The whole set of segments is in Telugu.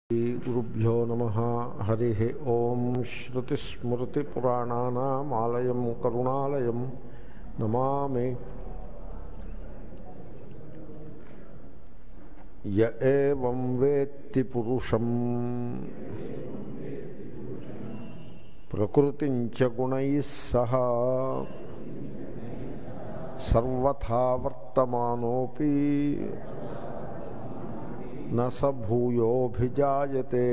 గురుభ్యో నమ హరి ఓం శ్రుతిస్మృతిపురాణానామాలయం కరుణాలయం నమామి య ఏవం వేత్తి పురుషం ప్రకృతించ గుణై సహ సర్వథా వర్తమానోపి నస భూయోభిజాయతే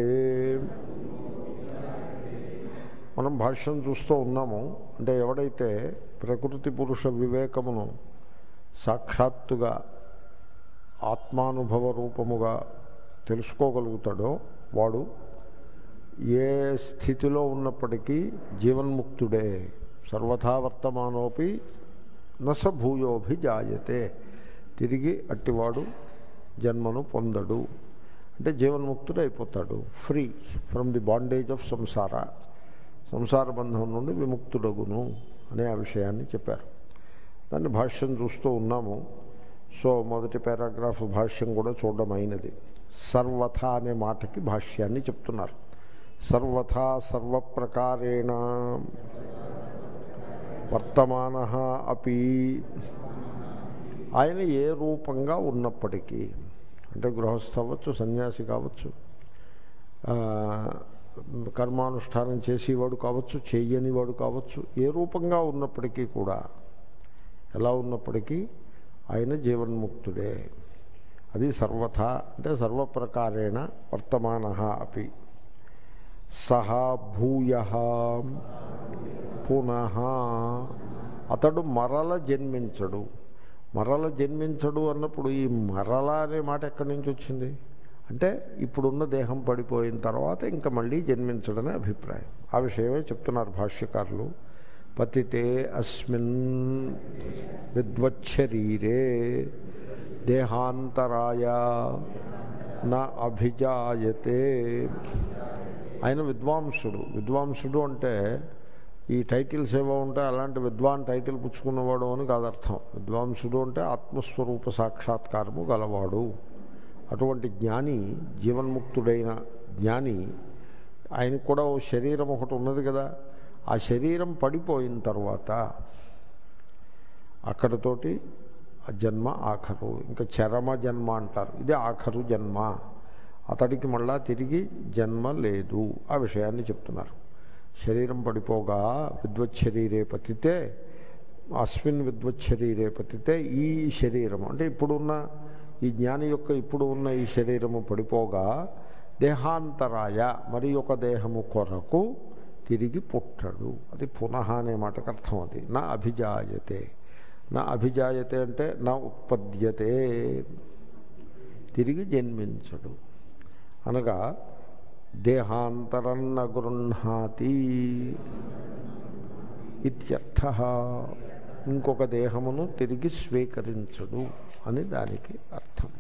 మనం భాష్యం చూస్తూ ఉన్నాము అంటే ఎవడైతే ప్రకృతి పురుష వివేకమును సాక్షాత్తుగా ఆత్మానుభవ రూపముగా తెలుసుకోగలుగుతాడో వాడు ఏ స్థితిలో ఉన్నప్పటికీ జీవన్ముక్తుడే సర్వథా వర్తమానోపి నస భూయోభిజాయతే తిరిగి అట్టివాడు జన్మను పొందడు అంటే జీవన్ముక్తుడు అయిపోతాడు free from the bondage of సంసార సంసార బంధం నుండి విముక్తుడగును అనే ఆ విషయాన్ని చెప్పారు దాన్ని భాష్యం చూస్తూ ఉన్నాము సో మొదటి పారాగ్రాఫ్ భాష్యం కూడా చూడడం అయినది సర్వథ అనే మాటకి భాష్యాన్ని చెప్తున్నారు సర్వథా సర్వప్రకారేణ వర్తమాన అపి ఆయన ఏ రూపంగా ఉన్నప్పటికీ అంటే గృహస్థ అవ్వచ్చు సన్యాసి కావచ్చు కర్మానుష్ఠానం చేసేవాడు కావచ్చు చెయ్యనివాడు కావచ్చు ఏ రూపంగా ఉన్నప్పటికీ కూడా ఎలా ఉన్నప్పటికీ ఆయన జీవన్ముక్తుడే అది సర్వథా అంటే సర్వప్రకారేణ వర్తమాన అపి సహా భూయ పునః అతడు మరల జన్మించడు మరల జన్మించడు అన్నప్పుడు ఈ మరల అనే మాట ఎక్కడి నుంచి వచ్చింది అంటే ఇప్పుడున్న దేహం పడిపోయిన తర్వాత ఇంకా మళ్ళీ జన్మించడనే అభిప్రాయం ఆ విషయమే చెప్తున్నారు భాష్యకారులు పతితే అస్మిన్ విద్వచ్చరీరే దేహాంతరాయ నా అభిజాయతే ఆయన విద్వాంసుడు విద్వాంసుడు అంటే ఈ టైటిల్స్ ఏవో ఉంటాయి అలాంటి విద్వాన్ టైటిల్ పుచ్చుకున్నవాడు అని కాదు అర్థం విద్వాంసుడు అంటే ఆత్మస్వరూప సాక్షాత్కారము గలవాడు అటువంటి జ్ఞాని జీవన్ముక్తుడైన జ్ఞాని ఆయనకు కూడా ఓ శరీరం ఒకటి ఉన్నది కదా ఆ శరీరం పడిపోయిన తర్వాత అక్కడతోటి ఆ జన్మ ఆఖరు ఇంకా చరమ జన్మ అంటారు ఇది ఆఖరు జన్మ అతడికి మళ్ళా తిరిగి జన్మ లేదు ఆ విషయాన్ని చెప్తున్నారు శరీరం పడిపోగా విద్వచ్చరీరే పతితే అస్మిన్ విద్వచ్చరీరే పతితే ఈ శరీరం అంటే ఇప్పుడున్న ఈ జ్ఞాని యొక్క ఇప్పుడు ఉన్న ఈ శరీరము పడిపోగా దేహాంతరాయ మరి ఒక దేహము కొరకు తిరిగి పుట్టడు అది పునః అనే మాటకు అర్థం అది నా అభిజాయతే నా అభిజాయతే అంటే నా ఉత్పద్యతే తిరిగి జన్మించడు అనగా దేహాంతరన్న గృహాతి ఇత్యర్థ ఇంకొక దేహమును తిరిగి స్వీకరించడు అని దానికి అర్థం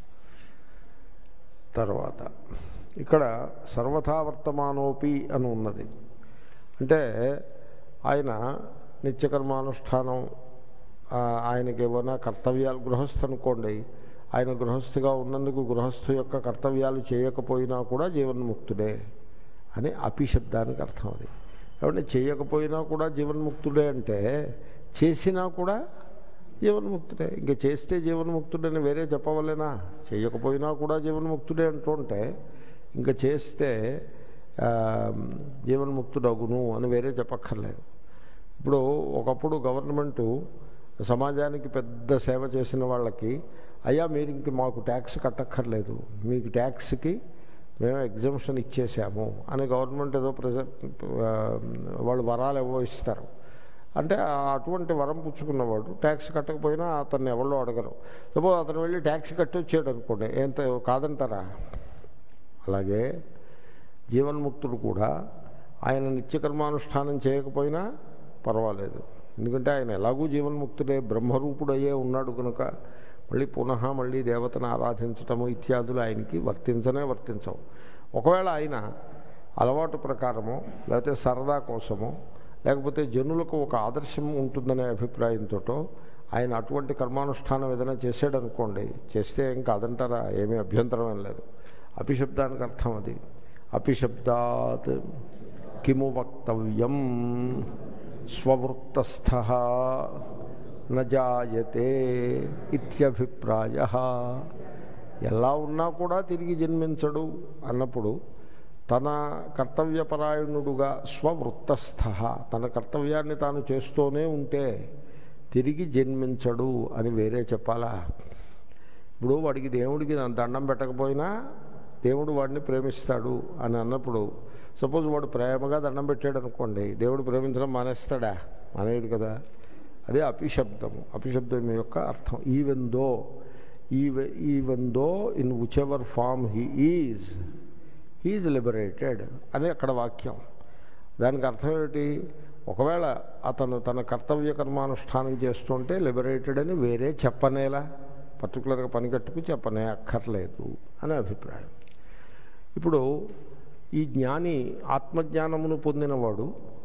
తర్వాత ఇక్కడ సర్వథా వర్తమానోపి అని ఉన్నది అంటే ఆయన నిత్యకర్మానుష్ఠానం ఆయనకి ఏమైనా కర్తవ్యాలు గృహస్థ అనుకోండి ఆయన గృహస్థిగా ఉన్నందుకు గృహస్థు యొక్క కర్తవ్యాలు చేయకపోయినా కూడా జీవన్ముక్తుడే అని అపిశబ్దానికి అర్థం అది కాబట్టి చేయకపోయినా కూడా జీవన్ముక్తుడే అంటే చేసినా కూడా జీవన్ముక్తుడే ఇంకా చేస్తే జీవన్ముక్తుడని వేరే చెప్పవలేనా చేయకపోయినా కూడా జీవన్ముక్తుడే అంటుంటే ఇంకా చేస్తే జీవన్ముక్తుడగును అని వేరే చెప్పక్కర్లేదు ఇప్పుడు ఒకప్పుడు గవర్నమెంటు సమాజానికి పెద్ద సేవ చేసిన వాళ్ళకి అయ్యా మీరు ఇంక మాకు ట్యాక్స్ కట్టక్కర్లేదు మీకు ట్యాక్స్కి మేము ఎగ్జామ్షన్ ఇచ్చేసాము అని గవర్నమెంట్ ఏదో ప్రెజ వాళ్ళు వరాలు ఏవో ఇస్తారు అంటే అటువంటి వరం పుచ్చుకున్నవాడు ట్యాక్స్ కట్టకపోయినా అతన్ని ఎవరో అడగరు సపోజ్ అతను వెళ్ళి ట్యాక్స్ కట్టి వచ్చాడు అనుకోండి ఎంత కాదంటారా అలాగే జీవన్ముక్తుడు కూడా ఆయన నిత్యకర్మానుష్ఠానం చేయకపోయినా పర్వాలేదు ఎందుకంటే ఆయన ఎలాగూ జీవన్ముక్తుడే బ్రహ్మరూపుడయ్యే ఉన్నాడు కనుక మళ్ళీ పునః మళ్ళీ దేవతను ఆరాధించటము ఇత్యాదులు ఆయనకి వర్తించనే వర్తించవు ఒకవేళ ఆయన అలవాటు ప్రకారమో లేకపోతే సరదా కోసమో లేకపోతే జనులకు ఒక ఆదర్శం ఉంటుందనే అభిప్రాయంతో ఆయన అటువంటి కర్మానుష్ఠానం ఏదైనా చేసాడనుకోండి చేస్తే ఏం కాదంటారా ఏమీ అభ్యంతరం ఏం లేదు అపిశబ్దానికి అర్థం అది అపిశబ్దాత్ కిము వక్తవ్యం స్వవృత్తస్థ నజాయతే ఇత్యభిప్రాయ ఎలా ఉన్నా కూడా తిరిగి జన్మించడు అన్నప్పుడు తన కర్తవ్యపరాయణుడుగా స్వవృత్తస్థ తన కర్తవ్యాన్ని తాను చేస్తూనే ఉంటే తిరిగి జన్మించడు అని వేరే చెప్పాలా ఇప్పుడు వాడికి దేవుడికి దండం పెట్టకపోయినా దేవుడు వాడిని ప్రేమిస్తాడు అని అన్నప్పుడు సపోజ్ వాడు ప్రేమగా దండం పెట్టాడు అనుకోండి దేవుడు ప్రేమించడం మానేస్తాడా మానేయుడు కదా అదే అపిశబ్దము అపిశబ్దం యొక్క అర్థం even though even though in which ever form he is he liberated అని అక్కడ వాక్యం దానికి అర్థం ఏమిటి ఒకవేళ అతను తన కర్తవ్య కర్మానుష్ఠానం చేస్తుంటే లిబరేటెడ్ అని వేరే చెప్పనేలా పర్టికులర్గా పని కట్టుకు చెప్పనే అక్కర్లేదు అనే అభిప్రాయం ఇప్పుడు ఈ జ్ఞాని ఆత్మజ్ఞానమును పొందినవాడు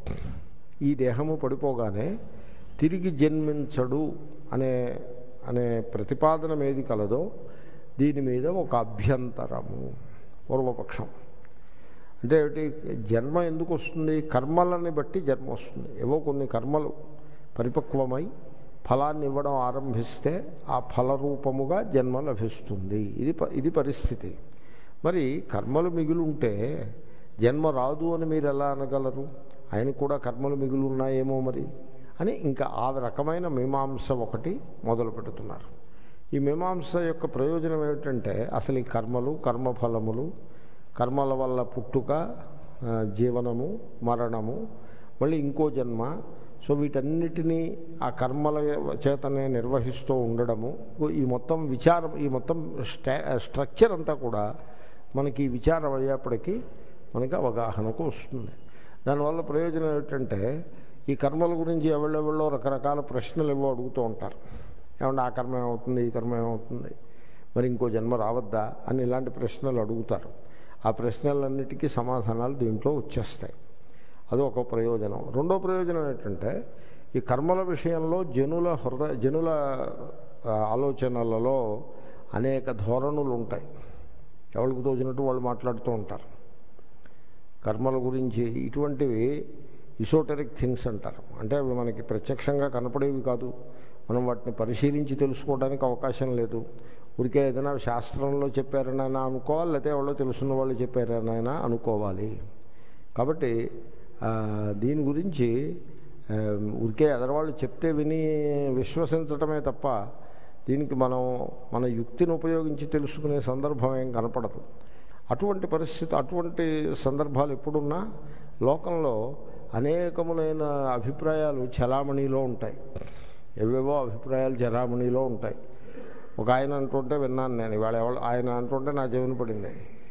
ఈ దేహము పడిపోగానే తిరిగి జన్మించడు అనే అనే ప్రతిపాదన ఏది కలదో దీని మీద ఒక అభ్యంతరము పూర్వపక్షం అంటే ఏమిటి జన్మ ఎందుకు వస్తుంది కర్మలని బట్టి జన్మ వస్తుంది ఏవో కొన్ని కర్మలు పరిపక్వమై ఫలాన్ని ఇవ్వడం ఆరంభిస్తే ఆ ఫలరూపముగా జన్మ లభిస్తుంది ఇది ప- ఇది పరిస్థితి మరి కర్మలు మిగిలి ఉంటే జన్మ రాదు అని మీరు ఎలా అనగలరు ఆయన కూడా కర్మలు మిగిలి ఉన్నాయేమో మరి అని ఇంకా ఆ రకమైన మీమాంస ఒకటి మొదలు పెడుతున్నారు ఈ మీమాంస యొక్క ప్రయోజనం ఏమిటంటే అసలు ఈ కర్మలు కర్మఫలములు కర్మల వల్ల పుట్టుక ఆ, జీవనము మరణము మళ్ళీ ఇంకో జన్మ సో వీటన్నిటినీ ఆ కర్మల చేతనే నిర్వహిస్తూ ఉండడము ఈ మొత్తం విచారం ఈ మొత్తం స్టా స్ట్రక్చర్ అంతా కూడా మనకి ఈ విచారం అయ్యేప్పటికీ మనకి అవగాహనకు వస్తుంది దానివల్ల ప్రయోజనం ఏమిటంటే ఈ కర్మల గురించి ఎవళ్ళెవళ్ళో రకరకాల ప్రశ్నలు ఏవో అడుగుతూ ఉంటారు ఏమంటే ఆ కర్మ ఏమవుతుంది ఈ కర్మ ఏమవుతుంది మరి ఇంకో జన్మ రావద్దా అని ఇలాంటి ప్రశ్నలు అడుగుతారు ఆ ప్రశ్నలన్నిటికీ సమాధానాలు దీంట్లో వచ్చేస్తాయి అది ఒక ప్రయోజనం రెండో ప్రయోజనం ఏంటంటే ఈ కర్మల విషయంలో జనుల హృదయ జనుల ఆ, ఆలోచనలలో అనేక ధోరణులు ఉంటాయి ఎవరికి తోచినట్టు వాళ్ళు మాట్లాడుతూ ఉంటారు కర్మల గురించి ఇటువంటివి ఇసోటరిక్ థింగ్స్ అంటారు అంటే అవి మనకి ప్రత్యక్షంగా కనపడేవి కాదు మనం వాటిని పరిశీలించి తెలుసుకోవడానికి అవకాశం లేదు ఊరికే ఏదైనా శాస్త్రంలో చెప్పారనైనా అనుకోవాలి లేకపోతే ఎవరో తెలుసున్న వాళ్ళు చెప్పారనైనా అనుకోవాలి కాబట్టి ఆ, దీని గురించి ఆ, ఊరికే ఎదరవాళ్ళు చెప్తే విని విశ్వసించటమే తప్ప దీనికి మనం మన యుక్తిని ఉపయోగించి తెలుసుకునే సందర్భం ఏం కనపడదు అటువంటి పరిస్థితి అటువంటి సందర్భాలు ఎప్పుడున్నా లోకంలో అనేకములైన అభిప్రాయాలు చలామణిలో ఉంటాయి ఎవేవో అభిప్రాయాలు చలామణిలో ఉంటాయి ఒక ఆయన అంటుంటే విన్నాను నేను ఇవాళ ఎవరు ఆయన అంటుంటే నా చెవిన పడింది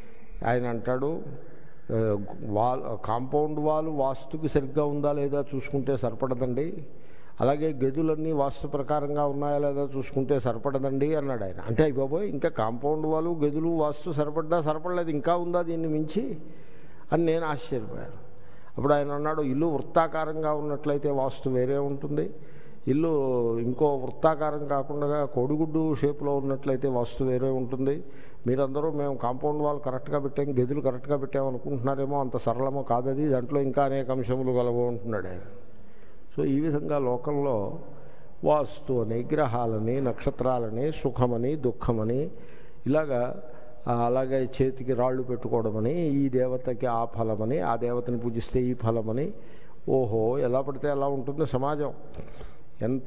ఆయన అంటాడు ఆ, వాల్ కాంపౌండ్ వాల్ వాస్తుకి సరిగ్గా ఉందా లేదా చూసుకుంటే సరిపడదండి అలాగే గదులన్నీ వాస్తు ప్రకారంగా ఉన్నాయా లేదా చూసుకుంటే సరిపడదండి అన్నాడు ఆయన అంటే అయ్యి బాబోయ్ ఇంకా కాంపౌండ్ వాళ్ళు గదులు వాస్తు సరిపడ్డా సరిపడలేదు ఇంకా ఉందా దీన్ని మించి అని నేను ఆశ్చర్యపోయాను అప్పుడు ఆయన అన్నాడు ఇల్లు వృత్తాకారంగా ఉన్నట్లయితే వాస్తు వేరే ఉంటుంది ఇల్లు ఇంకో వృత్తాకారం కాకుండా కోడిగుడ్డు షేప్లో ఉన్నట్లయితే వాస్తు వేరే ఉంటుంది మీరందరూ మేము కాంపౌండ్ వాల్ కరెక్ట్గా పెట్టాం గదులు కరెక్ట్గా పెట్టాం అనుకుంటున్నారేమో అంత సరళమో కాదది దాంట్లో ఇంకా అనేక అంశములు గలవు అంటున్నాడు ఆయన సో ఈ విధంగా లోకంలో వాస్తు అని గ్రహాలని నక్షత్రాలని సుఖమని దుఃఖమని ఇలాగా ఆ, అలాగే చేతికి రాళ్ళు పెట్టుకోవడమని ఈ దేవతకి ఆ ఫలమని ఆ దేవతని పూజిస్తే ఈ ఫలమని ఓహో ఎలా పడితే ఎలా ఉంటుంది సమాజం ఎంత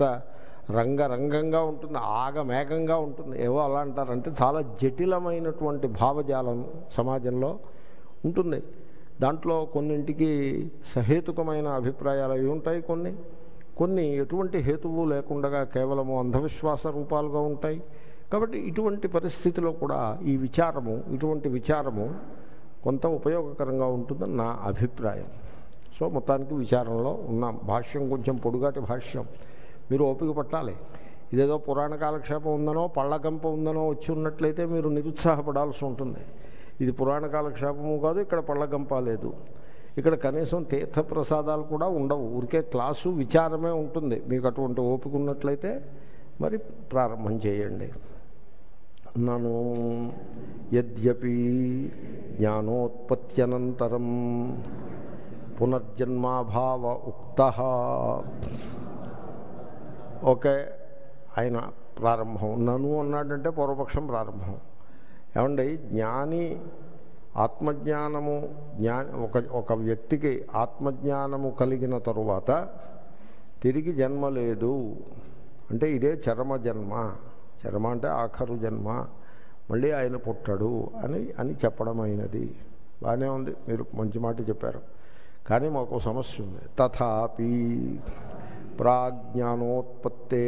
రంగరంగంగా ఉంటుంది ఆగమేఘంగా ఉంటుంది ఏవో అలా అంటారంటే చాలా జటిలమైనటువంటి భావజాలం సమాజంలో ఉంటుంది దాంట్లో కొన్నింటికి సహేతుకమైన అభిప్రాయాలు అవి ఉంటాయి కొన్ని కొన్ని ఎటువంటి హేతువు లేకుండా కేవలము అంధవిశ్వాస రూపాలుగా ఉంటాయి కాబట్టి ఇటువంటి పరిస్థితిలో కూడా ఈ విచారము ఇటువంటి విచారము కొంత ఉపయోగకరంగా ఉంటుందని నా అభిప్రాయం సో మొత్తానికి విచారంలో ఉన్నాం భాష్యం కొంచెం పొడుగాటి భాష్యం మీరు ఓపిక పట్టాలి ఇదేదో పురాణ కాలక్షేపం ఉందనో పళ్ళగంప ఉందనో వచ్చి ఉన్నట్లయితే మీరు నిరుత్సాహపడాల్సి ఉంటుంది ఇది పురాణ కాలక్షేపము కాదు ఇక్కడ పళ్ళగంప లేదు ఇక్కడ కనీసం తీర్థప్రసాదాలు కూడా ఉండవు ఊరికే క్లాసు విచారమే ఉంటుంది మీకు అటువంటి ఓపిక ఉన్నట్లయితే మరి ప్రారంభం చేయండి నను యద్యపి జ్ఞానోత్పత్త్యనంతరం పునర్జన్మాభావ ఉక్త ఓకే ఆయన ప్రారంభం నను అన్నాడంటే పూర్వపక్షం ప్రారంభం ఏమండి జ్ఞాని ఆత్మజ్ఞానము జ్ఞా ఒక ఒక వ్యక్తికి ఆత్మజ్ఞానము కలిగిన తరువాత తిరిగి జన్మ లేదు అంటే ఇదే చరమ జన్మ చరమ అంటే ఆఖరు జన్మ మళ్ళీ ఆయన పుట్టడు అని అని చెప్పడం అయినది బాగానే ఉంది మీరు మంచి మాట చెప్పారు కానీ మాకు సమస్య ఉంది తథాపి ప్రాజ్ఞానోత్పత్తే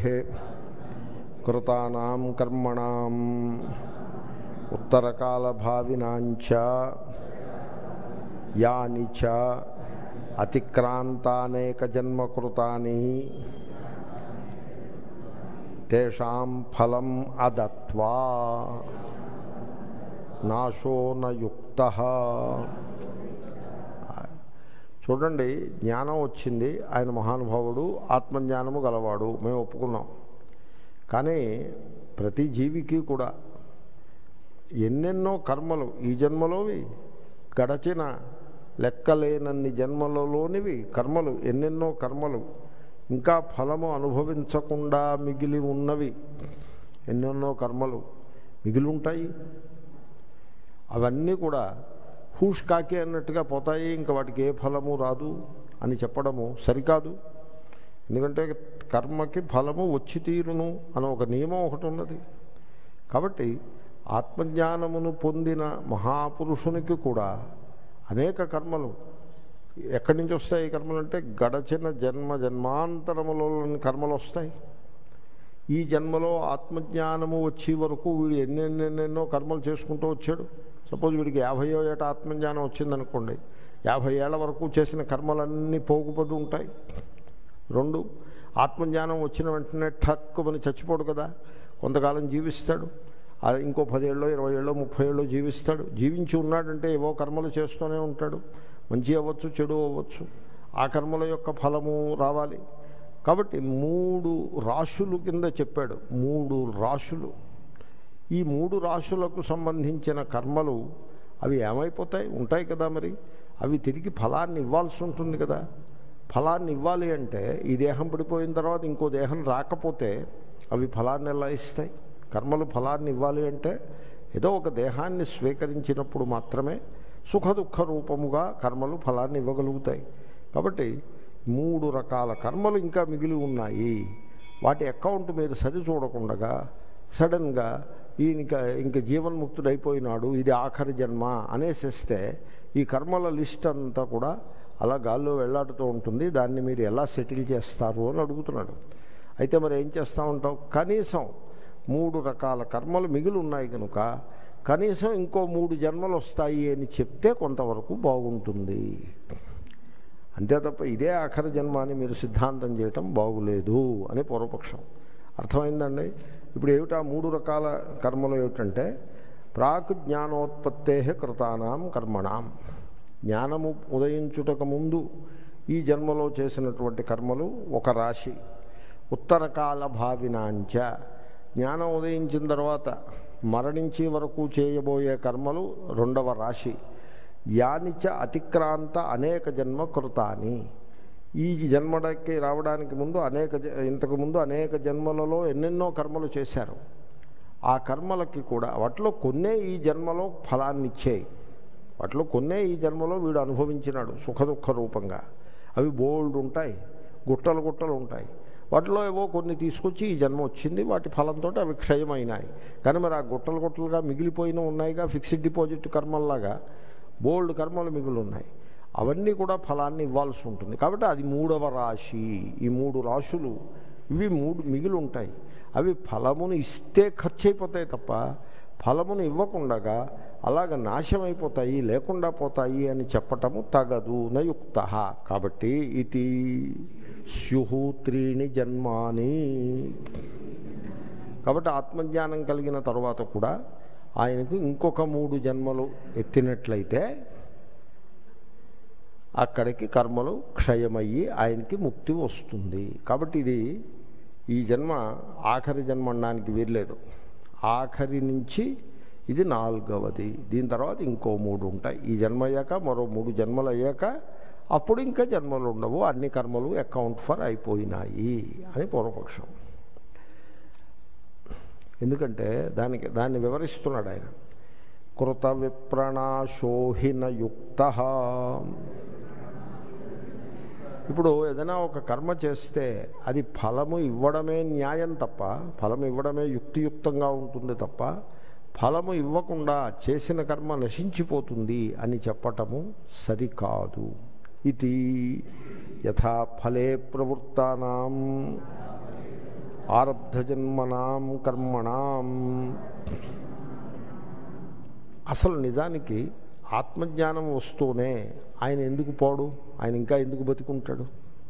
కృతానాం కర్మణాం ఉత్తరకాల భావినాంచ యాని చ అతిక్రాంతానేక జన్మకృతాని తేషాం ఫలం అదత్వా నాశో నయుక్త చూడండి జ్ఞానం వచ్చింది ఆయన మహానుభావుడు ఆత్మజ్ఞానము గలవాడు మేము ఒప్పుకున్నాం కానీ ప్రతి జీవికి కూడా ఎన్నెన్నో కర్మలు ఈ జన్మలోవి గడచిన లెక్కలేనన్ని జన్మలలోనివి కర్మలు ఎన్నెన్నో కర్మలు ఇంకా ఫలము అనుభవించకుండా మిగిలి ఉన్నవి ఎన్నెన్నో కర్మలు మిగిలి ఉంటాయి అవన్నీ కూడా హూష్ కాకి అన్నట్టుగా పోతాయి ఇంకా వాటికి ఏ ఫలము రాదు అని చెప్పడము సరికాదు ఎందుకంటే కర్మకి ఫలము వచ్చి తీరును అని ఒక నియమం ఒకటి ఉన్నది కాబట్టి ఆత్మజ్ఞానమును పొందిన మహాపురుషునికి కూడా అనేక కర్మలు ఎక్కడి నుంచి వస్తాయి ఈ కర్మలు అంటే గడచిన జన్మ జన్మాంతరములోని కర్మలు వస్తాయి ఈ జన్మలో ఆత్మజ్ఞానము వచ్చే వరకు వీడు ఎన్నెన్నెన్నెన్నో కర్మలు చేసుకుంటూ వచ్చాడు సపోజ్ వీడికి యాభైయో ఏట ఆత్మజ్ఞానం వచ్చిందనుకోండి యాభై ఏళ్ల వరకు చేసిన కర్మలన్నీ పోగుపడి ఉంటాయి రెండు ఆత్మజ్ఞానం వచ్చిన వెంటనే ఠక్కుమని చచ్చిపోడు కదా కొంతకాలం జీవిస్తాడు అది ఇంకో పదేళ్ళలో ఇరవై ఏళ్ళో ముప్పై ఏళ్ళో జీవిస్తాడు జీవించి ఉన్నాడంటే ఏవో కర్మలు చేస్తూనే ఉంటాడు మంచి అవ్వచ్చు చెడు అవ్వచ్చు ఆ కర్మల యొక్క ఫలము రావాలి కాబట్టి మూడు రాశులు కింద చెప్పాడు మూడు రాశులు ఈ మూడు రాశులకు సంబంధించిన కర్మలు అవి ఏమైపోతాయి ఉంటాయి కదా మరి అవి తిరిగి ఫలాన్ని ఇవ్వాల్సి ఉంటుంది కదా ఫలాన్ని ఇవ్వాలి అంటే ఈ దేహం పడిపోయిన తర్వాత ఇంకో దేహం రాకపోతే అవి ఫలాన్ని ఎలా ఇస్తాయి కర్మలు ఫలాన్ని ఇవ్వాలి అంటే ఏదో ఒక దేహాన్ని స్వీకరించినప్పుడు మాత్రమే సుఖ దుఃఖ రూపముగా కర్మలు ఫలాన్ని ఇవ్వగలుగుతాయి కాబట్టి మూడు రకాల కర్మలు ఇంకా మిగిలి ఉన్నాయి వాటి అకౌంట్ మీరు సరి చూడకుండగా సడన్గా ఈయనక ఇంక జీవన్ముక్తుడైపోయినాడు ఇది ఆఖరి జన్మ అనేసిస్తే ఈ కర్మల లిస్ట్ అంతా కూడా అలా గాల్లో వెళ్లాడుతూ ఉంటుంది దాన్ని మీరు ఎలా సెటిల్ చేస్తారు అని అడుగుతున్నాడు అయితే మరి ఏం చేస్తూ ఉంటావు కనీసం మూడు రకాల కర్మలు మిగిలి ఉన్నాయి కనుక కనీసం ఇంకో మూడు జన్మలు వస్తాయి అని చెప్తే కొంతవరకు బాగుంటుంది అంతే తప్ప ఇదే ఆఖరి జన్మ అని మీరు సిద్ధాంతం చేయటం బాగులేదు అని పూర్వపక్షం అర్థమైందండి ఇప్పుడు ఏమిటా మూడు రకాల కర్మలు ఏమిటంటే ప్రాక్ జ్ఞానోత్పత్తే కృతానాం కర్మణాం జ్ఞానము ఉదయించుటకు ముందు ఈ జన్మలో చేసినటువంటి కర్మలు ఒక రాశి ఉత్తరకాల భావినాంచ జ్ఞానం ఉదయించిన తర్వాత మరణించే వరకు చేయబోయే కర్మలు రెండవ రాశి యానిచ అతిక్రాంత అనేక జన్మ కృతాని ఈ జన్మకి రావడానికి ముందు అనేక జ- ఇంతకు ముందు అనేక జన్మలలో ఎన్నెన్నో కర్మలు చేశారు ఆ కర్మలకి కూడా వాటిలో కొన్నే ఈ జన్మలో ఫలాన్ని ఇచ్చేయి వాటిలో కొన్నే ఈ జన్మలో వీడు అనుభవించినాడు సుఖదుఖ రూపంగా అవి బోల్డ్ ఉంటాయి గుట్టలు గుట్టలు ఉంటాయి వాటిలో ఏవో కొన్ని తీసుకొచ్చి ఈ జన్మ వచ్చింది వాటి ఫలంతో అవి క్షయమైనాయి కానీ మరి ఆ గుట్టలు గుట్టలుగా మిగిలిపోయిన ఉన్నాయిగా ఫిక్స్డ్ డిపాజిట్ కర్మల్లాగా బోల్డ్ కర్మలు మిగిలి ఉన్నాయి అవన్నీ కూడా ఫలాన్ని ఇవ్వాల్సి ఉంటుంది కాబట్టి అది మూడవ రాశి ఈ మూడు రాశులు ఇవి మూడు మిగిలి ఉంటాయి అవి ఫలమును ఇస్తే ఖర్చు అయిపోతాయి తప్ప ఫలమును ఇవ్వకుండగా అలాగ నాశమైపోతాయి లేకుండా పోతాయి అని చెప్పటము తగదు నయుక్త కాబట్టి ఇది స్యు త్రీణి జన్మాని కాబట్టి ఆత్మజ్ఞానం కలిగిన తరువాత కూడా ఆయనకు ఇంకొక మూడు జన్మలు ఎత్తినట్లయితే అక్కడికి కర్మలు క్షయమయ్యి ఆయనకి ముక్తి వస్తుంది కాబట్టి ఇది ఈ జన్మ ఆఖరి జన్మ అనడానికి వీర్లేదు ఆఖరి నుంచి ఇది నాలుగవది దీని తర్వాత ఇంకో మూడు ఉంటాయి ఈ జన్మ అయ్యాక మరో మూడు జన్మలు అయ్యాక అప్పుడు ఇంకా జన్మలు ఉండవు అన్ని కర్మలు అకౌంట్ ఫర్ అయిపోయినాయి అని పూర్వపక్షం ఎందుకంటే దానికి దాన్ని వివరిస్తున్నాడు ఆయన కృత విప్రణాశోహిన యుక్త ఇప్పుడు ఏదైనా ఒక కర్మ చేస్తే అది ఫలము ఇవ్వడమే న్యాయం తప్ప ఫలము ఇవ్వడమే యుక్తియుక్తంగా ఉంటుంది తప్ప ఫలము ఇవ్వకుండా చేసిన కర్మ నశించిపోతుంది అని చెప్పటము సరికాదు ఇది యథా ఫలే ప్రవృత్తానాం ఆరబ్ధజన్మనాం కర్మణాం అసలు నిజానికి ఆత్మజ్ఞానం వస్తూనే ఆయన ఎందుకు పోడు ఆయన ఇంకా ఎందుకు బతికుంటాడు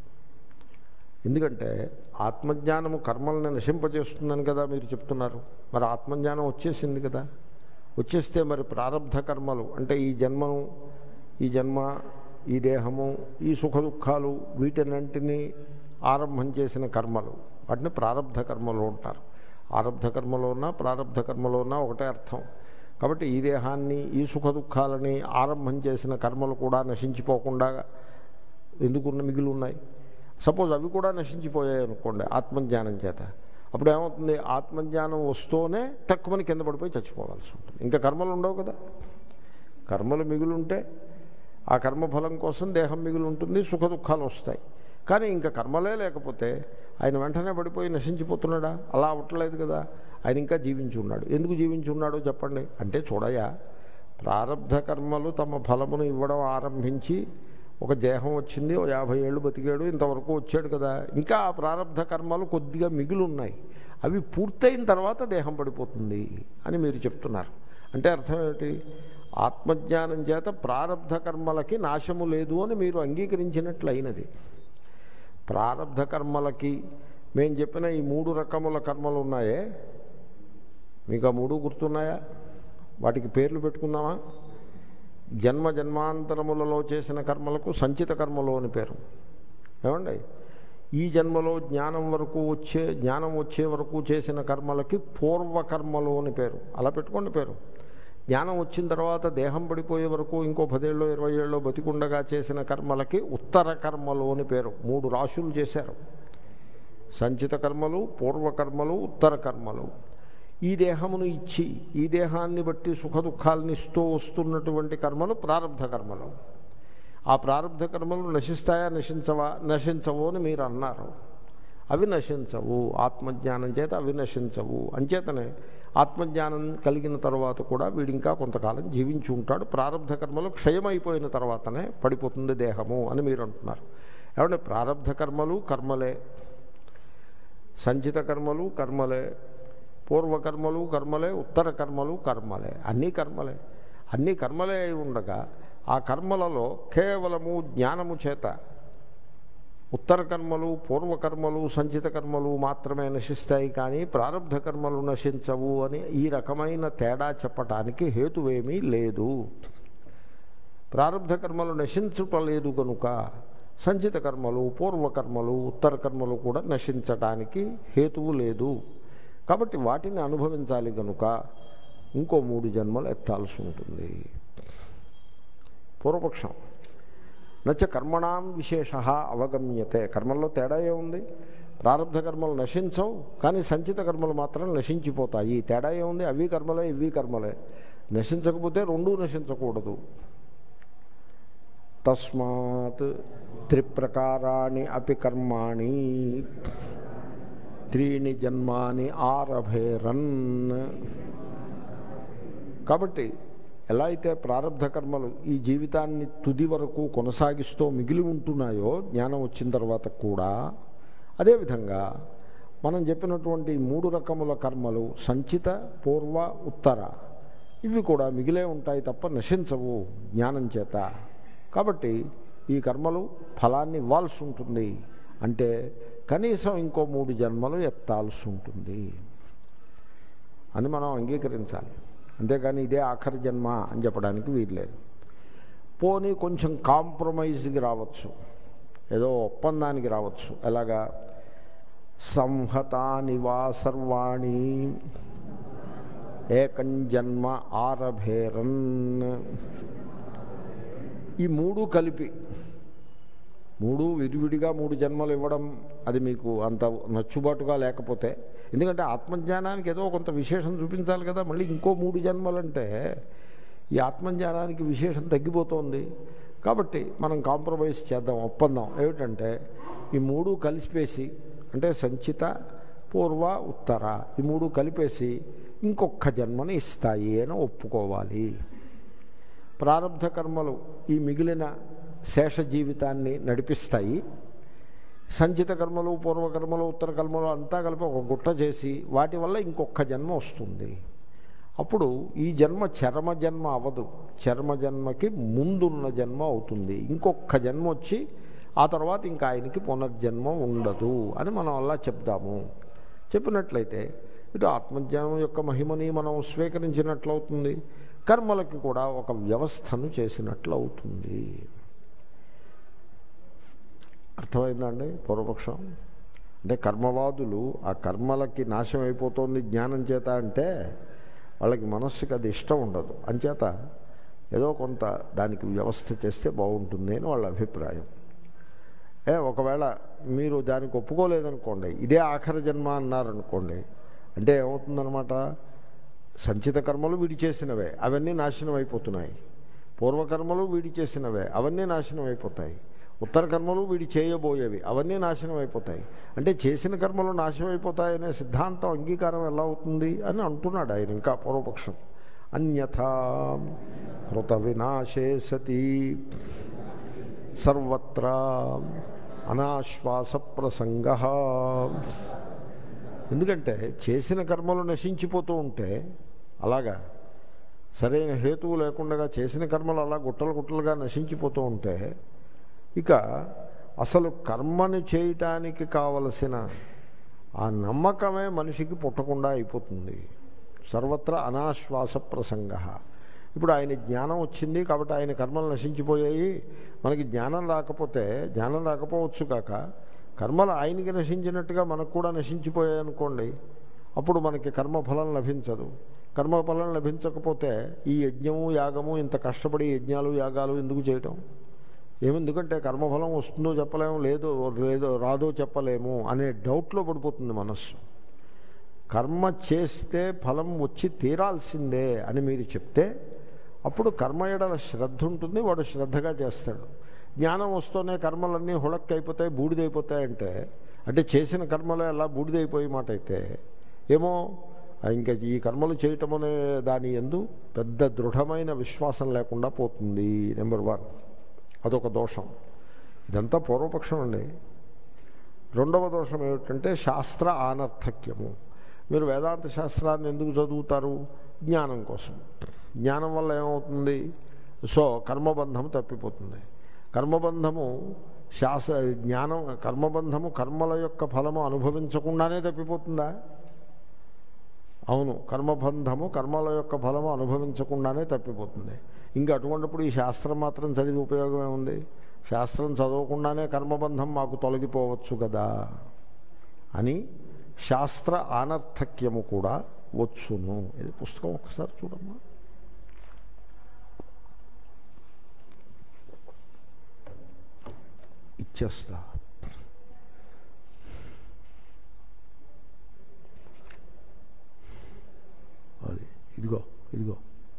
ఎందుకంటే ఆత్మజ్ఞానము కర్మల్ని నశింపజేస్తుందని కదా మీరు చెప్తున్నారు మరి ఆత్మజ్ఞానం వచ్చేసింది కదా వచ్చేస్తే మరి ప్రారంధ కర్మలు అంటే ఈ జన్మను ఈ జన్మ ఈ దేహము ఈ సుఖ దుఃఖాలు వీటన్నింటినీ ఆరంభం చేసిన కర్మలు వాటిని ప్రారంధ కర్మలు ఉంటారు ఆరబ్ధ కర్మలో ఉన్నా ప్రారంధ కర్మలో ఉన్నా ఒకటే అర్థం కాబట్టి ఈ దేహాన్ని ఈ సుఖ దుఃఖాలని ఆరంభం చేసిన కర్మలు కూడా నశించిపోకుండా ఎందుకున్న మిగిలి ఉన్నాయి సపోజ్ అవి కూడా నశించిపోయాయి అనుకోండి ఆత్మజ్ఞానం చేత అప్పుడు ఏమవుతుంది ఆత్మజ్ఞానం వస్తూనే టక్కుమని కింద పడిపోయి చచ్చిపోవాల్సి ఉంటుంది ఇంకా కర్మలు ఉండవు కదా కర్మలు మిగిలి ఉంటే ఆ కర్మఫలం కోసం దేహం మిగిలి ఉంటుంది సుఖ దుఃఖాలు వస్తాయి కానీ ఇంకా కర్మలే లేకపోతే ఆయన వెంటనే పడిపోయి నశించిపోతున్నాడా అలా అవ్వట్లేదు కదా ఆయన ఇంకా జీవించి ఉన్నాడు ఎందుకు జీవించి ఉన్నాడో చెప్పండి అంటే చూడయా ప్రారంధ కర్మలు తమ ఫలమును ఇవ్వడం ఆరంభించి ఒక దేహం వచ్చింది ఓ యాభై ఏళ్ళు బతికాడు ఇంతవరకు వచ్చాడు కదా ఇంకా ఆ ప్రారంధ కర్మలు కొద్దిగా మిగిలి ఉన్నాయి అవి పూర్తయిన తర్వాత దేహం పడిపోతుంది అని మీరు చెప్తున్నారు అంటే అర్థం ఏమిటి ఆత్మజ్ఞానం చేత ప్రారంధ కర్మలకి నాశము లేదు అని మీరు అంగీకరించినట్లు అయినది ప్రారంధ కర్మలకి మేము చెప్పిన ఈ మూడు రకముల కర్మలు ఉన్నాయే మీకు ఆ మూడు గుర్తున్నాయా వాటికి పేర్లు పెట్టుకుందామా జన్మ జన్మాంతరములలో చేసిన కర్మలకు సంచిత కర్మలు అని పేరు ఏమండి ఈ జన్మలో జ్ఞానం వరకు వచ్చే జ్ఞానం వచ్చే వరకు చేసిన కర్మలకి పూర్వకర్మలు అని పేరు అలా పెట్టుకోండి పేరు జ్ఞానం వచ్చిన తర్వాత దేహం పడిపోయే వరకు ఇంకో పదేళ్ళు ఇరవై ఏళ్ళు బతికుండగా చేసిన కర్మలకి ఉత్తర కర్మలు అని పేరు మూడు రాశులు చేశారు సంచిత కర్మలు పూర్వకర్మలు ఉత్తర కర్మలు ఈ దేహమును ఇచ్చి ఈ దేహాన్ని బట్టి సుఖ దుఃఖాలను ఇస్తూ వస్తున్నటువంటి కర్మలు ప్రారంధ కర్మలు ఆ ప్రారంధ కర్మలు నశిస్తాయా నశించవా నశించవు అని మీరు అన్నారు అవి నశించవు ఆత్మజ్ఞానం చేత అవి నశించవు అంచేతనే ఆత్మజ్ఞానం కలిగిన తర్వాత కూడా వీడు ఇంకా కొంతకాలం జీవించి ఉంటాడు ప్రారంధ కర్మలు క్షయమైపోయిన తర్వాతనే పడిపోతుంది దేహము అని మీరు అంటున్నారు ఏమంటే ప్రారంధ కర్మలు కర్మలే సంచిత కర్మలు కర్మలే పూర్వకర్మలు కర్మలే ఉత్తర కర్మలు కర్మలే అన్నీ కర్మలే అన్నీ కర్మలే అయి ఉండగా ఆ కర్మలలో కేవలము జ్ఞానము చేత ఉత్తర కర్మలు పూర్వకర్మలు సంచిత కర్మలు మాత్రమే నశిస్తాయి కానీ ప్రారంధ కర్మలు నశించవు అని ఈ రకమైన తేడా చెప్పటానికి హేతువేమీ లేదు ప్రారంధ కర్మలు నశించుటలేదు కనుక సంచిత కర్మలు పూర్వకర్మలు ఉత్తర కర్మలు కూడా నశించటానికి హేతువు లేదు కాబట్టి వాటిని అనుభవించాలి కనుక ఇంకో మూడు జన్మలు ఎత్తాల్సి ఉంటుంది పూర్వపక్షం నచ్చ కర్మణాం విశేష అవగమ్యతే కర్మల్లో తేడా ఏముంది ప్రారంభ కర్మలు నశించవు కానీ సంచిత కర్మలు మాత్రం నశించిపోతాయి తేడా ఏముంది అవి కర్మలే ఇవి కర్మలే నశించకపోతే రెండూ నశించకూడదు తస్మాత్ త్రిప్రకారాణి అపి కర్మాణి త్రీణి జన్మాని ఆరభేరన్ కాబట్టి ఎలా అయితే ప్రారంధ కర్మలు ఈ జీవితాన్ని తుది వరకు కొనసాగిస్తూ మిగిలి ఉంటున్నాయో జ్ఞానం వచ్చిన తర్వాత కూడా అదేవిధంగా మనం చెప్పినటువంటి మూడు రకముల కర్మలు సంచిత పూర్వ ఉత్తర ఇవి కూడా మిగిలే ఉంటాయి తప్ప నశించవు జ్ఞానం చేత కాబట్టి ఈ కర్మలు ఫలాన్ని ఇవ్వాల్సి ఉంటుంది అంటే కనీసం ఇంకో మూడు జన్మలు ఎత్తాల్సి ఉంటుంది అని మనం అంగీకరించాలి అంతేకాని ఇదే ఆఖరి జన్మ అని చెప్పడానికి వీల్లేదు పోనీ కొంచెం కాంప్రమైజ్కి రావచ్చు ఏదో ఒప్పందానికి రావచ్చు ఎలాగా సంహతాని వా సర్వాణి ఏకం జన్మ ఆరభేరన్ ఈ మూడు కలిపి మూడు విడివిడిగా మూడు జన్మలు ఇవ్వడం అది మీకు అంత నచ్చుబాటుగా లేకపోతే ఎందుకంటే ఆత్మజ్ఞానానికి ఏదో కొంత విశేషం చూపించాలి కదా మళ్ళీ ఇంకో మూడు జన్మలంటే ఈ ఆత్మజ్ఞానానికి విశేషం తగ్గిపోతోంది కాబట్టి మనం కాంప్రమైజ్ చేద్దాం ఒప్పందం ఏమిటంటే ఈ మూడు కలిసిపేసి అంటే సంచిత పూర్వ ఉత్తర ఈ మూడు కలిపేసి ఇంకొక జన్మని ఇస్తాయి అని ఒప్పుకోవాలి ప్రారంధ కర్మలు ఈ మిగిలిన శేష జీవితాన్ని నడిపిస్తాయి సంచిత కర్మలు పూర్వకర్మలు ఉత్తర కర్మలు అంతా కలిపి ఒక గుట్ట చేసి వాటి వల్ల ఇంకొక జన్మ వస్తుంది అప్పుడు ఈ జన్మ చర్మ జన్మ అవదు చర్మ జన్మకి ముందున్న జన్మ అవుతుంది ఇంకొక జన్మ వచ్చి ఆ తర్వాత ఇంకా ఆయనకి పునర్జన్మ ఉండదు అని మనం అలా చెప్దాము చెప్పినట్లయితే ఇటు ఆత్మజ్ఞానం యొక్క మహిమని మనం స్వీకరించినట్లవుతుంది కర్మలకి కూడా ఒక వ్యవస్థను చేసినట్లు అవుతుంది అర్థమైందండి పూర్వపక్షం అంటే కర్మవాదులు ఆ కర్మలకి నాశం అయిపోతుంది జ్ఞానం చేత అంటే వాళ్ళకి మనస్సుకి అది ఇష్టం ఉండదు అంచేత ఏదో కొంత దానికి వ్యవస్థ చేస్తే బాగుంటుంది అని వాళ్ళ అభిప్రాయం ఏ ఒకవేళ మీరు దానికి ఒప్పుకోలేదనుకోండి ఇదే ఆఖరి జన్మ అన్నారనుకోండి అంటే ఏమవుతుందనమాట సంచిత కర్మలు వీడి చేసినవే అవన్నీ నాశనం అయిపోతున్నాయి పూర్వకర్మలు వీడి చేసినవే అవన్నీ నాశనం అయిపోతాయి ఉత్తర కర్మలు వీడి చేయబోయేవి అవన్నీ నాశనం అయిపోతాయి అంటే చేసిన కర్మలు నాశనం అయిపోతాయనే సిద్ధాంతం అంగీకారం ఎలా అవుతుంది అని అంటున్నాడు ఆయన ఇంకా పూర్వపక్షం అన్యథా కృత వినాశే సతీ సర్వత్రా అనాశ్వాస ప్రసంగ ఎందుకంటే చేసిన కర్మలు నశించిపోతూ ఉంటే అలాగా సరైన హేతువు లేకుండా చేసిన కర్మలు అలా గుట్టలు గుట్టలుగా నశించిపోతూ ఉంటే ఇక అసలు కర్మని చేయటానికి కావలసిన ఆ నమ్మకమే మనిషికి పుట్టకుండా అయిపోతుంది సర్వత్రా అనాశ్వాస ప్రసంగ ఇప్పుడు ఆయన జ్ఞానం వచ్చింది కాబట్టి ఆయన కర్మలు నశించిపోయాయి మనకి జ్ఞానం రాకపోతే జ్ఞానం రాకపోవచ్చు కాక కర్మలు ఆయనకి నశించినట్టుగా మనకు కూడా నశించిపోయాయి అనుకోండి అప్పుడు మనకి కర్మఫలం లభించదు కర్మఫలం లభించకపోతే ఈ యజ్ఞము యాగము ఇంత కష్టపడి యజ్ఞాలు యాగాలు ఎందుకు చేయటం ఏమెందుకంటే కర్మఫలం వస్తుందో చెప్పలేము లేదో లేదో రాదో చెప్పలేము అనే డౌట్లో పడిపోతుంది మనస్సు కర్మ చేస్తే ఫలం వచ్చి తీరాల్సిందే అని మీరు చెప్తే అప్పుడు కర్మ ఎడల శ్రద్ధ ఉంటుంది వాడు శ్రద్ధగా చేస్తాడు జ్ఞానం వస్తూనే కర్మలన్నీ హుళక్కైపోతాయి బూడిదైపోతాయంటే అంటే చేసిన కర్మలే అలా బూడిదైపోయే మాట అయితే ఏమో ఇంకా ఈ కర్మలు చేయటం అనే దాని ఎందు పెద్ద దృఢమైన విశ్వాసం లేకుండా పోతుంది నెంబర్ వన్ అదొక దోషం ఇదంతా పూర్వపక్షం అండి రెండవ దోషం ఏమిటంటే శాస్త్ర ఆనర్థక్యము మీరు వేదాంత శాస్త్రాన్ని ఎందుకు చదువుతారు జ్ఞానం కోసం జ్ఞానం వల్ల ఏమవుతుంది సో కర్మబంధము తప్పిపోతుంది కర్మబంధము శాస్త్ర జ్ఞానం కర్మబంధము కర్మల యొక్క ఫలము అనుభవించకుండానే తప్పిపోతుందా అవును కర్మబంధము కర్మల యొక్క ఫలము అనుభవించకుండానే తప్పిపోతుంది ఇంకా అటువంటిప్పుడు ఈ శాస్త్రం మాత్రం చదివి ఉపయోగమే ఉంది శాస్త్రం చదవకుండానే కర్మబంధం మాకు తొలగిపోవచ్చు కదా అని శాస్త్ర ఆనర్థక్యము కూడా వచ్చును ఇది పుస్తకం ఒకసారి చూడమ్మా ఇచ్చేస్తా అది ఇదిగో ఇదిగో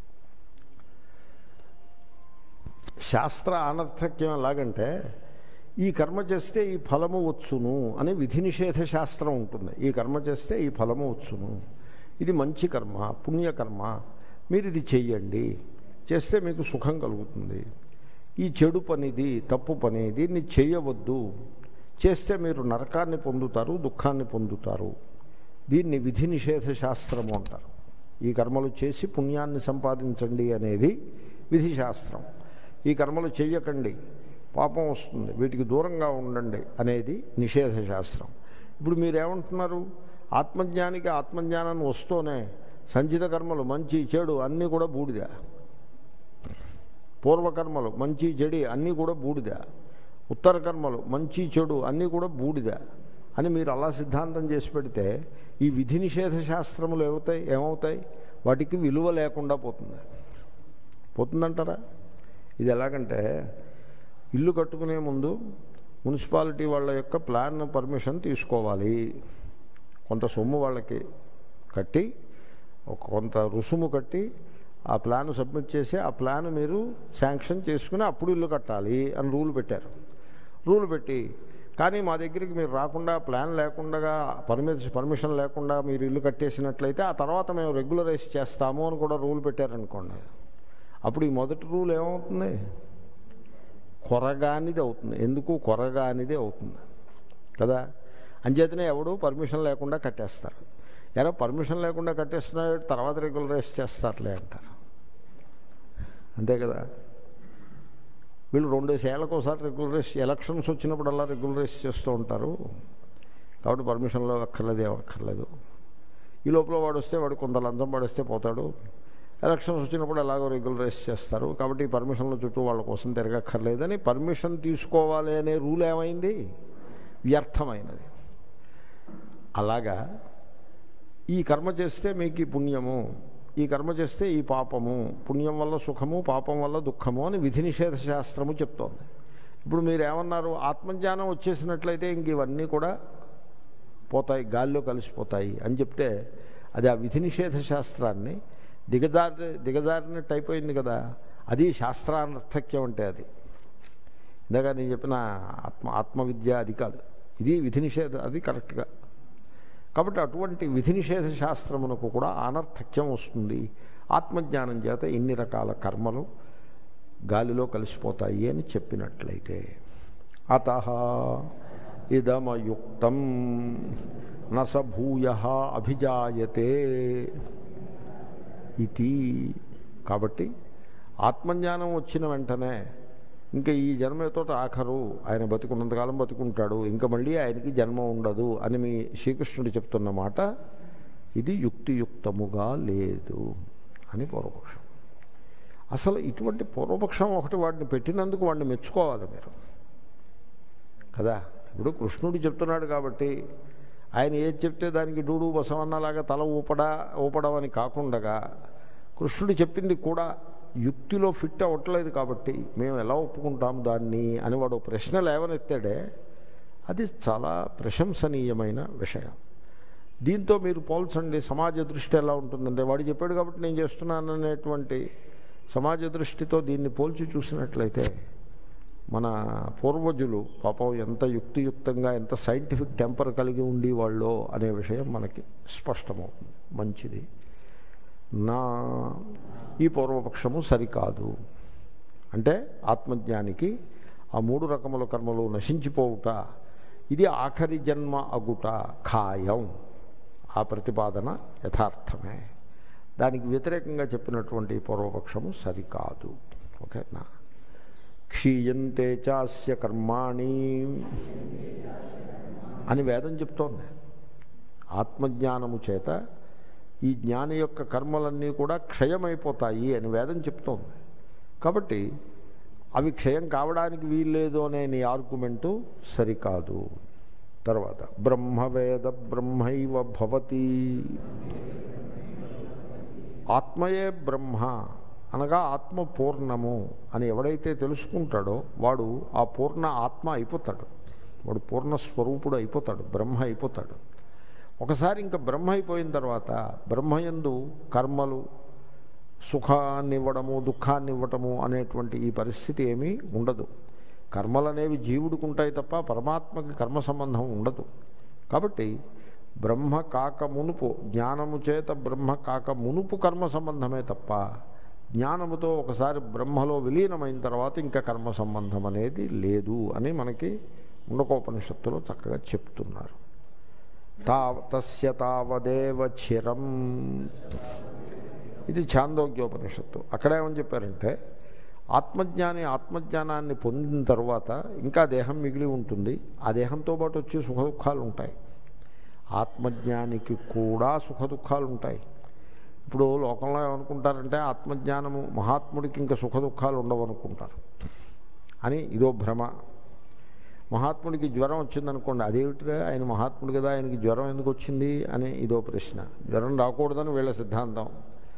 శాస్త్ర అనర్థక్యం ఎలాగంటే ఈ కర్మ చేస్తే ఈ ఫలము వచ్చును అని విధి నిషేధ శాస్త్రం ఉంటుంది ఈ కర్మ చేస్తే ఈ ఫలము వచ్చును ఇది మంచి కర్మ పుణ్యకర్మ మీరు ఇది చెయ్యండి చేస్తే మీకు సుఖం కలుగుతుంది ఈ చెడు పనిది తప్పు పని దీన్ని చేయవద్దు చేస్తే మీరు నరకాన్ని పొందుతారు దుఃఖాన్ని పొందుతారు దీన్ని విధి నిషేధ శాస్త్రము అంటారు ఈ కర్మలు చేసి పుణ్యాన్ని సంపాదించండి అనేది విధి శాస్త్రం ఈ కర్మలు చేయకండి పాపం వస్తుంది వీటికి దూరంగా ఉండండి అనేది నిషేధ శాస్త్రం ఇప్పుడు మీరేమంటున్నారు ఆత్మజ్ఞానికి ఆత్మజ్ఞానం వస్తూనే సంచిత కర్మలు మంచి చెడు అన్నీ కూడా బూడిద పూర్వకర్మలు మంచి చెడి అన్నీ కూడా బూడిద ఉత్తర కర్మలు మంచి చెడు అన్నీ కూడా బూడిద అని మీరు అలా సిద్ధాంతం చేసి పెడితే ఈ విధి నిషేధ శాస్త్రములు ఏమవుతాయి ఏమవుతాయి వాటికి విలువ లేకుండా పోతుంది పోతుందంటారా ఇది ఎలాగంటే ఇల్లు కట్టుకునే ముందు మున్సిపాలిటీ వాళ్ళ యొక్క ప్లాన్ పర్మిషన్ తీసుకోవాలి కొంత సొమ్ము వాళ్ళకి కట్టి ఒక కొంత రుసుము కట్టి ఆ ప్లాన్ సబ్మిట్ చేసి ఆ ప్లాన్ మీరు శాంక్షన్ చేసుకుని అప్పుడు ఇల్లు కట్టాలి అని రూల్ పెట్టారు రూల్ పెట్టి కానీ మా దగ్గరికి మీరు రాకుండా ప్లాన్ లేకుండా పర్మిషన్ పర్మిషన్ లేకుండా మీరు ఇల్లు కట్టేసినట్లయితే ఆ తర్వాత మేము రెగ్యులరైజ్ చేస్తాము అని కూడా రూల్ పెట్టారనుకోండి అప్పుడు ఈ మొదటి రూల్ ఏమవుతుంది కొరగానిది అవుతుంది ఎందుకు కొరగానిది అవుతుంది కదా అంచేతనే ఎవడు పర్మిషన్ లేకుండా కట్టేస్తారు ఎలా పర్మిషన్ లేకుండా కట్టేస్తున్నాడు తర్వాత రెగ్యులరైజ్ చేస్తారులే అంటారు అంతే కదా వీళ్ళు రెండేసి ఏళ్ళకు ఒకసారి రెగ్యులరైజ్ ఎలక్షన్స్ వచ్చినప్పుడల్లా రెగ్యులరైజ్ చేస్తూ ఉంటారు కాబట్టి పర్మిషన్లో అక్కర్లేదు ఏం అక్కర్లేదు ఈ లోపల వాడు వస్తే వాడు కొంత లంచం పడిస్తే పోతాడు ఎలక్షన్స్ వచ్చినప్పుడు ఎలాగో రెగ్యులరైజ్ చేస్తారు కాబట్టి ఈ పర్మిషన్ల చుట్టూ వాళ్ళ కోసం తిరగక్కర్లేదని పర్మిషన్ తీసుకోవాలి అనే రూల్ ఏమైంది వ్యర్థమైనది అలాగా ఈ కర్మ చేస్తే మీకు ఈ పుణ్యము ఈ కర్మ చేస్తే ఈ పాపము పుణ్యం వల్ల సుఖము పాపం వల్ల దుఃఖము అని విధి నిషేధ శాస్త్రము చెప్తోంది ఇప్పుడు మీరు ఏమన్నారు ఆత్మజ్ఞానం వచ్చేసినట్లయితే ఇంక ఇవన్నీ కూడా పోతాయి గాల్లో కలిసిపోతాయి అని చెప్తే అది ఆ విధి నిషేధ శాస్త్రాన్ని దిగజారి దిగజారినట్టు అయిపోయింది కదా అది శాస్త్రానర్థక్యం అంటే అది ఇందాక నేను చెప్పిన ఆత్మ ఆత్మవిద్య అది కాదు ఇది విధి నిషేధ అది కరెక్ట్గా కాబట్టి అటువంటి విధి నిషేధ శాస్త్రమునకు కూడా అనర్థక్యం వస్తుంది ఆత్మజ్ఞానం చేత ఇన్ని రకాల కర్మలు గాలిలో కలిసిపోతాయి అని చెప్పినట్లయితే అత ఇదమయుక్తం నసభూయ అభిజాయతే ఇది కాబట్టి ఆత్మజ్ఞానం వచ్చిన వెంటనే ఇంకా ఈ జన్మతో ఆఖరు ఆయన బతుకున్నంతకాలం బతుకుంటాడు ఇంకా మళ్ళీ ఆయనకి జన్మ ఉండదు అని మీ శ్రీకృష్ణుడు చెప్తున్న మాట ఇది యుక్తియుక్తముగా లేదు అని పూర్వపక్షం అసలు ఇటువంటి పూర్వపక్షం ఒకటి వాడిని పెట్టినందుకు వాడిని మెచ్చుకోవాలి మీరు కదా ఇప్పుడు కృష్ణుడు చెప్తున్నాడు కాబట్టి ఆయన ఏది చెప్తే దానికి డూడు బసవన్నలాగా తల ఊపడా ఊపడం అని కాకుండా కృష్ణుడు చెప్పింది కూడా యుక్తిలో ఫిట్ అవ్వట్లేదు కాబట్టి మేము ఎలా ఒప్పుకుంటాం దాన్ని అని వాడు ప్రశ్న లేవనెత్తాడే అది చాలా ప్రశంసనీయమైన విషయం దీంతో మీరు పోల్చండి సమాజ దృష్టి ఎలా ఉంటుందంటే వాడు చెప్పాడు కాబట్టి నేను చేస్తున్నాను అనేటువంటి సమాజ దృష్టితో దీన్ని పోల్చి చూసినట్లయితే మన పూర్వజులు పాపం ఎంత యుక్తియుక్తంగా ఎంత సైంటిఫిక్ టెంపర్ కలిగి ఉండి వాళ్ళో అనే విషయం మనకి స్పష్టమవుతుంది మంచిది నా ఈ పూర్వపక్షము సరికాదు అంటే ఆత్మజ్ఞానికి ఆ మూడు రకముల కర్మలు నశించిపోవుట ఇది ఆఖరి జన్మ అగుట ఖాయం ఆ ప్రతిపాదన యథార్థమే దానికి వ్యతిరేకంగా చెప్పినటువంటి పూర్వపక్షము సరికాదు ఓకేనా క్షీయంతే చాస్య కర్మాణి అని వేదం చెప్తోంది ఆత్మజ్ఞానము చేత ఈ జ్ఞాని యొక్క కర్మలన్నీ కూడా క్షయమైపోతాయి అని వేదం చెప్తోంది కాబట్టి అవి క్షయం కావడానికి వీల్లేదు అనే నీ ఆర్గ్యుమెంటు సరికాదు తర్వాత బ్రహ్మవేద బ్రహ్మైవ భవతి ఆత్మయే బ్రహ్మ అనగా ఆత్మ పూర్ణము అని ఎవడైతే తెలుసుకుంటాడో వాడు ఆ పూర్ణ ఆత్మ అయిపోతాడు వాడు పూర్ణ స్వరూపుడు అయిపోతాడు బ్రహ్మ అయిపోతాడు ఒకసారి ఇంకా బ్రహ్మ అయిపోయిన తర్వాత బ్రహ్మయందు కర్మలు సుఖాన్ని ఇవ్వడము దుఃఖాన్ని ఇవ్వటము అనేటువంటి ఈ పరిస్థితి ఏమీ ఉండదు కర్మలు అనేవి జీవుడికి ఉంటాయి తప్ప పరమాత్మకి కర్మ సంబంధం ఉండదు కాబట్టి బ్రహ్మ కాక మునుపు జ్ఞానము చేత బ్రహ్మ కాక మునుపు కర్మ సంబంధమే తప్ప జ్ఞానముతో ఒకసారి బ్రహ్మలో విలీనమైన తర్వాత ఇంకా కర్మ సంబంధం అనేది లేదు అని మనకి ఉండకోపనిషత్తులో చక్కగా చెప్తున్నారు తా తస్య తావదేవ చిరం ఇది ఛాందోగ్యోపనిషత్తు అక్కడ ఏమని చెప్పారంటే ఆత్మజ్ఞాని ఆత్మజ్ఞానాన్ని పొందిన తర్వాత ఇంకా దేహం మిగిలి ఉంటుంది ఆ దేహంతో పాటు వచ్చి సుఖ దుఃఖాలు ఉంటాయి ఆత్మజ్ఞానికి కూడా సుఖ దుఃఖాలు ఉంటాయి ఇప్పుడు లోకంలో ఏమనుకుంటారంటే ఆత్మజ్ఞానము మహాత్ముడికి ఇంకా సుఖ దుఃఖాలు ఉండవు అనుకుంటారు అని ఇదో భ్రమ మహాత్ముడికి జ్వరం వచ్చిందనుకోండి అదేమిటిగా ఆయన మహాత్ముడు కదా ఆయనకి జ్వరం ఎందుకు వచ్చింది అని ఇదో ప్రశ్న జ్వరం రాకూడదని వీళ్ళ సిద్ధాంతం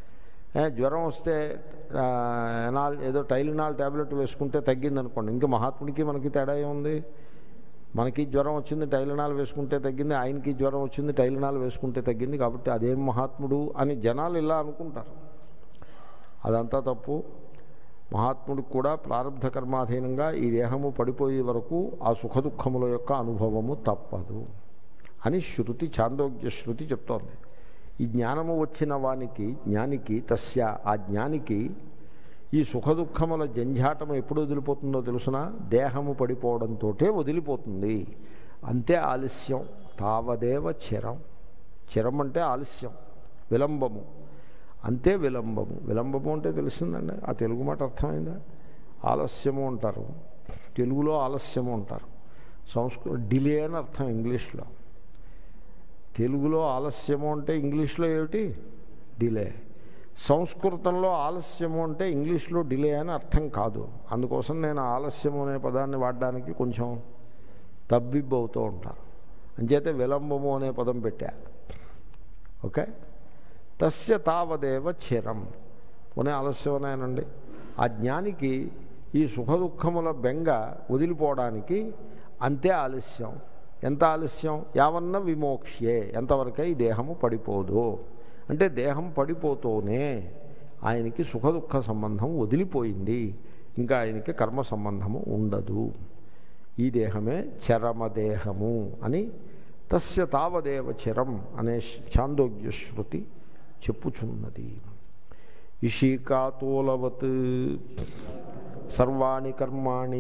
ఏ, జ్వరం వస్తే ఆ, ఎనాల్ ఏదో టైలినాల్ ట్యాబ్లెట్ వేసుకుంటే తగ్గింది అనుకోండి ఇంకా మహాత్ముడికి మనకి తేడా ఏముంది మనకి జ్వరం వచ్చింది టైలినాల్ వేసుకుంటే తగ్గింది ఆయనకి జ్వరం వచ్చింది టైలినాల్ వేసుకుంటే తగ్గింది కాబట్టి అదేం మహాత్ముడు అని జనాలు ఇలా అనుకుంటారు అదంతా తప్పు మహాత్ముడికి కూడా ప్రారంధ కర్మాధీనంగా ఈ దేహము పడిపోయే వరకు ఆ సుఖదుఖముల యొక్క అనుభవము తప్పదు అని శృతి చాందోగ్య శృతి చెప్తోంది ఈ జ్ఞానము వచ్చిన వానికి జ్ఞానికి తస్య ఆ జ్ఞానికి ఈ సుఖదుఖముల జంఝాటము ఎప్పుడు వదిలిపోతుందో తెలుసునా దేహము పడిపోవడంతో వదిలిపోతుంది అంతే ఆలస్యం తావదేవ చిరం చిరం అంటే ఆలస్యం విలంబము అంతే విలంబము విలంబము అంటే తెలిసిందండి ఆ తెలుగు మాట అర్థమైందా ఆలస్యము అంటారు తెలుగులో ఆలస్యము అంటారు సంస్కృ డిలే అని అర్థం ఇంగ్లీష్లో తెలుగులో ఆలస్యము అంటే ఇంగ్లీష్లో ఏమిటి డిలే సంస్కృతంలో ఆలస్యము అంటే ఇంగ్లీష్లో డిలే అని అర్థం కాదు అందుకోసం నేను ఆలస్యము అనే పదాన్ని వాడడానికి కొంచెం తబ్బిబ్బు అవుతూ ఉంటాను అంచేతే విలంబము అనే పదం పెట్టా ఓకే తస్య తావదేవ చిరం పోనీ ఆలస్యమనేనండి ఆ జ్ఞానికి ఈ సుఖదుఖముల బెంగ వదిలిపోవడానికి అంతే ఆలస్యం ఎంత ఆలస్యం యావన్న విమోక్ష్యే ఎంతవరకే ఈ దేహము పడిపోదు అంటే దేహం పడిపోతూనే ఆయనకి సుఖదుఖ సంబంధం వదిలిపోయింది ఇంకా ఆయనకి కర్మ సంబంధము ఉండదు ఈ దేహమే చరమదేహము అని తస్య తావదేవ చిరం అనే ఛాందోగ్య శృతి చెప్పుచున్నది ఇషికాతోలవత్ సర్వాణి కర్మాణి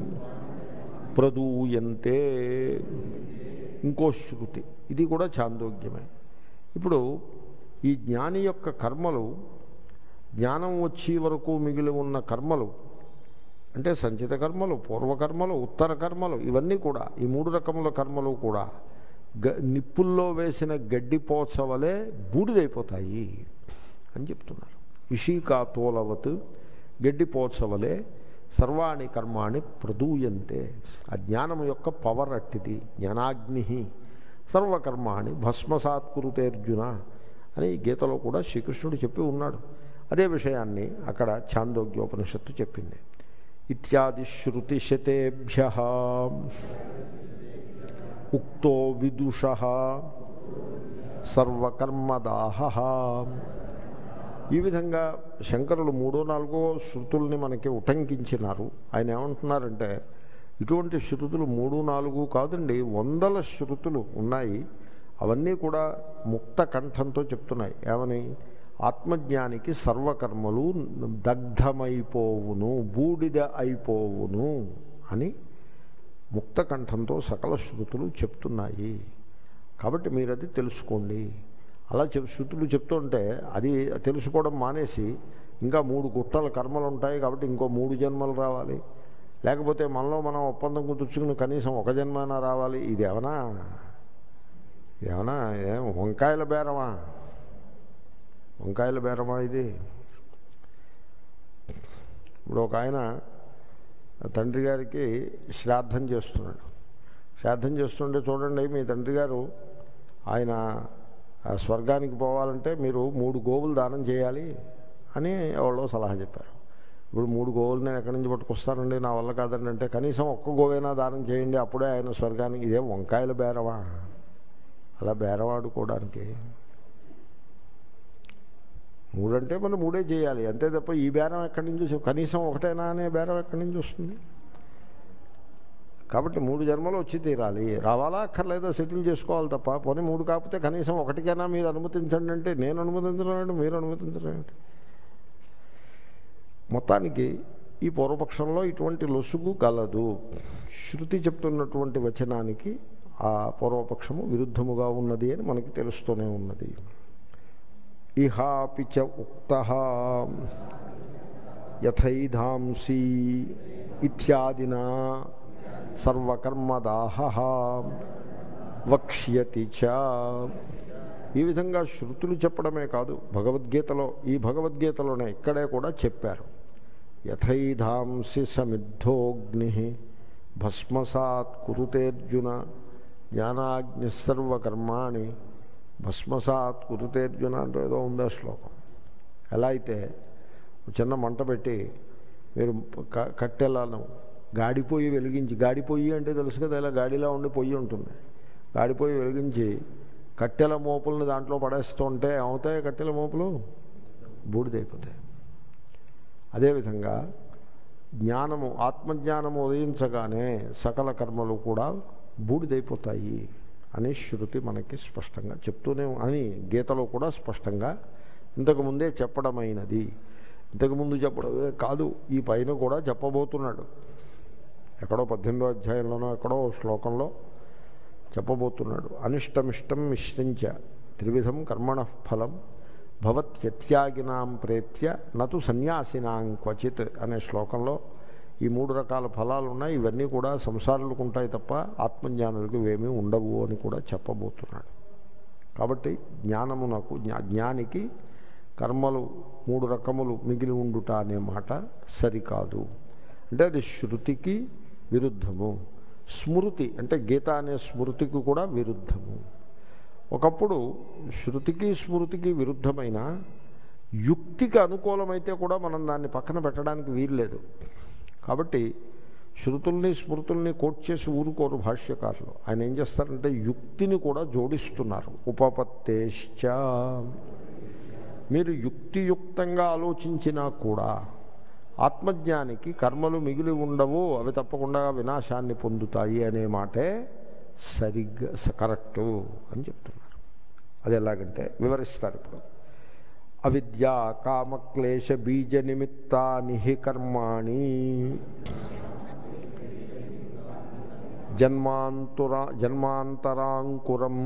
ప్రదూయంతే ఇంకో శృతి ఇది కూడా చాందోగ్యమే ఇప్పుడు ఈ జ్ఞాని యొక్క కర్మలు జ్ఞానం వచ్చే వరకు మిగిలి ఉన్న కర్మలు అంటే సంచిత కర్మలు పూర్వకర్మలు ఉత్తర కర్మలు ఇవన్నీ కూడా ఈ మూడు రకముల కర్మలు కూడా గ నిప్పుల్లో వేసిన గడ్డి పోచవలే బూడిదైపోతాయి అని చెప్తున్నారు ఇషికా తోలవత్ గడ్డి పోచవలే సర్వాణి కర్మాణి ప్రదూయంతే ఆ జ్ఞానం యొక్క పవర్ అట్టిది జ్ఞానాగ్ని సర్వకర్మాణి భస్మసాత్ కురుతేర్జున అని గీతలో కూడా శ్రీకృష్ణుడు చెప్పి ఉన్నాడు అదే విషయాన్ని అక్కడ ఛాందోగ్యోపనిషత్తు చెప్పింది ఇత్యాది శృతిశతేభ్య ఉక్తో విదుష సర్వకర్మదాహ ఈ విధంగా శంకరులు మూడో నాలుగో శృతుల్ని మనకి ఉటంకించినారు ఆయన ఏమంటున్నారంటే ఇటువంటి శృతులు మూడు నాలుగు కాదండి వందల శృతులు ఉన్నాయి అవన్నీ కూడా ముక్త కంఠంతో చెప్తున్నాయి ఏమని ఆత్మజ్ఞానికి సర్వకర్మలు దగ్ధమైపోవును బూడిద అయిపోవును అని ముక్త కంఠంతో సకల శృతులు చెప్తున్నాయి కాబట్టి మీరు అది తెలుసుకోండి అలా చెప్ శృతులు చెప్తుంటే అది తెలుసుకోవడం మానేసి ఇంకా మూడు గుట్టల కర్మలు ఉంటాయి కాబట్టి ఇంకో మూడు జన్మలు రావాలి లేకపోతే మనలో మనం ఒప్పందం కుదుర్చుకుని కనీసం ఒక జన్మైనా రావాలి ఇది ఏమన్నా ఏమన్నా ఏం వంకాయల బేరమా వంకాయల బేరమా ఇది ఇప్పుడు ఒక ఆయన తండ్రి గారికి శ్రాద్ధం చేస్తున్నాడు శ్రాద్ధం చేస్తుంటే చూడండి మీ తండ్రి గారు ఆయన ఆ స్వర్గానికి పోవాలంటే మీరు మూడు గోవులు దానం చేయాలి అని ఎవరో సలహా చెప్పారు ఇప్పుడు మూడు గోవులు నేను ఎక్కడి నుంచి పట్టుకొస్తానండి నా వల్ల కాదండి అంటే కనీసం ఒక్క గోవైనా దానం చేయండి అప్పుడే ఆయన స్వర్గానికి ఇదే వంకాయల బేరవా అలా బేరవాడుకోవడానికి మూడంటే మనం మూడే చేయాలి అంతే తప్ప ఈ బేరం ఎక్కడి నుంచి వచ్చి- కనీసం ఒకటైనా అనే బేరం ఎక్కడి నుంచి వస్తుంది కాబట్టి మూడు జన్మలు వచ్చి తీరాలి రావాలా అక్కర్లేదా సెటిల్ చేసుకోవాలి తప్ప పోనీ మూడు కాకపోతే కనీసం ఒకటికైనా మీరు అనుమతించండి అంటే నేను అనుమతించడం మీరు అనుమతించడం ఏమిటి మొత్తానికి ఈ పూర్వపక్షంలో ఇటువంటి లొసుగు గలదు శృతి చెప్తున్నటువంటి వచనానికి ఆ పూర్వపక్షము విరుద్ధముగా ఉన్నది అని మనకి తెలుస్తూనే ఉన్నది ఇహాపి చ ఉక్త యథైధాంసి ఇత్యాదినా సర్వకర్మదాహ వక్ష్యతి చ ఈ విధంగా శృతులు చెప్పడమే కాదు భగవద్గీతలో ఈ భగవద్గీతలోనే ఇక్కడే కూడా చెప్పారు యథైధాంసి సమిద్ధోగ్ని భస్మసాత్ కురుతేర్జున జ్ఞానాగ్ని సర్వకర్మాణి భస్మసాత్ కురుతేర్జున అంటే ఏదో ఉందా శ్లోకం ఎలా అయితే చిన్న మంట పెట్టి మీరు క- కట్టెలను గాడిపోయి వెలిగించి గాడిపోయి అంటే తెలుసు కదా ఇలా గాడిలా ఉండి పొయ్యి ఉంటుంది గాడిపోయి వెలిగించి కట్టెల మోపులను దాంట్లో పడేస్తుంటే ఏమవుతాయి కట్టెల మోపులు బూడిదైపోతాయి అదేవిధంగా జ్ఞానము ఆత్మజ్ఞానము ఉదయించగానే సకల కర్మలు కూడా బూడిదైపోతాయి అని శృతి మనకి స్పష్టంగా చెప్తూనే అని గీతలో కూడా స్పష్టంగా ఇంతకుముందే చెప్పడమైనది ఇంతకుముందు చెప్పడమే కాదు ఈ పైన కూడా చెప్పబోతున్నాడు ఎక్కడో పద్దెనిమిదో అధ్యాయంలోనో ఎక్కడో ఓ శ్లోకంలో చెప్పబోతున్నాడు అనిష్టమిష్టం మిశ్రించ త్రివిధం కర్మణ ఫలం భవత్యత్యాగినాం ప్రేత్య నతు సన్యాసినాం క్వచిత్ అనే శ్లోకంలో ఈ మూడు రకాల ఫలాలు ఉన్నాయి ఇవన్నీ కూడా సంసారాలకు ఉంటాయి తప్ప ఆత్మజ్ఞానులకు ఇవేమీ ఉండవు అని కూడా చెప్పబోతున్నాడు కాబట్టి జ్ఞానమునకు జ్ఞా- జ్ఞానికి కర్మలు మూడు రకములు మిగిలి ఉండుట అనే మాట సరికాదు అంటే అది శృతికి విరుద్ధము స్మృతి అంటే గీత అనే స్మృతికి కూడా విరుద్ధము ఒకప్పుడు శృతికి స్మృతికి విరుద్ధమైన యుక్తికి అనుకూలమైతే కూడా మనం దాన్ని పక్కన పెట్టడానికి వీల్లేదు కాబట్టి శృతుల్ని స్మృతుల్ని కోట్ చేసి ఊరుకోరు భాష్యకారులు ఆయన ఏం చేస్తారంటే యుక్తిని కూడా జోడిస్తున్నారు ఉపపత్తేశ్చ మీరు యుక్తియుక్తంగా ఆలోచించినా కూడా ఆత్మజ్ఞానికి కర్మలు మిగిలి ఉండవు అవి తప్పకుండా వినాశాన్ని పొందుతాయి అనే మాటే సరిగ్గా స- కరెక్టు అని చెప్తున్నారు అది ఎలాగంటే వివరిస్తారు ఇప్పుడు అవిద్యా కామక్లేశ బీజ నిమిత్తాని హి కర్మాణి జన్మాంతురా జన్మాంతరాంకురం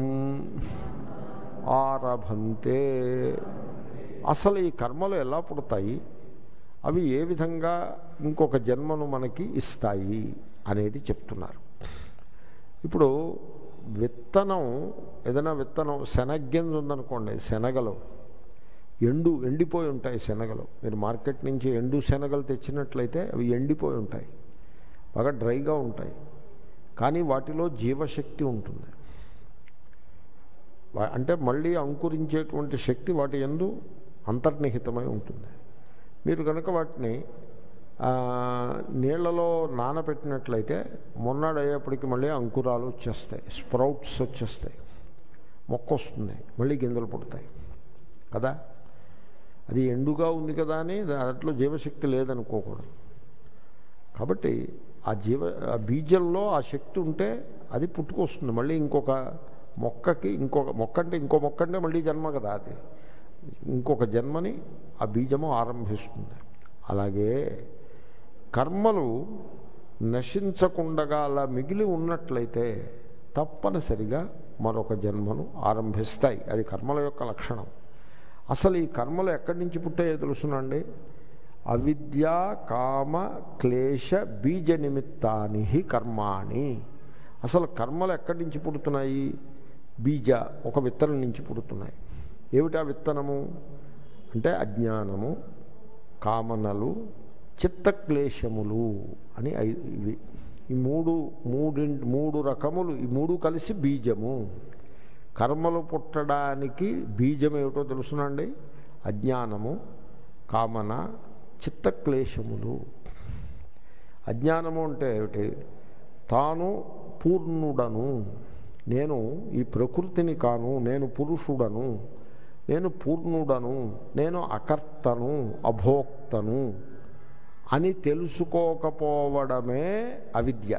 ఆరభంతే అసలు ఈ కర్మలు ఎలా పుడతాయి అవి ఏ విధంగా ఇంకొక జన్మను మనకి ఇస్తాయి అనేది చెప్తున్నారు ఇప్పుడు విత్తనం ఏదైనా విత్తనం శనగ్గింజ ఉందనుకోండి శనగలు ఎండు ఎండిపోయి ఉంటాయి శనగలు మీరు మార్కెట్ నుంచి ఎండు శనగలు తెచ్చినట్లయితే అవి ఎండిపోయి ఉంటాయి బాగా డ్రైగా ఉంటాయి కానీ వాటిలో జీవశక్తి ఉంటుంది వా- అంటే మళ్ళీ అంకురించేటువంటి శక్తి వాటి ఎందు అంతర్నిహితమై ఉంటుంది మీరు కనుక వాటిని ఆ, నీళ్లలో నానబెట్టినట్లయితే మొన్నాడు అయ్యేప్పటికి మళ్ళీ అంకురాలు వచ్చేస్తాయి స్ప్రౌట్స్ వచ్చేస్తాయి మొక్క వస్తుంది మళ్ళీ గింజలు పుడతాయి కదా అది ఎండుగా ఉంది కదా అని దాంట్లో జీవశక్తి లేదనుకోకూడదు కాబట్టి ఆ జీవ ఆ బీజంలో ఆ శక్తి ఉంటే అది పుట్టుకొస్తుంది మళ్ళీ ఇంకొక మొక్కకి ఇంకొక మొక్క అంటే ఇంకో మొక్క అంటే మళ్ళీ జన్మ కదా అది ఇంకొక జన్మని ఆ బీజము ఆరంభిస్తుంది అలాగే కర్మలు నశించకుండగా అలా మిగిలి ఉన్నట్లయితే తప్పనిసరిగా మరొక జన్మను ఆరంభిస్తాయి అది కర్మల యొక్క లక్షణం అసలు ఈ కర్మలు ఎక్కడి నుంచి పుట్టాయో తెలుసునండి అవిద్య కామ క్లేశ బీజ నిమిత్తాని హి కర్మాణి అసలు కర్మలు ఎక్కడి నుంచి పుడుతున్నాయి బీజ ఒక విత్తనం నుంచి పుడుతున్నాయి ఏమిటా విత్తనము అంటే అజ్ఞానము కామనలు చిత్తక్లేశములు అని ఐ- ఇవి ఈ మూడు మూడి మూడు రకములు ఈ మూడు కలిసి బీజము కర్మలు పుట్టడానికి బీజం ఏమిటో తెలుసునండి అజ్ఞానము కామన చిత్తక్లేశములు అజ్ఞానము అంటే ఏమిటి తాను పూర్ణుడను నేను ఈ ప్రకృతిని కాను నేను పురుషుడను నేను పూర్ణుడను నేను అకర్తను అభోక్తను అని తెలుసుకోకపోవడమే అవిద్య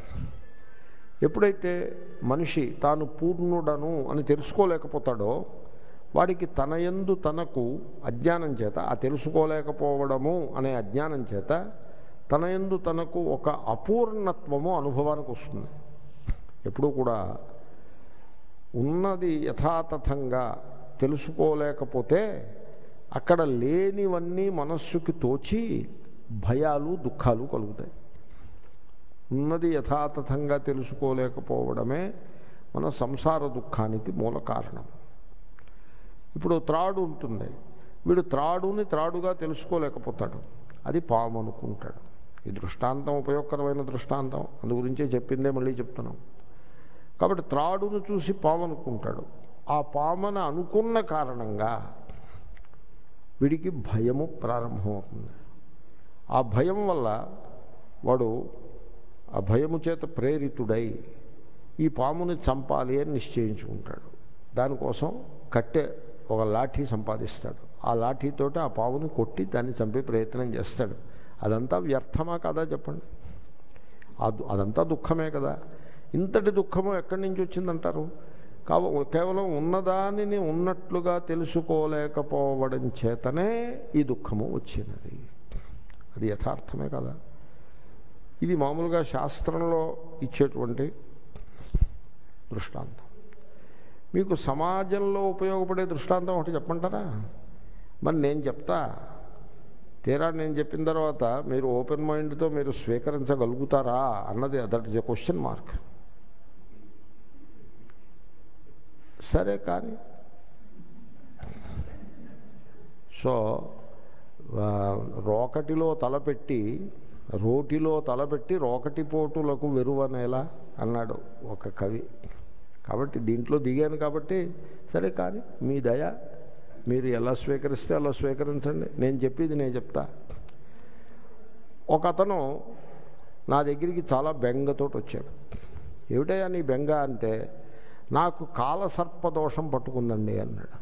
ఎప్పుడైతే మనిషి తాను పూర్ణుడను అని తెలుసుకోలేకపోతాడో వాడికి తన యందు తనకు అజ్ఞానం చేత ఆ తెలుసుకోలేకపోవడము అనే అజ్ఞానం చేత తన యందు తనకు ఒక అపూర్ణత్వము అనుభవానికి వస్తుంది ఎప్పుడూ కూడా ఉన్నది యథాతథంగా తెలుసుకోలేకపోతే అక్కడ లేనివన్నీ మనస్సుకి తోచి భయాలు దుఃఖాలు కలుగుతాయి ఉన్నది యథాతథంగా తెలుసుకోలేకపోవడమే మన సంసార దుఃఖానికి మూల కారణం ఇప్పుడు త్రాడు ఉంటుంది వీడు త్రాడుని త్రాడుగా తెలుసుకోలేకపోతాడు అది పాము అనుకుంటాడు ఈ దృష్టాంతం ఉపయోగకరమైన దృష్టాంతం అందు గురించే చెప్పిందే మళ్ళీ చెప్తున్నాం కాబట్టి త్రాడును చూసి పాము అనుకుంటాడు ఆ పామను అనుకున్న కారణంగా వీడికి భయము ప్రారంభమవుతుంది ఆ భయం వల్ల వాడు ఆ భయము చేత ప్రేరితుడై ఈ పాముని చంపాలి అని నిశ్చయించుకుంటాడు దానికోసం కట్టె ఒక లాఠీ సంపాదిస్తాడు ఆ లాఠీతోటి ఆ పావుని కొట్టి దాన్ని చంపే ప్రయత్నం చేస్తాడు అదంతా వ్యర్థమా కదా చెప్పండి ఆ దు- అదంతా దుఃఖమే కదా ఇంతటి దుఃఖము ఎక్కడి నుంచి వచ్చిందంటారు కావ కేవలం ఉన్నదానిని ఉన్నట్లుగా తెలుసుకోలేకపోవడం చేతనే ఈ దుఃఖము వచ్చినది అది యథార్థమే కదా ఇది మామూలుగా శాస్త్రంలో ఇచ్చేటువంటి దృష్టాంతం మీకు సమాజంలో ఉపయోగపడే దృష్టాంతం ఒకటి చెప్పంటారా మరి నేను చెప్తా తీరా నేను చెప్పిన తర్వాత మీరు ఓపెన్ మైండ్తో మీరు స్వీకరించగలుగుతారా అన్నది that is a question mark సరే కానీ సో ఆ, రోకటిలో తలపెట్టి రోటిలో తలపెట్టి రోకటి పోటులకు వెరువనేలా అన్నాడు ఒక కవి కాబట్టి దీంట్లో దిగాను కాబట్టి సరే కానీ మీ దయ మీరు ఎలా స్వీకరిస్తే అలా స్వీకరించండి నేను చెప్పేది నేను చెప్తా ఒక అతను నా దగ్గరికి చాలా బెంగతోటి వచ్చాడు ఏమిటయ్యా నీ బెంగ అంటే నాకు కాలసర్పదోషం పట్టుకుందండి అన్నాడు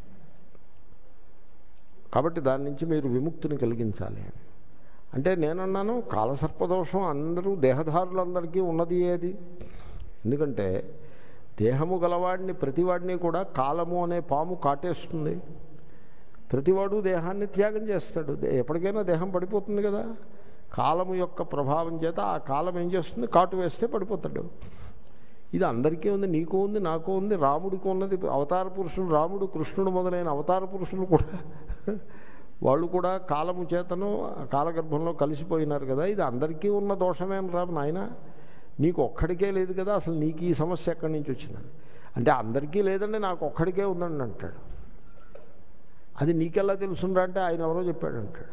కాబట్టి దాని నుంచి మీరు విముక్తిని కలిగించాలి అని అంటే నేనన్నాను కాలసర్పదోషం అందరూ దేహదారులందరికీ ఉన్నది ఏది ఎందుకంటే దేహము గలవాడిని ప్రతివాడిని కూడా కాలము అనే పాము కాటేస్తుంది ప్రతివాడు దేహాన్ని త్యాగం చేస్తాడు దే- ఎప్పటికైనా దేహం పడిపోతుంది కదా కాలము యొక్క ప్రభావం చేత ఆ కాలం ఏం చేస్తుంది కాటు వేస్తే పడిపోతాడు ఇది అందరికీ ఉంది నీకు ఉంది నాకు ఉంది రాముడికి ఉన్నది అవతార పురుషులు రాముడు కృష్ణుడు మొదలైన అవతార పురుషులు కూడా వాళ్ళు కూడా కాలము చేతను కాలగర్భంలో కలిసిపోయినారు కదా ఇది అందరికీ ఉన్న దోషమేం రా నాయన నీకు ఒక్కడికే లేదు కదా అసలు నీకు ఈ సమస్య ఎక్కడి నుంచి వచ్చిందని అంటే అందరికీ లేదండి నాకు ఒక్కడికే ఉందండి అంటాడు అది నీకెలా తెలుసుండ్రా అంటే ఆయన ఎవరో చెప్పాడు అంటాడు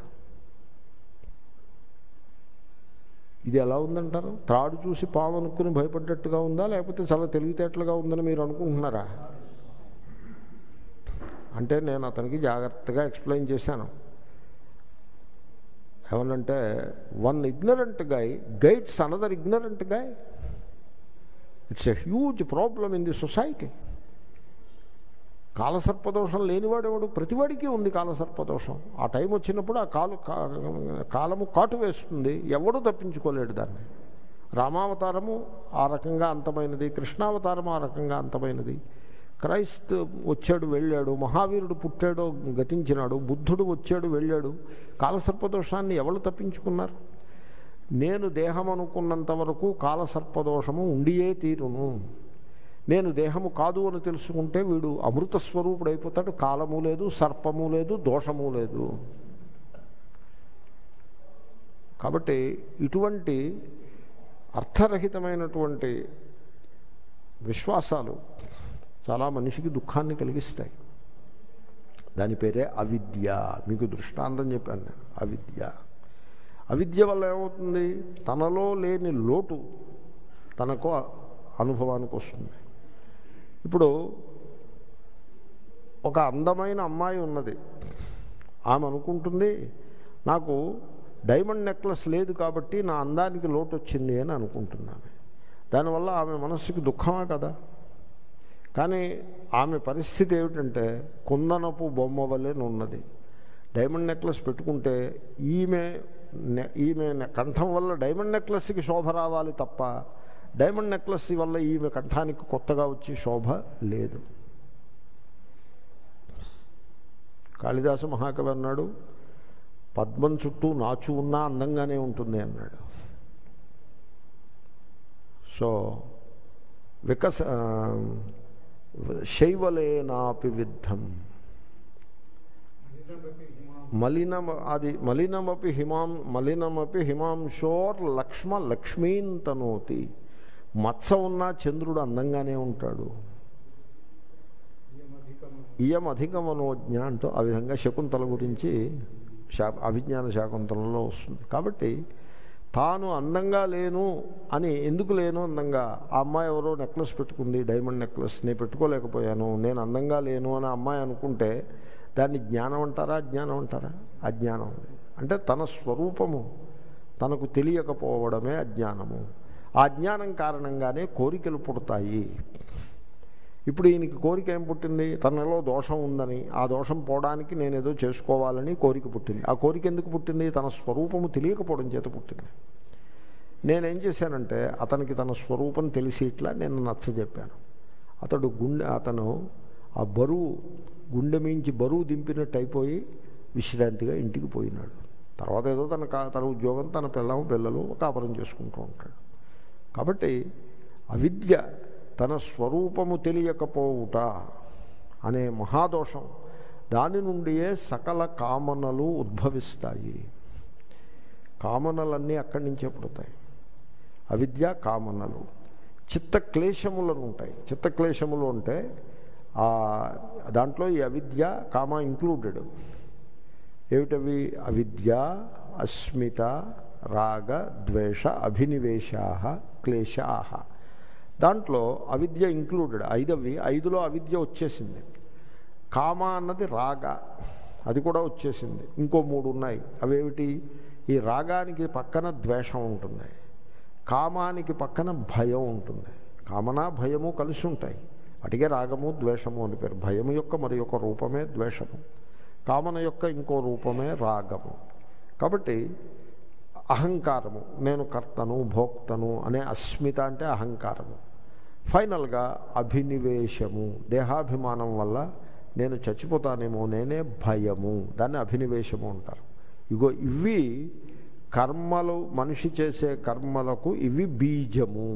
ఇది ఎలా ఉందంటారు త్రాడు చూసి పాము అనుకుని భయపడ్డట్టుగా ఉందా లేకపోతే చాలా తెలివితేటలుగా ఉందని మీరు అనుకుంటున్నారా అంటే నేను అతనికి జాగ్రత్తగా ఎక్స్ప్లెయిన్ చేశాను ఏమనంటే one ignorant guy guides another ignorant guy it's a huge problem in the society కాలసర్పదోషం లేనివాడెవడు ప్రతివాడికి ఉంది కాలసర్పదోషం ఆ టైం వచ్చినప్పుడు ఆ కాలు కా- కాలము కాటు వేస్తుంది ఎవడు తప్పించుకోలేడు దాన్ని రామావతారము ఆ రకంగా అంతమైనది కృష్ణావతారము ఆ రకంగా అంతమైనది క్రైస్త్ వచ్చాడు వెళ్ళాడు మహావీరుడు పుట్టాడు గతించినాడు బుద్ధుడు వచ్చాడు వెళ్ళాడు కాలసర్పదోషాన్ని ఎవరు తప్పించుకున్నారు నేను దేహం అనుకున్నంత వరకు కాలసర్పదోషము ఉండియే తీరును నేను దేహము కాదు అని తెలుసుకుంటే వీడు అమృత స్వరూపుడు అయిపోతాడు కాలము లేదు సర్పము లేదు దోషము లేదు కాబట్టి ఇటువంటి అర్థరహితమైనటువంటి విశ్వాసాలు చాలా మనిషికి దుఃఖాన్ని కలిగిస్తాయి దాని పేరే అవిద్య మీకు దృష్టాంతం చెప్పాను నేను అవిద్య అవిద్య వల్ల ఏమవుతుంది తనలో లేని లోటు తనకు అనుభవానికి వస్తుంది ఇప్పుడు ఒక అందమైన అమ్మాయి ఉన్నది ఆమె అనుకుంటుంది నాకు డైమండ్ నెక్లెస్ లేదు కాబట్టి నా అందానికి లోటు వచ్చింది అని అనుకుంటున్నాను దానివల్ల ఆమె మనస్సుకి దుఃఖమా కదా కానీ ఆమె పరిస్థితి ఏమిటంటే కుందనపు బొమ్మ వల్లే ఉన్నది డైమండ్ నెక్లెస్ పెట్టుకుంటే ఈమె నె- ఈమె నె- కంఠం వల్ల డైమండ్ నెక్లెస్కి శోభ రావాలి తప్ప డైమండ్ నెక్లెస్ వల్ల ఈమె కంఠానికి కొత్తగా వచ్చి శోభ లేదు కాళిదాస మహాకవి అన్నాడు పద్మం చుట్టూ నాచు ఉన్నా అందంగానే ఉంటుంది అన్నాడు సో వికస ఆ, శైవలేనాపి విద్ధం మలినం అది మలినమపి హిమాం మలినమపి హిమాంశోర్ లక్ష్మ లక్ష్మీన్ తనోతి మత్స ఉన్న చంద్రుడు అందంగానే ఉంటాడు ఇయం అధికమనోజ్ఞ అంటూ ఆ విధంగా శకుంతల గురించి శా అభిజ్ఞాన శాకుంతలంలో వస్తుంది కాబట్టి తాను అందంగా లేను అని ఎందుకు లేను అందంగా ఆ అమ్మాయి ఎవరో నెక్లెస్ పెట్టుకుంది డైమండ్ నెక్లెస్ నేను పెట్టుకోలేకపోయాను నేను అందంగా లేను అని ఆ అమ్మాయి అనుకుంటే దాన్ని జ్ఞానం అంటారా అజ్ఞానం అంటారా అజ్ఞానం అది అంటే తన స్వరూపము తనకు తెలియకపోవడమే అజ్ఞానము ఆ అజ్ఞానం కారణంగానే కోరికలు పుడతాయి ఇప్పుడు ఈయనకి కోరిక ఏం పుట్టింది తనలో దోషం ఉందని ఆ దోషం పోవడానికి నేను ఏదో చేసుకోవాలని కోరిక పుట్టింది ఆ కోరిక ఎందుకు పుట్టింది తన స్వరూపము తెలియకపోవడం చేత పుట్టింది నేనేం చేశానంటే అతనికి తన స్వరూపం తెలిసి ఇట్లా నేను నచ్చజెప్పాను అతడు గుండె అతను ఆ బరువు గుండె మించి బరువు దింపినట్టు అయిపోయి విశ్రాంతిగా ఇంటికి పోయినాడు తర్వాత ఏదో తన కా- తన ఉద్యోగం తన పిల్లము పిల్లలు కాపురం చేసుకుంటూ ఉంటాడు కాబట్టి అవిద్య తన స్వరూపము తెలియకపోవుట అనే మహాదోషం దాని నుండియే సకల కామనలు ఉద్భవిస్తాయి కామనలన్నీ అక్కడి నుంచే పుడతాయి అవిద్య కామనలు చిత్త క్లేశములను ఉంటాయి చిత్త క్లేశములు అంటే ఆ దాంట్లో ఈ అవిద్య కామ ఇంక్లూడెడ్ ఏమిటవి అవిద్య అస్మిత రాగ ద్వేష అభినివేశా క్లేశా దాంట్లో అవిద్య ఇంక్లూడెడ్ ఐదవి ఐదులో అవిద్య వచ్చేసింది కామ అన్నది రాగ అది కూడా వచ్చేసింది ఇంకో మూడు ఉన్నాయి అవేమిటి ఈ రాగానికి పక్కన ద్వేషం ఉంటుంది కామానికి పక్కన భయం ఉంటుంది కామన భయము కలిసి ఉంటాయి అటికే రాగము ద్వేషము అని పేరు భయము యొక్క మరి యొక్క రూపమే ద్వేషము కామన యొక్క ఇంకో రూపమే రాగము కాబట్టి అహంకారము నేను కర్తను భోక్తను అనే అస్మిత అంటే అహంకారము ఫైనల్గా అభినివేశము దేహాభిమానం వల్ల నేను చచ్చిపోతానేమో నేనే భయము దాన్ని అభినివేశము అంటారు ఇగో ఇవి కర్మలు మనిషి చేసే కర్మలకు ఇవి బీజము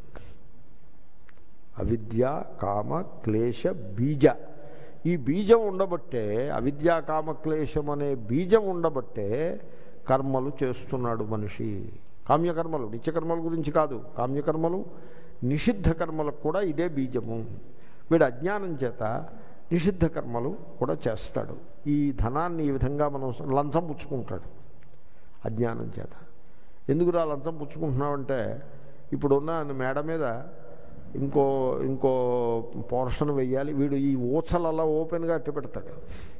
అవిద్య కామ క్లేశ బీజ ఈ బీజం ఉండబట్టే అవిద్యా కామ క్లేశం అనే బీజం ఉండబట్టే కర్మలు చేస్తున్నాడు మనిషి కామ్యకర్మలు నిత్యకర్మల గురించి కాదు కామ్యకర్మలు నిషిద్ధ కర్మలకు కూడా ఇదే బీజము వీడు అజ్ఞానం చేత నిషిద్ధ కర్మలు కూడా చేస్తాడు ఈ ధనాన్ని ఈ విధంగా మనం లంచం పుచ్చుకుంటాడు అజ్ఞానం చేత ఎందుకురా లంచం పుచ్చుకుంటున్నావంటే ఇప్పుడున్న మేడ మీద ఇంకో ఇంకో పోర్షన్ వెయ్యాలి వీడు ఈ ఊచలు అలా ఓపెన్గా అట్టి పెడతాడు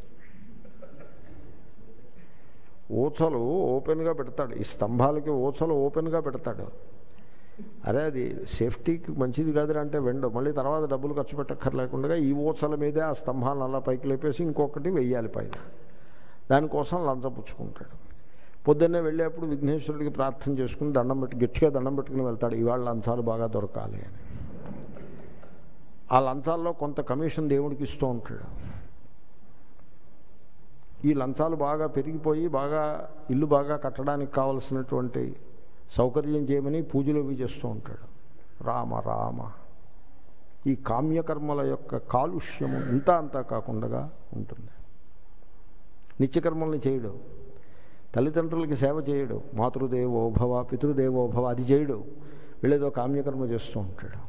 ఊచలు ఓపెన్గా పెడతాడు ఈ స్తంభాలకి ఊచలు ఓపెన్గా పెడతాడు అరే అది సేఫ్టీకి మంచిది కాదురా అంటే వెండు మళ్ళీ తర్వాత డబ్బులు ఖర్చు పెట్టక్కర్లేకుండా ఈ ఊచల మీదే ఆ స్తంభాలను అలా పైకి లేపేసి ఇంకొకటి వెయ్యాలి పైన దానికోసం లంచం పుచ్చుకుంటాడు పొద్దున్నే వెళ్ళేప్పుడు విఘ్నేశ్వరుడికి ప్రార్థన చేసుకుని దండం పెట్టి గట్టిగా దండం పెట్టుకుని వెళ్తాడు ఇవాళ లంచాలు బాగా దొరకాలి అని ఆ లంచాల్లో కొంత కమిషన్ దేవుడికి ఇస్తూ ఉంటాడు ఈ లంచాలు బాగా పెరిగిపోయి బాగా ఇల్లు బాగా కట్టడానికి కావలసినటువంటి సౌకర్యం చేయమని పూజలు అవి చేస్తూ ఉంటాడు రామ రామ ఈ కామ్యకర్మల యొక్క కాలుష్యము ఇంత అంతా కాకుండా ఉంటుంది నిత్యకర్మల్ని చేయడు తల్లిదండ్రులకి సేవ చేయడు మాతృదేవోభవ పితృదేవోభవ అది చేయడు వీళ్ళేదో కామ్యకర్మ చేస్తూ ఉంటాడు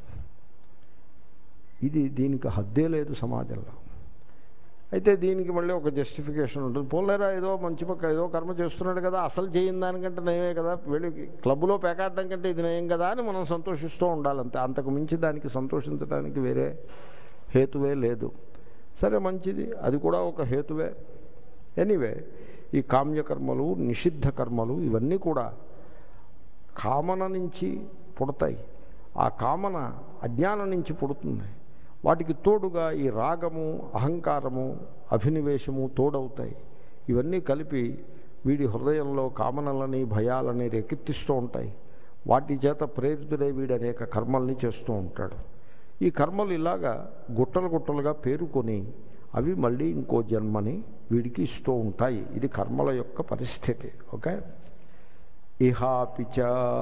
ఇది దీనికి హద్దే లేదు సమాజంలో అయితే దీనికి మళ్ళీ ఒక జస్టిఫికేషన్ ఉంటుంది పోలేరా ఏదో మంచి పక్క ఏదో కర్మ చేస్తున్నాడు కదా అసలు చేయని దానికంటే నయమే కదా వెళ్ళి క్లబ్లో పేకాడడం కంటే ఇది నయం కదా అని మనం సంతోషిస్తూ ఉండాలి అంతే అంతకు మించి దానికి సంతోషించడానికి వేరే హేతువే లేదు సరే మంచిది అది కూడా ఒక హేతువే ఎనీవే ఈ కామ్యకర్మలు నిషిద్ధ కర్మలు ఇవన్నీ కూడా కామన నుంచి పుడతాయి ఆ కామన అజ్ఞానం నుంచి పుడుతుంది వాటికి తోడుగా ఈ రాగము అహంకారము అభినివేశము తోడవుతాయి ఇవన్నీ కలిపి వీడి హృదయంలో కామనలని భయాలని రేకెత్తిస్తూ ఉంటాయి వాటి చేత ప్రేరితుడై వీడు అనేక కర్మల్ని చేస్తూ ఉంటాడు ఈ కర్మలు ఇలాగా గుట్టలు గుట్టలుగా పేరుకొని అవి మళ్ళీ ఇంకో జన్మని వీడికి ఇస్తూ ఉంటాయి ఇది కర్మల యొక్క పరిస్థితి ఓకే ఇహాపిచ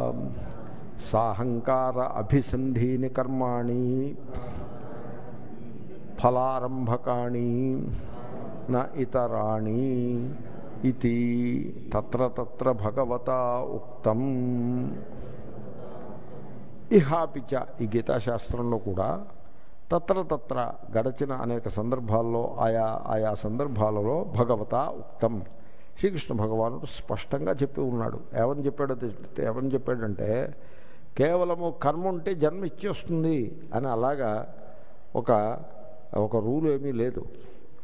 సాహంకార అభిసంధీని కర్మాణి ఫలారంభకాణి న ఇతరాణి ఇది తత్ర తత్ర భగవత ఉక్తం ఇహాపిచ ఈ గీతాశాస్త్రంలో కూడా తత్ర తత్ర గడచిన అనేక సందర్భాల్లో ఆయా ఆయా సందర్భాలలో భగవత ఉక్తం శ్రీకృష్ణ భగవానుడు స్పష్టంగా చెప్పి ఉన్నాడు ఏమని చెప్పాడో తెలిస్తే ఏమని చెప్పాడంటే కేవలము కర్మ ఉంటే జన్మ ఇచ్చేస్తుంది అని అలాగా ఒక ఒక రూల్ ఏమీ లేదు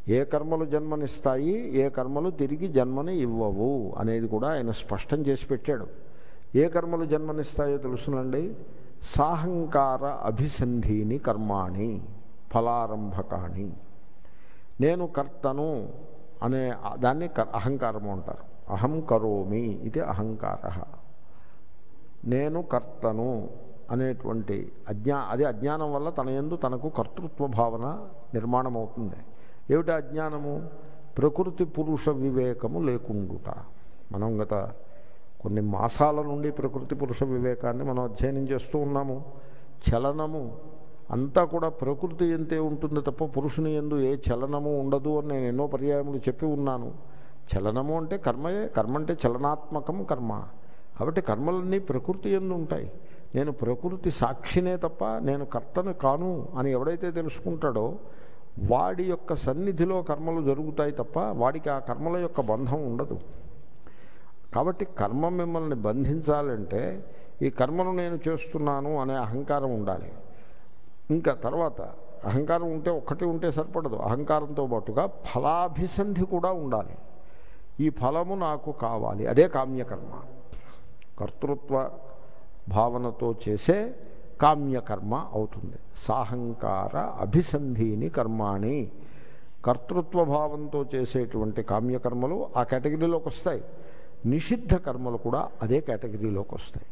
ఏ కర్మలు జన్మనిస్తాయి ఏ కర్మలు తిరిగి జన్మని ఇవ్వవు అనేది కూడా ఆయన స్పష్టం చేసి పెట్టాడు ఏ కర్మలు జన్మనిస్తాయో తెలుసునండి సాహంకార అభిసంధిని కర్మాణి ఫలారంభకాణి నేను కర్తను అనే దాన్ని క- అహంకారము అంటారు అహం కరోమి ఇది అహంకార నేను కర్తను అనేటువంటి అజ్ఞా అదే అజ్ఞానం వల్ల తన యందు తనకు కర్తృత్వ భావన నిర్మాణం అవుతుంది ఏమిటి అజ్ఞానము ప్రకృతి పురుష వివేకము లేకుండుట మనం గత కొన్ని మాసాల నుండి ప్రకృతి పురుష వివేకాన్ని మనం అధ్యయనం చేస్తూ ఉన్నాము చలనము అంతా కూడా ప్రకృతి ఎంతే ఉంటుంది తప్ప పురుషుని ఎందు ఏ చలనము ఉండదు అని నేను ఎన్నో పర్యాయములు చెప్పి ఉన్నాను చలనము అంటే కర్మయే కర్మ అంటే చలనాత్మకం కర్మ కాబట్టి కర్మలన్నీ ప్రకృతి ఎందు ఉంటాయి నేను ప్రకృతి సాక్షినే తప్ప నేను కర్తను కాను అని ఎవడైతే తెలుసుకుంటాడో వాడి యొక్క సన్నిధిలో కర్మలు జరుగుతాయి తప్ప వాడికి ఆ కర్మల యొక్క బంధం ఉండదు కాబట్టి కర్మ మిమ్మల్ని బంధించాలంటే ఈ కర్మను నేను చేస్తున్నాను అనే అహంకారం ఉండాలి ఇంకా తర్వాత అహంకారం ఉంటే ఒక్కటి ఉంటే సరిపడదు అహంకారంతో పాటుగా ఫలాభిసంధి కూడా ఉండాలి ఈ ఫలము నాకు కావాలి అదే కామ్యకర్మ కర్తృత్వ భావనతో చేసే కామ్యకర్మ అవుతుంది సాహంకార అభిసంధిని కర్మాణి కర్తృత్వ భావంతో చేసేటువంటి కామ్యకర్మలు ఆ కేటగిరీలోకి వస్తాయి నిషిద్ధ కర్మలు కూడా అదే కేటగిరీలోకి వస్తాయి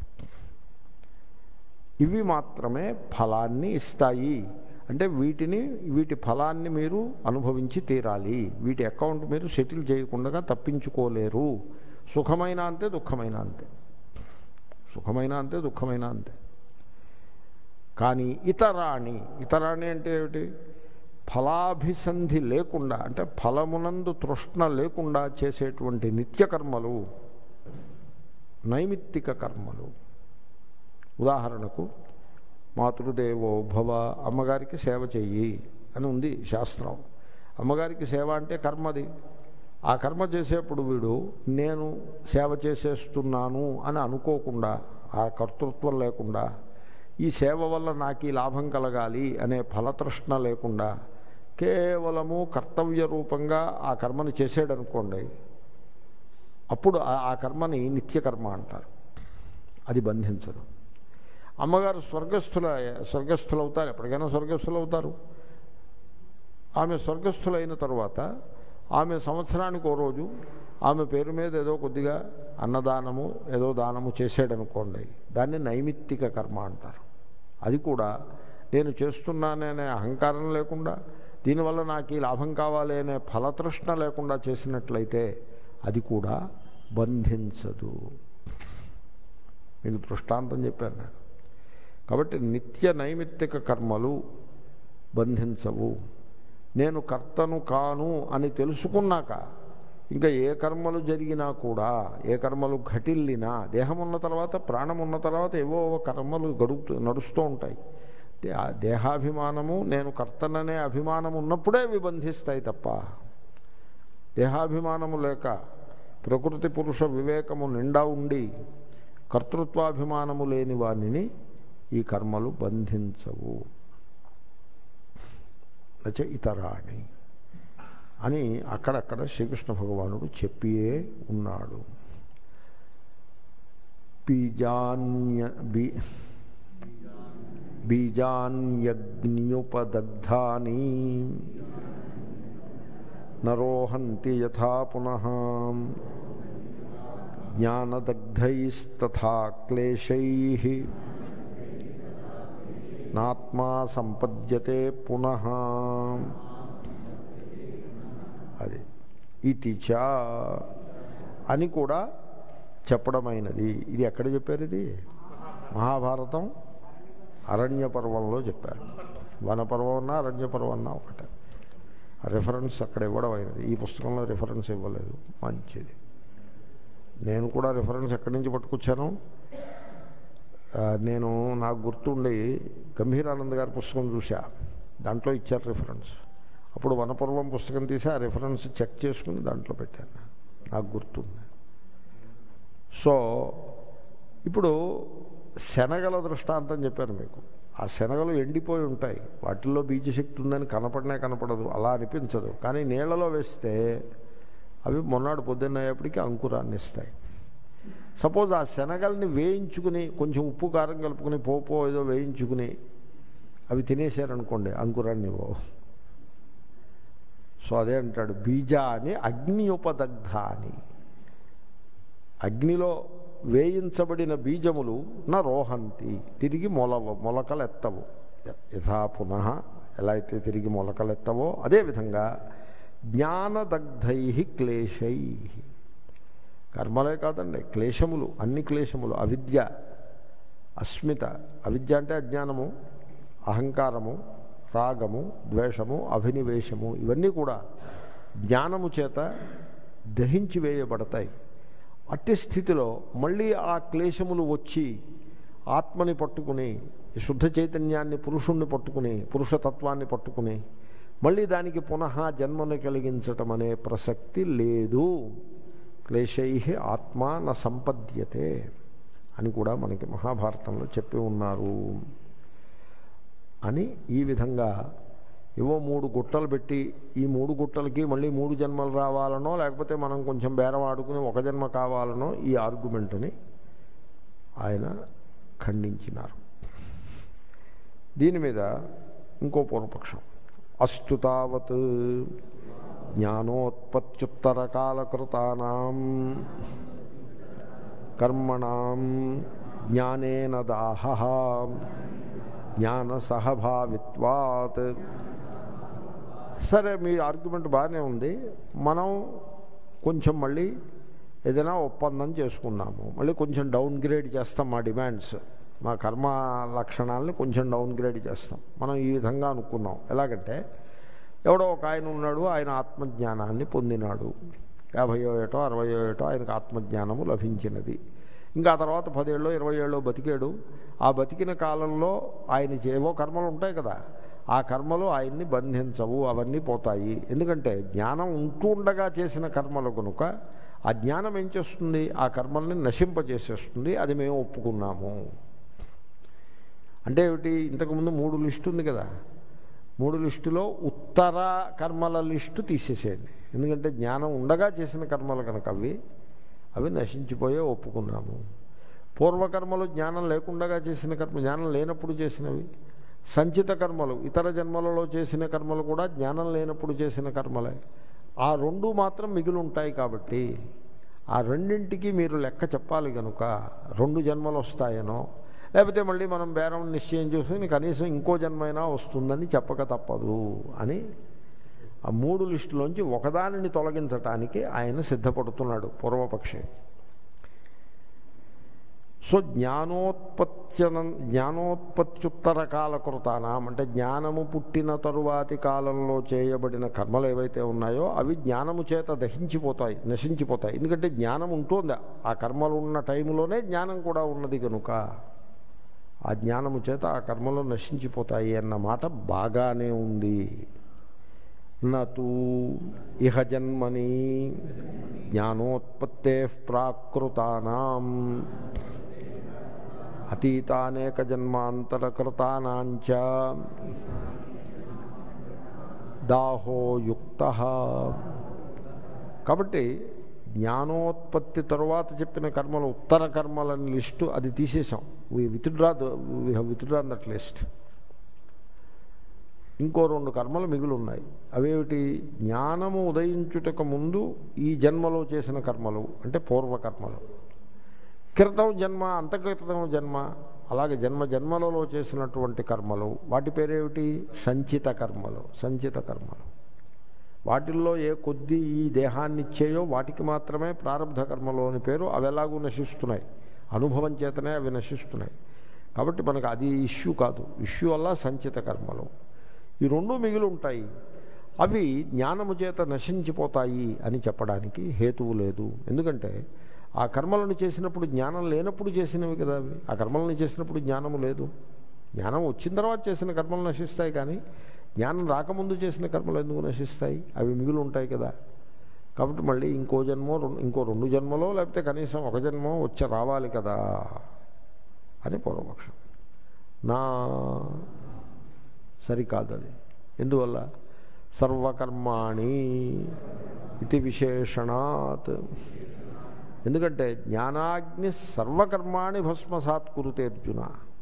ఇవి మాత్రమే ఫలాన్ని ఇస్తాయి అంటే వీటిని వీటి ఫలాన్ని మీరు అనుభవించి తీరాలి వీటి అకౌంట్ మీరు సెటిల్ చేయకుండా తప్పించుకోలేరు సుఖమైన అంతే దుఃఖమైన అంతే సుఖమైన అంతే దుఃఖమైన అంతే కానీ ఇతరాణి ఇతరాణి అంటే ఏమిటి ఫలాభిసంధి లేకుండా అంటే ఫలమునందు తృష్ణ లేకుండా చేసేటువంటి నిత్యకర్మలు నైమిత్తిక కర్మలు ఉదాహరణకు మాతృదేవో భవ అమ్మగారికి సేవ చెయ్యి అని ఉంది శాస్త్రం అమ్మగారికి సేవ అంటే కర్మది ఆ కర్మ చేసేప్పుడు వీడు నేను సేవ చేసేస్తున్నాను అని అనుకోకుండా ఆ కర్తృత్వం లేకుండా ఈ సేవ వల్ల నాకు ఈ లాభం కలగాలి అనే ఫలతృష్ణ లేకుండా కేవలము కర్తవ్య రూపంగా ఆ కర్మని చేసాడనుకోండి అప్పుడు ఆ- ఆ కర్మని నిత్యకర్మ అంటారు అది బంధించదు అమ్మగారు స్వర్గస్థుల స్వర్గస్థులు అవుతారు ఎప్పటికైనా స్వర్గస్థులు అవుతారు ఆమె స్వర్గస్థులైన తర్వాత ఆమె సంవత్సరానికి ఓ రోజు ఆమె పేరు మీద ఏదో కొద్దిగా అన్నదానము ఏదో దానము చేసాడనుకోండి దాన్ని నైమిత్తిక కర్మ అంటారు అది కూడా నేను చేస్తున్నాననే అహంకారం లేకుండా దీనివల్ల నాకు ఈ లాభం కావాలి అనే ఫలతృష్ణ లేకుండా చేసినట్లయితే అది కూడా బంధించదు మీకు దృష్టాంతం చెప్పాను నేను కాబట్టి నిత్య నైమిత్తిక కర్మలు బంధించవు నేను కర్తను కాను అని తెలుసుకున్నాక ఇంకా ఏ కర్మలు జరిగినా కూడా ఏ కర్మలు ఘటిల్లినా దేహం ఉన్న తర్వాత ప్రాణం ఉన్న తర్వాత ఏవో ఓ కర్మలు గడుపుతూ నడుస్తూ ఉంటాయి దే- ఆ దేహాభిమానము నేను కర్తననే అభిమానం ఉన్నప్పుడే అవి బంధిస్తాయి తప్ప దేహాభిమానము లేక ప్రకృతి పురుష వివేకము నిండా ఉండి కర్తృత్వాభిమానము లేని వానిని ఈ కర్మలు బంధించవు నచ ఇతరాణి అని అక్కడక్కడ శ్రీకృష్ణ భగవానుడు చెప్పియే ఉన్నాడు బీజాన్య బీ బీజాన్యగ్నియుపదగ్ధాని నరోహంతి యథా పునః జ్ఞానదగ్ధైస్తథా క్లేశై నాత్మా సంపద్యతే పునః అది ఇది చ అని కూడా చెప్పడమైనది ఇది ఎక్కడ చెప్పారు ఇది మహాభారతం అరణ్య పర్వంలో చెప్పారు వనపర్వం అన్నా అరణ్య పర్వం అన్నా ఒకటే రెఫరెన్స్ అక్కడ ఇవ్వడం అయినది ఈ పుస్తకంలో రిఫరెన్స్ ఇవ్వలేదు మంచిది నేను కూడా రిఫరెన్స్ ఎక్కడి నుంచి పట్టుకొచ్చాను ఆ, నేను నాకు గుర్తుండి గంభీరానంద్ గారి పుస్తకం చూసా దాంట్లో ఇచ్చారు రిఫరెన్స్ అప్పుడు వనపర్వం పుస్తకం తీసి ఆ రిఫరెన్స్ చెక్ చేసుకుని దాంట్లో పెట్టాను నాకు గుర్తుంది సో ఇప్పుడు శనగల దృష్టాంతం చెప్పాను మీకు ఆ శనగలు ఎండిపోయి ఉంటాయి వాటిల్లో బీజశక్తి ఉందని కనపడనే కనపడదు అలా అనిపించదు కానీ నీళ్లలో వేస్తే అవి మొన్నాడు పొద్దున్నయ్యేప్పటికీ అంకురాన్ని ఇస్తాయి సపోజ్ ఆ శనగల్ని వేయించుకుని కొంచెం ఉప్పు కారం కలుపుకుని పోపో ఏదో వేయించుకుని అవి తినేశారనుకోండి అంకురాన్ని ఇవ్వవు సో అదే అంటాడు బీజ అని అగ్ని ఉపదగ్ధ అని అగ్నిలో వేయించబడిన బీజములు నా రోహంతి తిరిగి మొలవ మొలకలెత్తవు యథా పునః ఎలా అయితే తిరిగి మొలకలెత్తవో అదేవిధంగా జ్ఞానదగ్ధై క్లేశై కర్మలే కాదండి క్లేశములు అన్ని క్లేశములు అవిద్య అస్మిత అవిద్య అంటే అజ్ఞానము అహంకారము రాగము ద్వేషము అభినివేశము ఇవన్నీ కూడా జ్ఞానము చేత దహించి వేయబడతాయి అట్టి స్థితిలో మళ్ళీ ఆ క్లేశములు వచ్చి ఆత్మని పట్టుకుని ఈ శుద్ధ చైతన్యాన్ని పురుషుణ్ణి పట్టుకుని పురుషతత్వాన్ని పట్టుకుని మళ్ళీ దానికి పునః జన్మను కలిగించటం అనే ప్రసక్తి లేదు క్లేశై ఆత్మా న సంపద్యతే అని కూడా మనకి మహాభారతంలో చెప్పి ఉన్నారు అని ఈ విధంగా ఏవో మూడు గుట్టలు పెట్టి ఈ మూడు గుట్టలకి మళ్ళీ మూడు జన్మలు రావాలనో లేకపోతే మనం కొంచెం బేరం ఆడుకుని ఒక జన్మ కావాలనో ఈ ఆర్గ్యుమెంట్ని ఆయన ఖండించినారు దీని మీద ఇంకో పూర్వపక్షం అస్తు తావత్ జ్ఞానోత్పత్త్యుత్తరకాలకృతానాం కర్మణాం జ్ఞానేన దాహ జ్ఞాన సహభావిత్వాత్ సరే మీ ఆర్గ్యుమెంట్ బాగానే ఉంది మనం కొంచెం మళ్ళీ ఏదైనా ఒప్పందం చేసుకున్నాము మళ్ళీ కొంచెం డౌన్ గ్రేడ్ చేస్తాం మా డిమాండ్స్ మా కర్మ లక్షణాలని కొంచెం డౌన్ గ్రేడ్ చేస్తాం మనం ఈ విధంగా అనుకున్నాం ఎలాగంటే ఎవడో ఒక ఆయన ఉన్నాడు ఆయన ఆత్మజ్ఞానాన్ని పొందినాడు యాభయో ఏటో అరవయో ఏటో ఆయనకు ఆత్మజ్ఞానము లభించినది ఇంకా ఆ తర్వాత పదేళ్ళు ఇరవై ఏళ్ళు బతికాడు ఆ బతికిన కాలంలో ఆయన ఏవో కర్మలు ఉంటాయి కదా ఆ కర్మలు ఆయన్ని బంధించవు అవన్నీ పోతాయి ఎందుకంటే జ్ఞానం ఉంటూ ఉండగా చేసిన కర్మలు కనుక ఆ జ్ఞానం ఏం చేస్తుంది ఆ కర్మల్ని నశింపజేసేస్తుంది అది మేము ఒప్పుకున్నాము అంటే ఏమిటి ఇంతకుముందు మూడు లిస్టు ఉంది కదా మూడు లిస్టులో ఉత్తర కర్మల లిస్టు తీసేసేయండి ఎందుకంటే జ్ఞానం ఉండగా చేసిన కర్మలు కనుక అవి అవి నశించిపోయే ఒప్పుకున్నాము పూర్వకర్మలు జ్ఞానం లేకుండా చేసిన కర్మ జ్ఞానం లేనప్పుడు చేసినవి సంచిత కర్మలు ఇతర జన్మలలో చేసిన కర్మలు కూడా జ్ఞానం లేనప్పుడు చేసిన కర్మలే ఆ రెండు మాత్రం మిగిలి ఉంటాయి కాబట్టి ఆ రెండింటికి మీరు లెక్క చెప్పాలి కనుక రెండు జన్మలు వస్తాయనో లేకపోతే మళ్ళీ మనం బేరం నిశ్చయం చేసుకుని కనీసం ఇంకో జన్మైనా వస్తుందని చెప్పక తప్పదు అని ఆ మూడు లిస్టులోంచి ఒకదానిని తొలగించటానికి ఆయన సిద్ధపడుతున్నాడు పూర్వపక్షి సో జ్ఞానోత్పత్యన జ్ఞానోత్పత్త్యుత్తర కాలకృతానం అంటే జ్ఞానము పుట్టిన తరువాతి కాలంలో చేయబడిన కర్మలు ఏవైతే ఉన్నాయో అవి జ్ఞానము చేత దహించిపోతాయి నశించిపోతాయి ఎందుకంటే జ్ఞానం ఉంటుందా ఆ కర్మలు ఉన్న టైంలోనే జ్ఞానం కూడా ఉన్నది కనుక ఆ జ్ఞానము చేత ఆ కర్మలు నశించిపోతాయి అన్న మాట బాగానే ఉంది నూ ఇహ జన్మని జ్ఞానోత్పత్తే ప్రాకృతానాం అతీతానేక జన్మాంతరకృతానాంచ దాహోయుక్త కాబట్టి జ్ఞానోత్పత్తి తరువాత చెప్పిన కర్మలు ఉత్తర కర్మలని లిస్టు అది తీసేసాం we withdraw we have withdrawn that list ఇంకో రెండు కర్మలు మిగులు ఉన్నాయి అవేమిటి జ్ఞానము ఉదయించుటకు ముందు ఈ జన్మలో చేసిన కర్మలు అంటే పూర్వకర్మలు క్రితం జన్మ అంతక్రితం జన్మ అలాగే జన్మ జన్మలలో చేసినటువంటి కర్మలు వాటి పేరేమిటి సంచిత కర్మలు సంచిత కర్మలు వాటిల్లో ఏ కొద్ది ఈ దేహాన్ని ఇచ్చేయో వాటికి మాత్రమే ప్రారంధ కర్మలు అని పేరు అవి ఎలాగూ నశిస్తున్నాయి అనుభవం చేతనే అవి నశిస్తున్నాయి కాబట్టి మనకు అది ఇష్యూ కాదు ఇష్యూ వల్ల సంచిత కర్మలు ఈ రెండు మిగిలి ఉంటాయి అవి జ్ఞానము చేత నశించిపోతాయి అని చెప్పడానికి హేతువు లేదు ఎందుకంటే ఆ కర్మలను చేసినప్పుడు జ్ఞానం లేనప్పుడు చేసినవి కదా అవి ఆ కర్మలను చేసినప్పుడు జ్ఞానము లేదు జ్ఞానం వచ్చిన తర్వాత చేసిన కర్మలు నశిస్తాయి కానీ జ్ఞానం రాకముందు చేసిన కర్మలు ఎందుకు నశిస్తాయి అవి మిగిలి ఉంటాయి కదా కాబట్టి మళ్ళీ ఇంకో జన్మో ఇంకో రెండు జన్మలో లేకపోతే కనీసం ఒక జన్మో వచ్చి రావాలి కదా అని పూర్వపక్షం నా సరికాదు అది ఎందువల్ల సర్వకర్మాణి ఇది విశేషణాత్ ఎందుకంటే జ్ఞానాగ్ని సర్వకర్మాణి భస్మసాత్ కురుతే అర్జున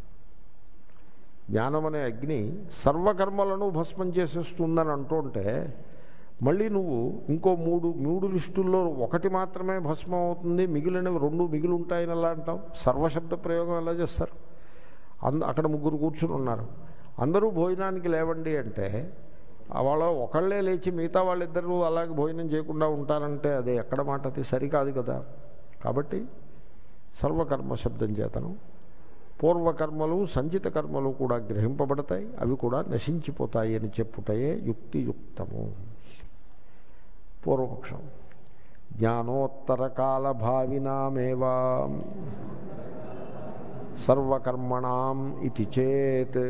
జ్ఞానం అనే అగ్ని సర్వకర్మలను భస్మం చేసేస్తుందని అంటుంటే మళ్ళీ నువ్వు ఇంకో మూడు మూడు లిస్టుల్లో ఒకటి మాత్రమే భస్మం అవుతుంది మిగిలినవి రెండు మిగిలి ఉంటాయని ఎలా అంటాం సర్వశబ్ద ప్రయోగం ఎలా చేస్తారు అంద అక్కడ ముగ్గురు కూర్చుని ఉన్నారు అందరూ భోజనానికి లేవండి అంటే వాళ్ళ ఒకళ్ళే లేచి మిగతా వాళ్ళిద్దరూ అలాగే భోజనం చేయకుండా ఉంటారంటే అది ఎక్కడ మాట అది సరికాదు కదా కాబట్టి సర్వకర్మ శబ్దం చేతను పూర్వకర్మలు సంచిత కర్మలు కూడా గ్రహింపబడతాయి అవి కూడా నశించిపోతాయి అని చెప్పుటయే యుక్తియుక్తము పూర్వపక్షం జ్ఞానోత్తరకాల భావినామేవా సర్వకర్మణం ఇది చేత్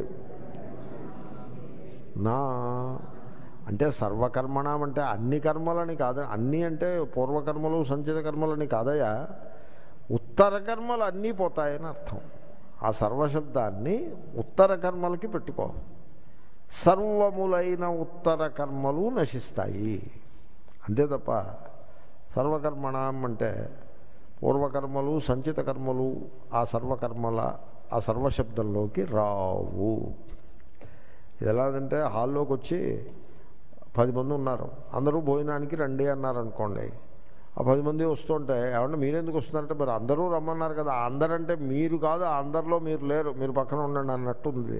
నా అంటే సర్వకర్మణం అంటే అన్ని కర్మలని కాదు అన్ని అంటే పూర్వకర్మలు సంచిత కర్మలని కాదయా ఉత్తర కర్మలు అన్నీ పోతాయని అర్థం ఆ సర్వశబ్దాన్ని ఉత్తర కర్మలకి పెట్టుకో సర్వములైన ఉత్తర కర్మలు నశిస్తాయి అంతే తప్ప సర్వకర్మణం అంటే పూర్వకర్మలు సంచిత కర్మలు ఆ సర్వకర్మల ఆ సర్వశబ్దంలోకి రావు ఇది ఎలాగంటే హాల్లోకి వచ్చి పది మంది ఉన్నారు అందరూ భోజనానికి రండి అన్నారు అనుకోండి ఆ పది మంది వస్తుంటే ఏమన్నా మీరెందుకు వస్తున్నారంటే మరి అందరూ రమ్మన్నారు కదా అందరంటే మీరు కాదు అందరిలో మీరు లేరు మీరు పక్కన ఉండండి అన్నట్టుంది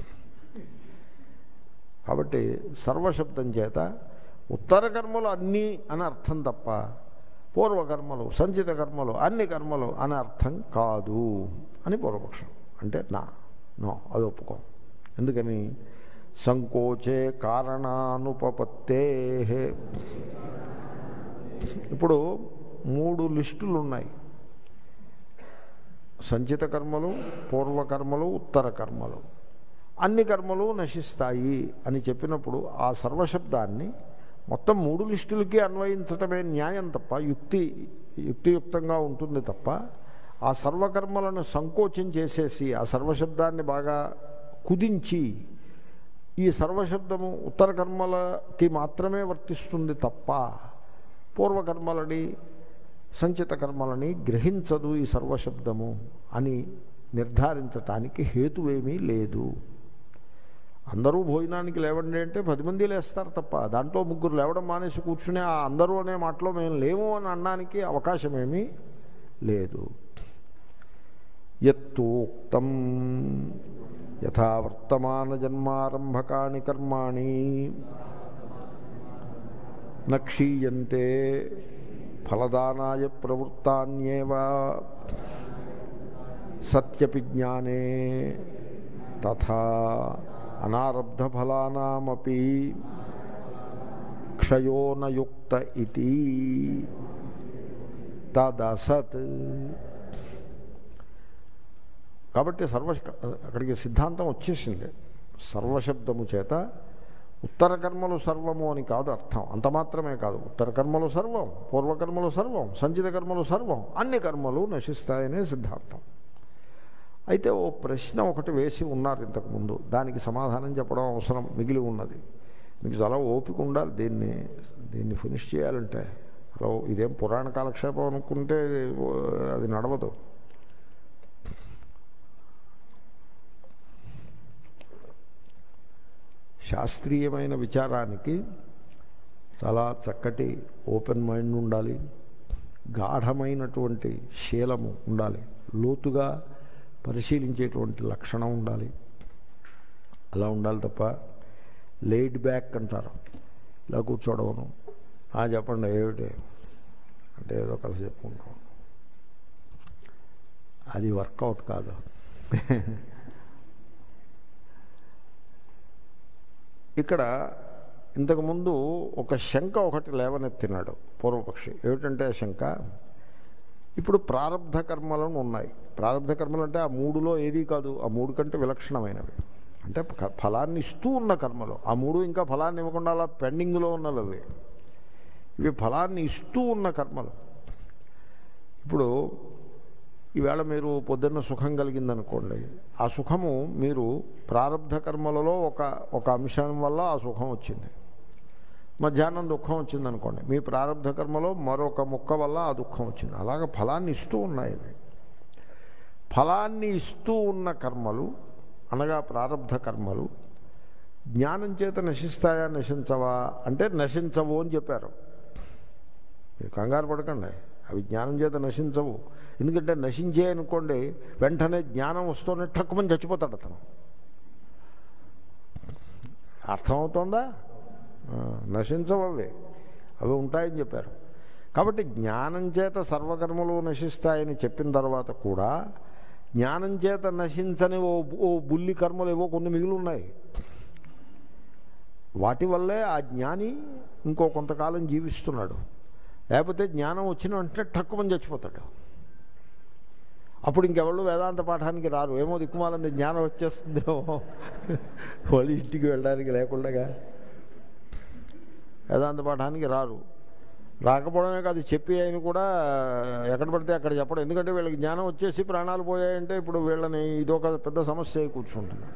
కాబట్టి సర్వశబ్దం చేత ఉత్తర కర్మలు అన్నీ అని అర్థం తప్ప పూర్వకర్మలు సంచిత కర్మలు అన్ని కర్మలు అని అర్థం కాదు అని పూర్వపక్షం అంటే నా నో అది ఒప్పుకో ఎందుకని సంకోచే కారణానుపపత్తే ఇప్పుడు మూడు లిస్టులు ఉన్నాయి సంచిత కర్మలు పూర్వకర్మలు ఉత్తర కర్మలు అన్ని కర్మలు నశిస్తాయి అని చెప్పినప్పుడు ఆ సర్వశబ్దాన్ని మొత్తం మూడు లిస్టులకి అన్వయించటమే న్యాయం తప్ప యుక్తి యుక్తియుక్తంగా ఉంటుంది తప్ప ఆ సర్వకర్మలను సంకోచం చేసేసి ఆ సర్వశబ్దాన్ని బాగా కుదించి ఈ సర్వశబ్దము ఉత్తర కర్మలకి మాత్రమే వర్తిస్తుంది తప్ప పూర్వకర్మలని సంచిత కర్మలని గ్రహించదు ఈ సర్వశబ్దము అని నిర్ధారించటానికి హేతువేమీ లేదు అందరూ భోజనానికి లేవండి అంటే పది మంది లేస్తారు తప్ప దాంట్లో ముగ్గురు లేవడం మానేసి కూర్చునే ఆ అందరూ అనే మాటలో మేము లేము అని అనడానికి అవకాశమేమీ లేదు ఎత్తూక్తం యథా వర్తమాన జన్మారంభకాని కర్మాణి నక్షీయంతే ఫలదానాయ ప్రవృత్తాన్యేవ సత్యపి జ్ఞానే తథా అనారబ్ధఫలానామపి క్షయోనయుక్త ఇది తదసత్ కాబట్టి సర్వ అక్కడికి సిద్ధాంతం వచ్చేసింది సర్వశబ్దము చేత ఉత్తర కర్మలు సర్వము అని కాదు అర్థం అంత మాత్రమే కాదు ఉత్తర కర్మలు సర్వం పూర్వకర్మలు సర్వం సంచిత కర్మలు సర్వం అన్ని కర్మలు నశిస్తాయనే సిద్ధాంతం అయితే ఓ ప్రశ్న ఒకటి వేసి ఉన్నారు ఇంతకుముందు దానికి సమాధానం చెప్పడం అవసరం మిగిలి ఉన్నది మీకు చాలా ఓపిక ఉండాలి దీన్ని దీన్ని ఫినిష్ చేయాలంటే హలో ఇదేం పురాణ కాలక్షేపం అనుకుంటే అది నడవదు శాస్త్రీయమైన విచారానికి చాలా చక్కటి ఓపెన్ మైండ్ ఉండాలి గాఢమైనటువంటి శీలము ఉండాలి లోతుగా పరిశీలించేటువంటి లక్షణం ఉండాలి అలా ఉండాలి తప్ప లేడ్ బ్యాక్ అంటారు ఇలా కూర్చోవడము చెప్పండి ఏమిటి అంటే ఏదో కలిసి చెప్పుకుంటాం అది వర్కౌట్ కాదు ఇక్కడ ఇంతకుముందు ఒక శంక ఒకటి లేవనెత్తినాడు పూర్వపక్షి ఏమిటంటే శంక ఇప్పుడు ప్రారంధ కర్మలను ఉన్నాయి ప్రారంధ కర్మలు అంటే ఆ మూడులో ఏదీ కాదు ఆ మూడు కంటే విలక్షణమైనవి అంటే ఫలాన్ని ఇస్తూ ఉన్న కర్మలు ఆ మూడు ఇంకా ఫలాన్ని ఇవ్వకుండా అలా పెండింగ్లో ఉన్నవి అవి ఇవి ఫలాన్ని ఇస్తూ ఉన్న కర్మలు ఇప్పుడు ఈవేళ మీరు పొద్దున్న సుఖం కలిగిందనుకోండి ఆ సుఖము మీరు ప్రారంధ కర్మలలో ఒక ఒక అంశం వల్ల ఆ సుఖం వచ్చింది మధ్యాహ్నం దుఃఖం వచ్చిందనుకోండి మీ ప్రారంధ కర్మలో మరొక ముక్క వల్ల ఆ దుఃఖం వచ్చింది అలాగ ఫలాన్ని ఇస్తూ ఉన్నాయి ఇవి ఫలాన్ని ఇస్తూ ఉన్న కర్మలు అనగా ప్రారంధ కర్మలు జ్ఞానం చేత నశిస్తాయా నశించవా అంటే నశించవు అని చెప్పారు మీరు కంగారు పడకండి అవి జ్ఞానం చేత నశించవు ఎందుకంటే నశించే అనుకోండి వెంటనే జ్ఞానం వస్తూనే ఠక్కుమని చచ్చిపోతాడు అతను అర్థమవుతోందా ఆ, నశించవు అవి అవి ఉంటాయని చెప్పారు కాబట్టి జ్ఞానం చేత సర్వకర్మలు నశిస్తాయని చెప్పిన తర్వాత కూడా జ్ఞానం చేత నశించని ఓ ఓ బుల్లి కర్మలు ఏవో కొన్ని మిగిలి ఉన్నాయి వాటి వల్లే ఆ జ్ఞాని ఇంకో కొంతకాలం జీవిస్తున్నాడు లేకపోతే జ్ఞానం వచ్చిన వెంటనే టక్కుమని చచ్చిపోతాడు అప్పుడు ఇంకెవళ్ళు వేదాంత పాఠానికి రారు ఏమో దిక్కుమాలంది జ్ఞానం వచ్చేస్తుందేమో వాళ్ళు ఇంటికి వెళ్ళడానికి లేకుండా వేదాంత పాఠానికి రారు రాకపోవడమే కాదు చెప్పి ఆయన కూడా ఎక్కడ పడితే అక్కడ చెప్పడం ఎందుకంటే వీళ్ళకి జ్ఞానం వచ్చేసి ప్రాణాలు పోయాయంటే ఇప్పుడు వీళ్ళని ఇదొక పెద్ద సమస్య అయి కూర్చుంటుంది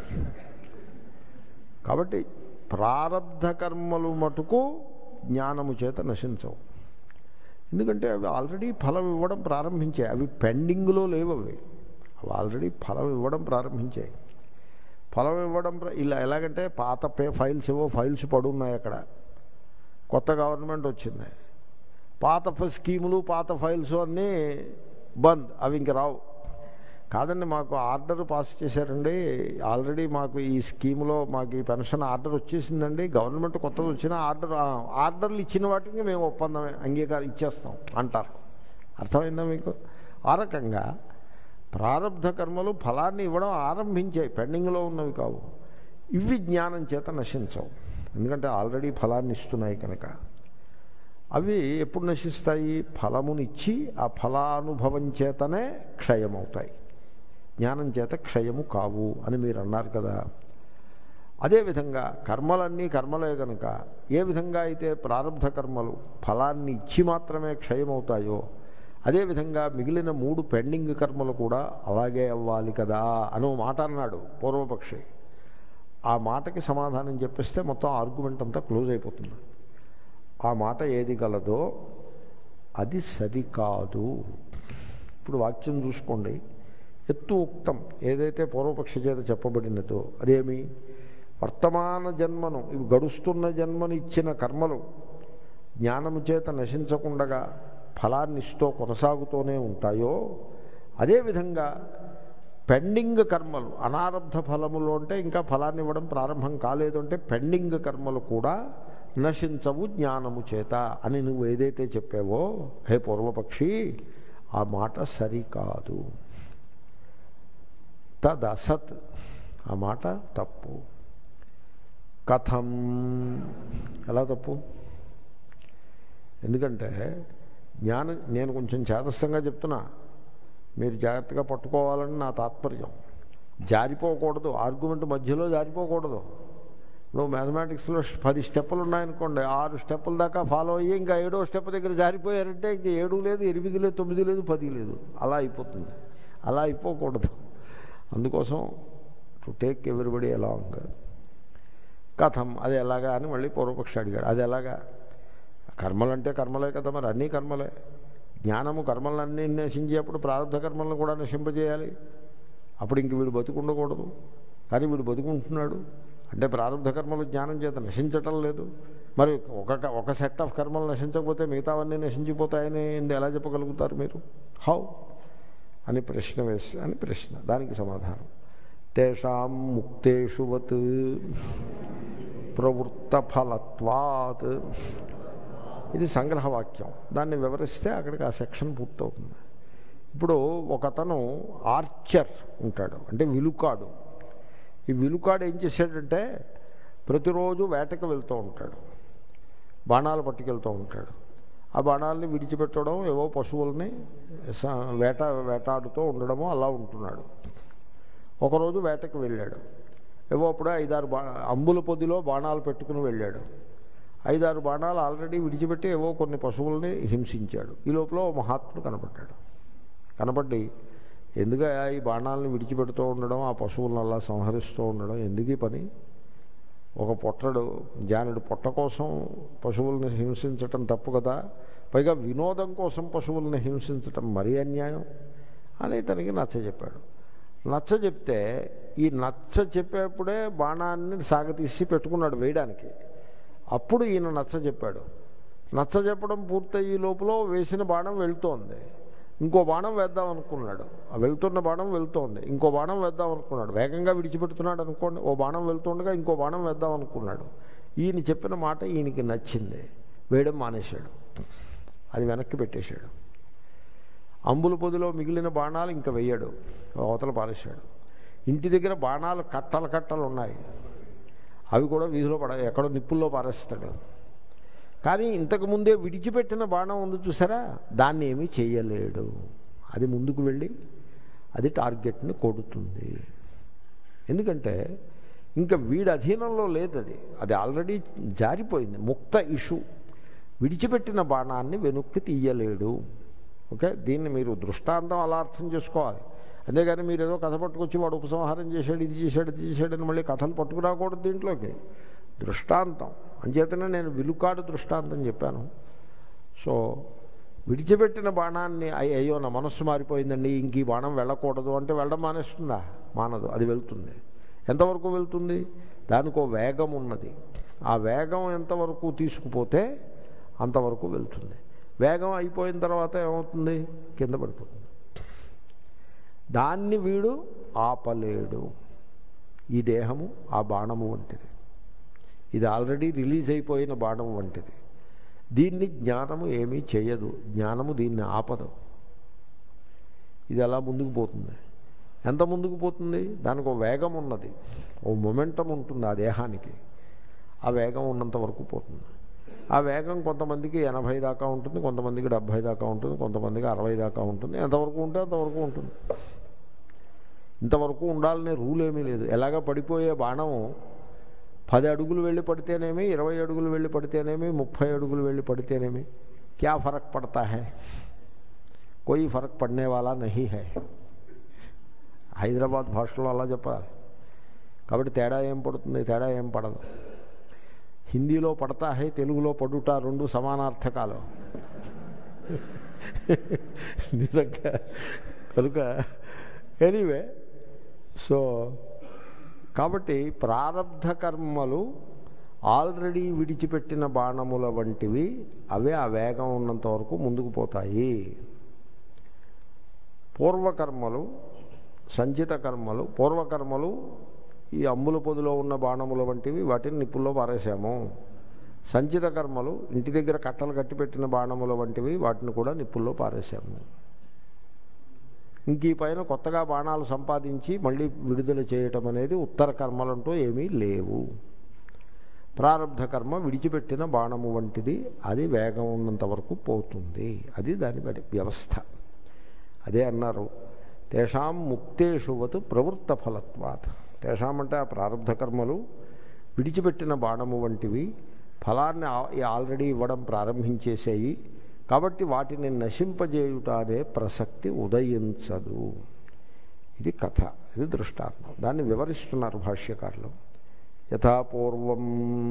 కాబట్టి ప్రారబ్ధ కర్మలు మటుకు జ్ఞానము చేత నశించవు ఎందుకంటే అవి ఆల్రెడీ ఫలం ఇవ్వడం ప్రారంభించాయి అవి పెండింగ్లో లేవు అవి అవి ఆల్రెడీ ఫలం ఇవ్వడం ప్రారంభించాయి ఫలం ఇవ్వడం ప్ర- ఇలా ఎలాగంటే పాత పే ఫైల్స్ ఏవో ఫైల్స్ పడున్నాయి అక్కడ కొత్త గవర్నమెంట్ వచ్చింది పాత ఫ- స్కీములు పాత ఫైల్స్ అన్నీ బంద్ అవి ఇంక రావు కాదండి మాకు ఆర్డర్ పాస్ చేశారండి ఆల్రెడీ మాకు ఈ స్కీమ్లో మాకు ఈ పెన్షన్ ఆర్డర్ వచ్చేసిందండి గవర్నమెంట్ కొత్తది వచ్చిన ఆర్డర్ ఆ, ఆర్డర్లు ఇచ్చిన వాటికి మేము ఒప్పందం అంగీకారం ఇచ్చేస్తాం అంటారు అర్థమైందా మీకు ఆ రకంగా ప్రారంధ కర్మలు ఫలాన్ని ఇవ్వడం ఆరంభించాయి పెండింగ్లో ఉన్నవి కావు ఇవి జ్ఞానం చేత నశించవు ఎందుకంటే ఆల్రెడీ ఫలాన్ని ఇస్తున్నాయి కనుక అవి ఎప్పుడు నశిస్తాయి ఫలమునిచ్చి ఆ ఫలానుభవం చేతనే క్షయమవుతాయి జ్ఞానం చేత క్షయము కావు అని మీరు అన్నారు కదా అదేవిధంగా కర్మలన్నీ కర్మలే కనుక ఏ విధంగా అయితే ప్రారంధ కర్మలు ఫలాన్ని ఇచ్చి మాత్రమే క్షయమవుతాయో అదేవిధంగా మిగిలిన మూడు పెండింగ్ కర్మలు కూడా అలాగే అవ్వాలి కదా అని మాట అన్నాడు పూర్వపక్షి ఆ మాటకి సమాధానం చెప్పేస్తే మొత్తం ఆర్గ్యుమెంట్ అంతా క్లోజ్ అయిపోతుంది ఆ మాట ఏది గలదో అది సరికాదు ఇప్పుడు వాక్యం చూసుకోండి ఎత్తు ఉక్తం ఏదైతే పూర్వపక్ష చేత చెప్పబడినదో అదేమి వర్తమాన జన్మను ఇవి గడుస్తున్న జన్మను ఇచ్చిన కర్మలు జ్ఞానము చేత నశించకుండగా ఫలాన్ని ఇస్తూ కొనసాగుతూనే ఉంటాయో అదేవిధంగా పెండింగ్ కర్మలు అనారబ్ధ ఫలములు అంటే ఇంకా ఫలాన్ని ఇవ్వడం ప్రారంభం కాలేదు అంటే పెండింగ్ కర్మలు కూడా నశించవు జ్ఞానము చేత అని నువ్వు ఏదైతే చెప్పావో హే పూర్వపక్షి ఆ మాట సరికాదు తదసత్ ఆ మాట తప్పు కథం ఎలా తప్పు ఎందుకంటే జ్ఞానం నేను కొంచెం చేతస్థంగా చెప్తున్నా మీరు జాగ్రత్తగా పట్టుకోవాలని నా తాత్పర్యం జారిపోకూడదు ఆర్గ్యుమెంట్ మధ్యలో జారిపోకూడదు నువ్వు మ్యాథమెటిక్స్లో పది స్టెప్పులు ఉన్నాయనుకోండి ఆరు స్టెప్పుల దాకా ఫాలో అయ్యి ఇంకా ఏడో స్టెప్ దగ్గర జారిపోయారంటే ఇంక ఏడు లేదు ఎనిమిది లేదు తొమ్మిది లేదు పది లేదు అలా అయిపోతుంది అలా అయిపోకూడదు అందుకోసం టు టేక్ ఎవ్రీబడి అలాంగ్ కథం అది ఎలాగా అని మళ్ళీ పూర్వపక్షి అడిగాడు అది ఎలాగా కర్మలంటే కర్మలే కదా మరి అన్నీ కర్మలే జ్ఞానము కర్మలన్నీ నశించేప్పుడు ప్రారంభ కర్మలను కూడా నశింపజేయాలి అప్పుడు ఇంక వీడు బతుకుండకూడదు కానీ వీడు బతుకుంటున్నాడు అంటే ప్రారంభ కర్మలు జ్ఞానం చేత నశించటం లేదు మరి ఒక ఒక సెట్ ఆఫ్ కర్మలు నశించకపోతే మిగతావన్నీ నశించిపోతాయని ఎలా చెప్పగలుగుతారు మీరు హౌ అని ప్రశ్న వేసి అని ప్రశ్న దానికి సమాధానం తేషాం ముక్తేషువత్ ప్రవృత్తఫలత్వాత్ ఇది సంగ్రహవాక్యం దాన్ని వివరిస్తే అక్కడికి ఆ సెక్షన్ పూర్తవుతుంది ఇప్పుడు ఒకతను ఆర్చర్ ఉంటాడు అంటే విలుకాడు ఈ విలుకాడు ఏం చేశాడంటే ప్రతిరోజు వేటకు వెళ్తూ ఉంటాడు బాణాలు పట్టుకెళ్తూ ఉంటాడు ఆ బాణాలని విడిచిపెట్టడం ఏవో పశువుల్ని స- వేట వేటాడుతూ ఉండడము అలా ఉంటున్నాడు ఒకరోజు వేటకు వెళ్ళాడు ఏవో అప్పుడే ఐదారు బా అంబుల పొదిలో బాణాలు పెట్టుకుని వెళ్ళాడు ఐదారు బాణాలు ఆల్రెడీ విడిచిపెట్టి ఏవో కొన్ని పశువుల్ని హింసించాడు ఈ లోపల ఓ మహాత్ముడు కనపడ్డాడు కనపడి ఎందుకు ఈ బాణాలను విడిచిపెడుతూ ఉండడం ఆ పశువులను అలా సంహరిస్తూ ఉండడం ఎందుకు ఈ పని ఒక పొట్టడు జానుడు పొట్ట కోసం పశువుల్ని హింసించటం తప్పు కదా పైగా వినోదం కోసం పశువుల్ని హింసించటం మరీ అన్యాయం అని తనకి నచ్చ చెప్పాడు నచ్చ చెప్తే ఈ నచ్చ చెప్పేప్పుడే బాణాన్ని సాగతీసి పెట్టుకున్నాడు వేయడానికి అప్పుడు ఈయన నచ్చ చెప్పాడు నచ్చ చెప్పడం పూర్తయ్యే లోపల వేసిన బాణం వెళ్తోంది ఇంకో బాణం వేద్దాం అనుకున్నాడు ఆ వెళ్తున్న బాణం వెళ్తోంది ఇంకో బాణం వేద్దాం అనుకున్నాడు వేగంగా విడిచిపెడుతున్నాడు అనుకోండి ఓ బాణం వెళ్తుండగా ఇంకో బాణం వేద్దాం అనుకున్నాడు ఈయన చెప్పిన మాట ఈయనకి నచ్చింది వేయడం మానేశాడు అది వెనక్కి పెట్టేశాడు అంబుల పొదిలో మిగిలిన బాణాలు ఇంకా వెయ్యాడు అవతల పారేశాడు ఇంటి దగ్గర బాణాలు కట్టలు కట్టలు ఉన్నాయి అవి కూడా వీధిలో పడ ఎక్కడో నిప్పుల్లో పారేస్తాడు కానీ ఇంతకుముందే విడిచిపెట్టిన బాణం ఉంది చూసారా దాన్ని ఏమీ చేయలేడు అది ముందుకు వెళ్ళి అది టార్గెట్ని కొడుతుంది ఎందుకంటే ఇంకా వీడి అధీనంలో లేదు అది అది ఆల్రెడీ జారిపోయింది ముక్త ఇషు విడిచిపెట్టిన బాణాన్ని వెనక్కి తీయలేడు ఓకే దీన్ని మీరు దృష్టాంతం అలా అర్థం చేసుకోవాలి అంతేగాని మీరు ఏదో కథ పట్టుకొచ్చి వాడు ఉపసంహారం చేశాడు ఇది చేశాడు ఇది చేశాడు అని మళ్ళీ కథలు పట్టుకురాకూడదు దీంట్లోకి దృష్టాంతం అంచేతనే నేను విలుకాడు దృష్టాంతం చెప్పాను సో విడిచిపెట్టిన బాణాన్ని అయ్య- అయ్యో నా మనస్సు మారిపోయిందండి ఇంక ఈ బాణం వెళ్ళకూడదు అంటే వెళ్ళడం మానేస్తుందా మానదు అది వెళ్తుంది ఎంతవరకు వెళ్తుంది దానికి ఓ వేగం ఉన్నది ఆ వేగం ఎంతవరకు తీసుకుపోతే అంతవరకు వెళ్తుంది వేగం అయిపోయిన తర్వాత ఏమవుతుంది కింద పడిపోతుంది దాన్ని వీడు ఆపలేడు ఈ దేహము ఆ బాణము వంటిది ఇది ఆల్రెడీ రిలీజ్ అయిపోయిన బాణం వంటిది దీన్ని జ్ఞానము ఏమీ చేయదు జ్ఞానము దీన్ని ఆపదు ఇది అలా ముందుకు పోతుంది ఎంత ముందుకు పోతుంది దానికి ఒక వేగం ఉన్నది ఓ మొమెంటం ఉంటుంది ఆ దేహానికి ఆ వేగం ఉన్నంత వరకు పోతుంది ఆ వేగం కొంతమందికి ఎనభై దాకా ఉంటుంది కొంతమందికి డెబ్భై దాకా ఉంటుంది కొంతమందికి అరవై దాకా ఉంటుంది ఎంతవరకు ఉంటే అంతవరకు ఉంటుంది ఇంతవరకు ఉండాలనే రూల్ ఏమీ లేదు ఎలాగ పడిపోయే బాణం పది అడుగులు వెళ్ళి పడితేనేమి ఇరవై అడుగులు వెళ్ళి పడితేనేమి ముప్పై అడుగులు వెళ్ళి పడితేనేమి క్యా ఫరక్ పడతా హై కోయి ఫరక్ పడనే వాలా నహీ హై హైదరాబాద్ భాషలో అలా చెప్పాలి కాబట్టి తేడా ఏం పడుతుంది తేడా ఏం పడదు హిందీలో పడతా హై తెలుగులో పడుట రెండు సమానార్థకాలు నిజంగా కనుక ఎనీవే సో కాబట్టి ప్రారంధ కర్మలు ఆల్రెడీ విడిచిపెట్టిన బాణముల వంటివి అవే ఆ వేగం ఉన్నంత వరకు ముందుకు పోతాయి పూర్వకర్మలు సంచిత కర్మలు పూర్వకర్మలు ఈ అమ్ముల పొదిలో ఉన్న బాణముల వంటివి వాటిని నిప్పుల్లో పారేశాము సంచిత కర్మలు ఇంటి దగ్గర కట్టలు కట్టిపెట్టిన బాణముల వంటివి వాటిని కూడా నిప్పుల్లో పారేశాము ఇంక ఈ పైన కొత్తగా బాణాలు సంపాదించి మళ్ళీ విడుదల చేయటం అనేది ఉత్తర కర్మలంటూ ఏమీ లేవు ప్రారంధ కర్మ విడిచిపెట్టిన బాణము వంటిది అది వేగం ఉన్నంత వరకు పోతుంది అది దాని పరి వ్యవస్థ అదే అన్నారు తేషాం ముక్తేషువత్ ప్రవృత్త ఫలత్వాత్ తేషాం అంటే ఆ ప్రారంధ కర్మలు విడిచిపెట్టిన బాణము వంటివి ఫలాన్ని ఆ- ఆల్రెడీ ఇవ్వడం ప్రారంభించేసేయి కాబట్టి వాటిని నశింపజేయుట అనే ప్రసక్తి ఉదయించదు ఇది కథ ఇది దృష్టాంతం దాన్ని వివరిస్తున్నారు భాష్యకారులు యథాపూర్వం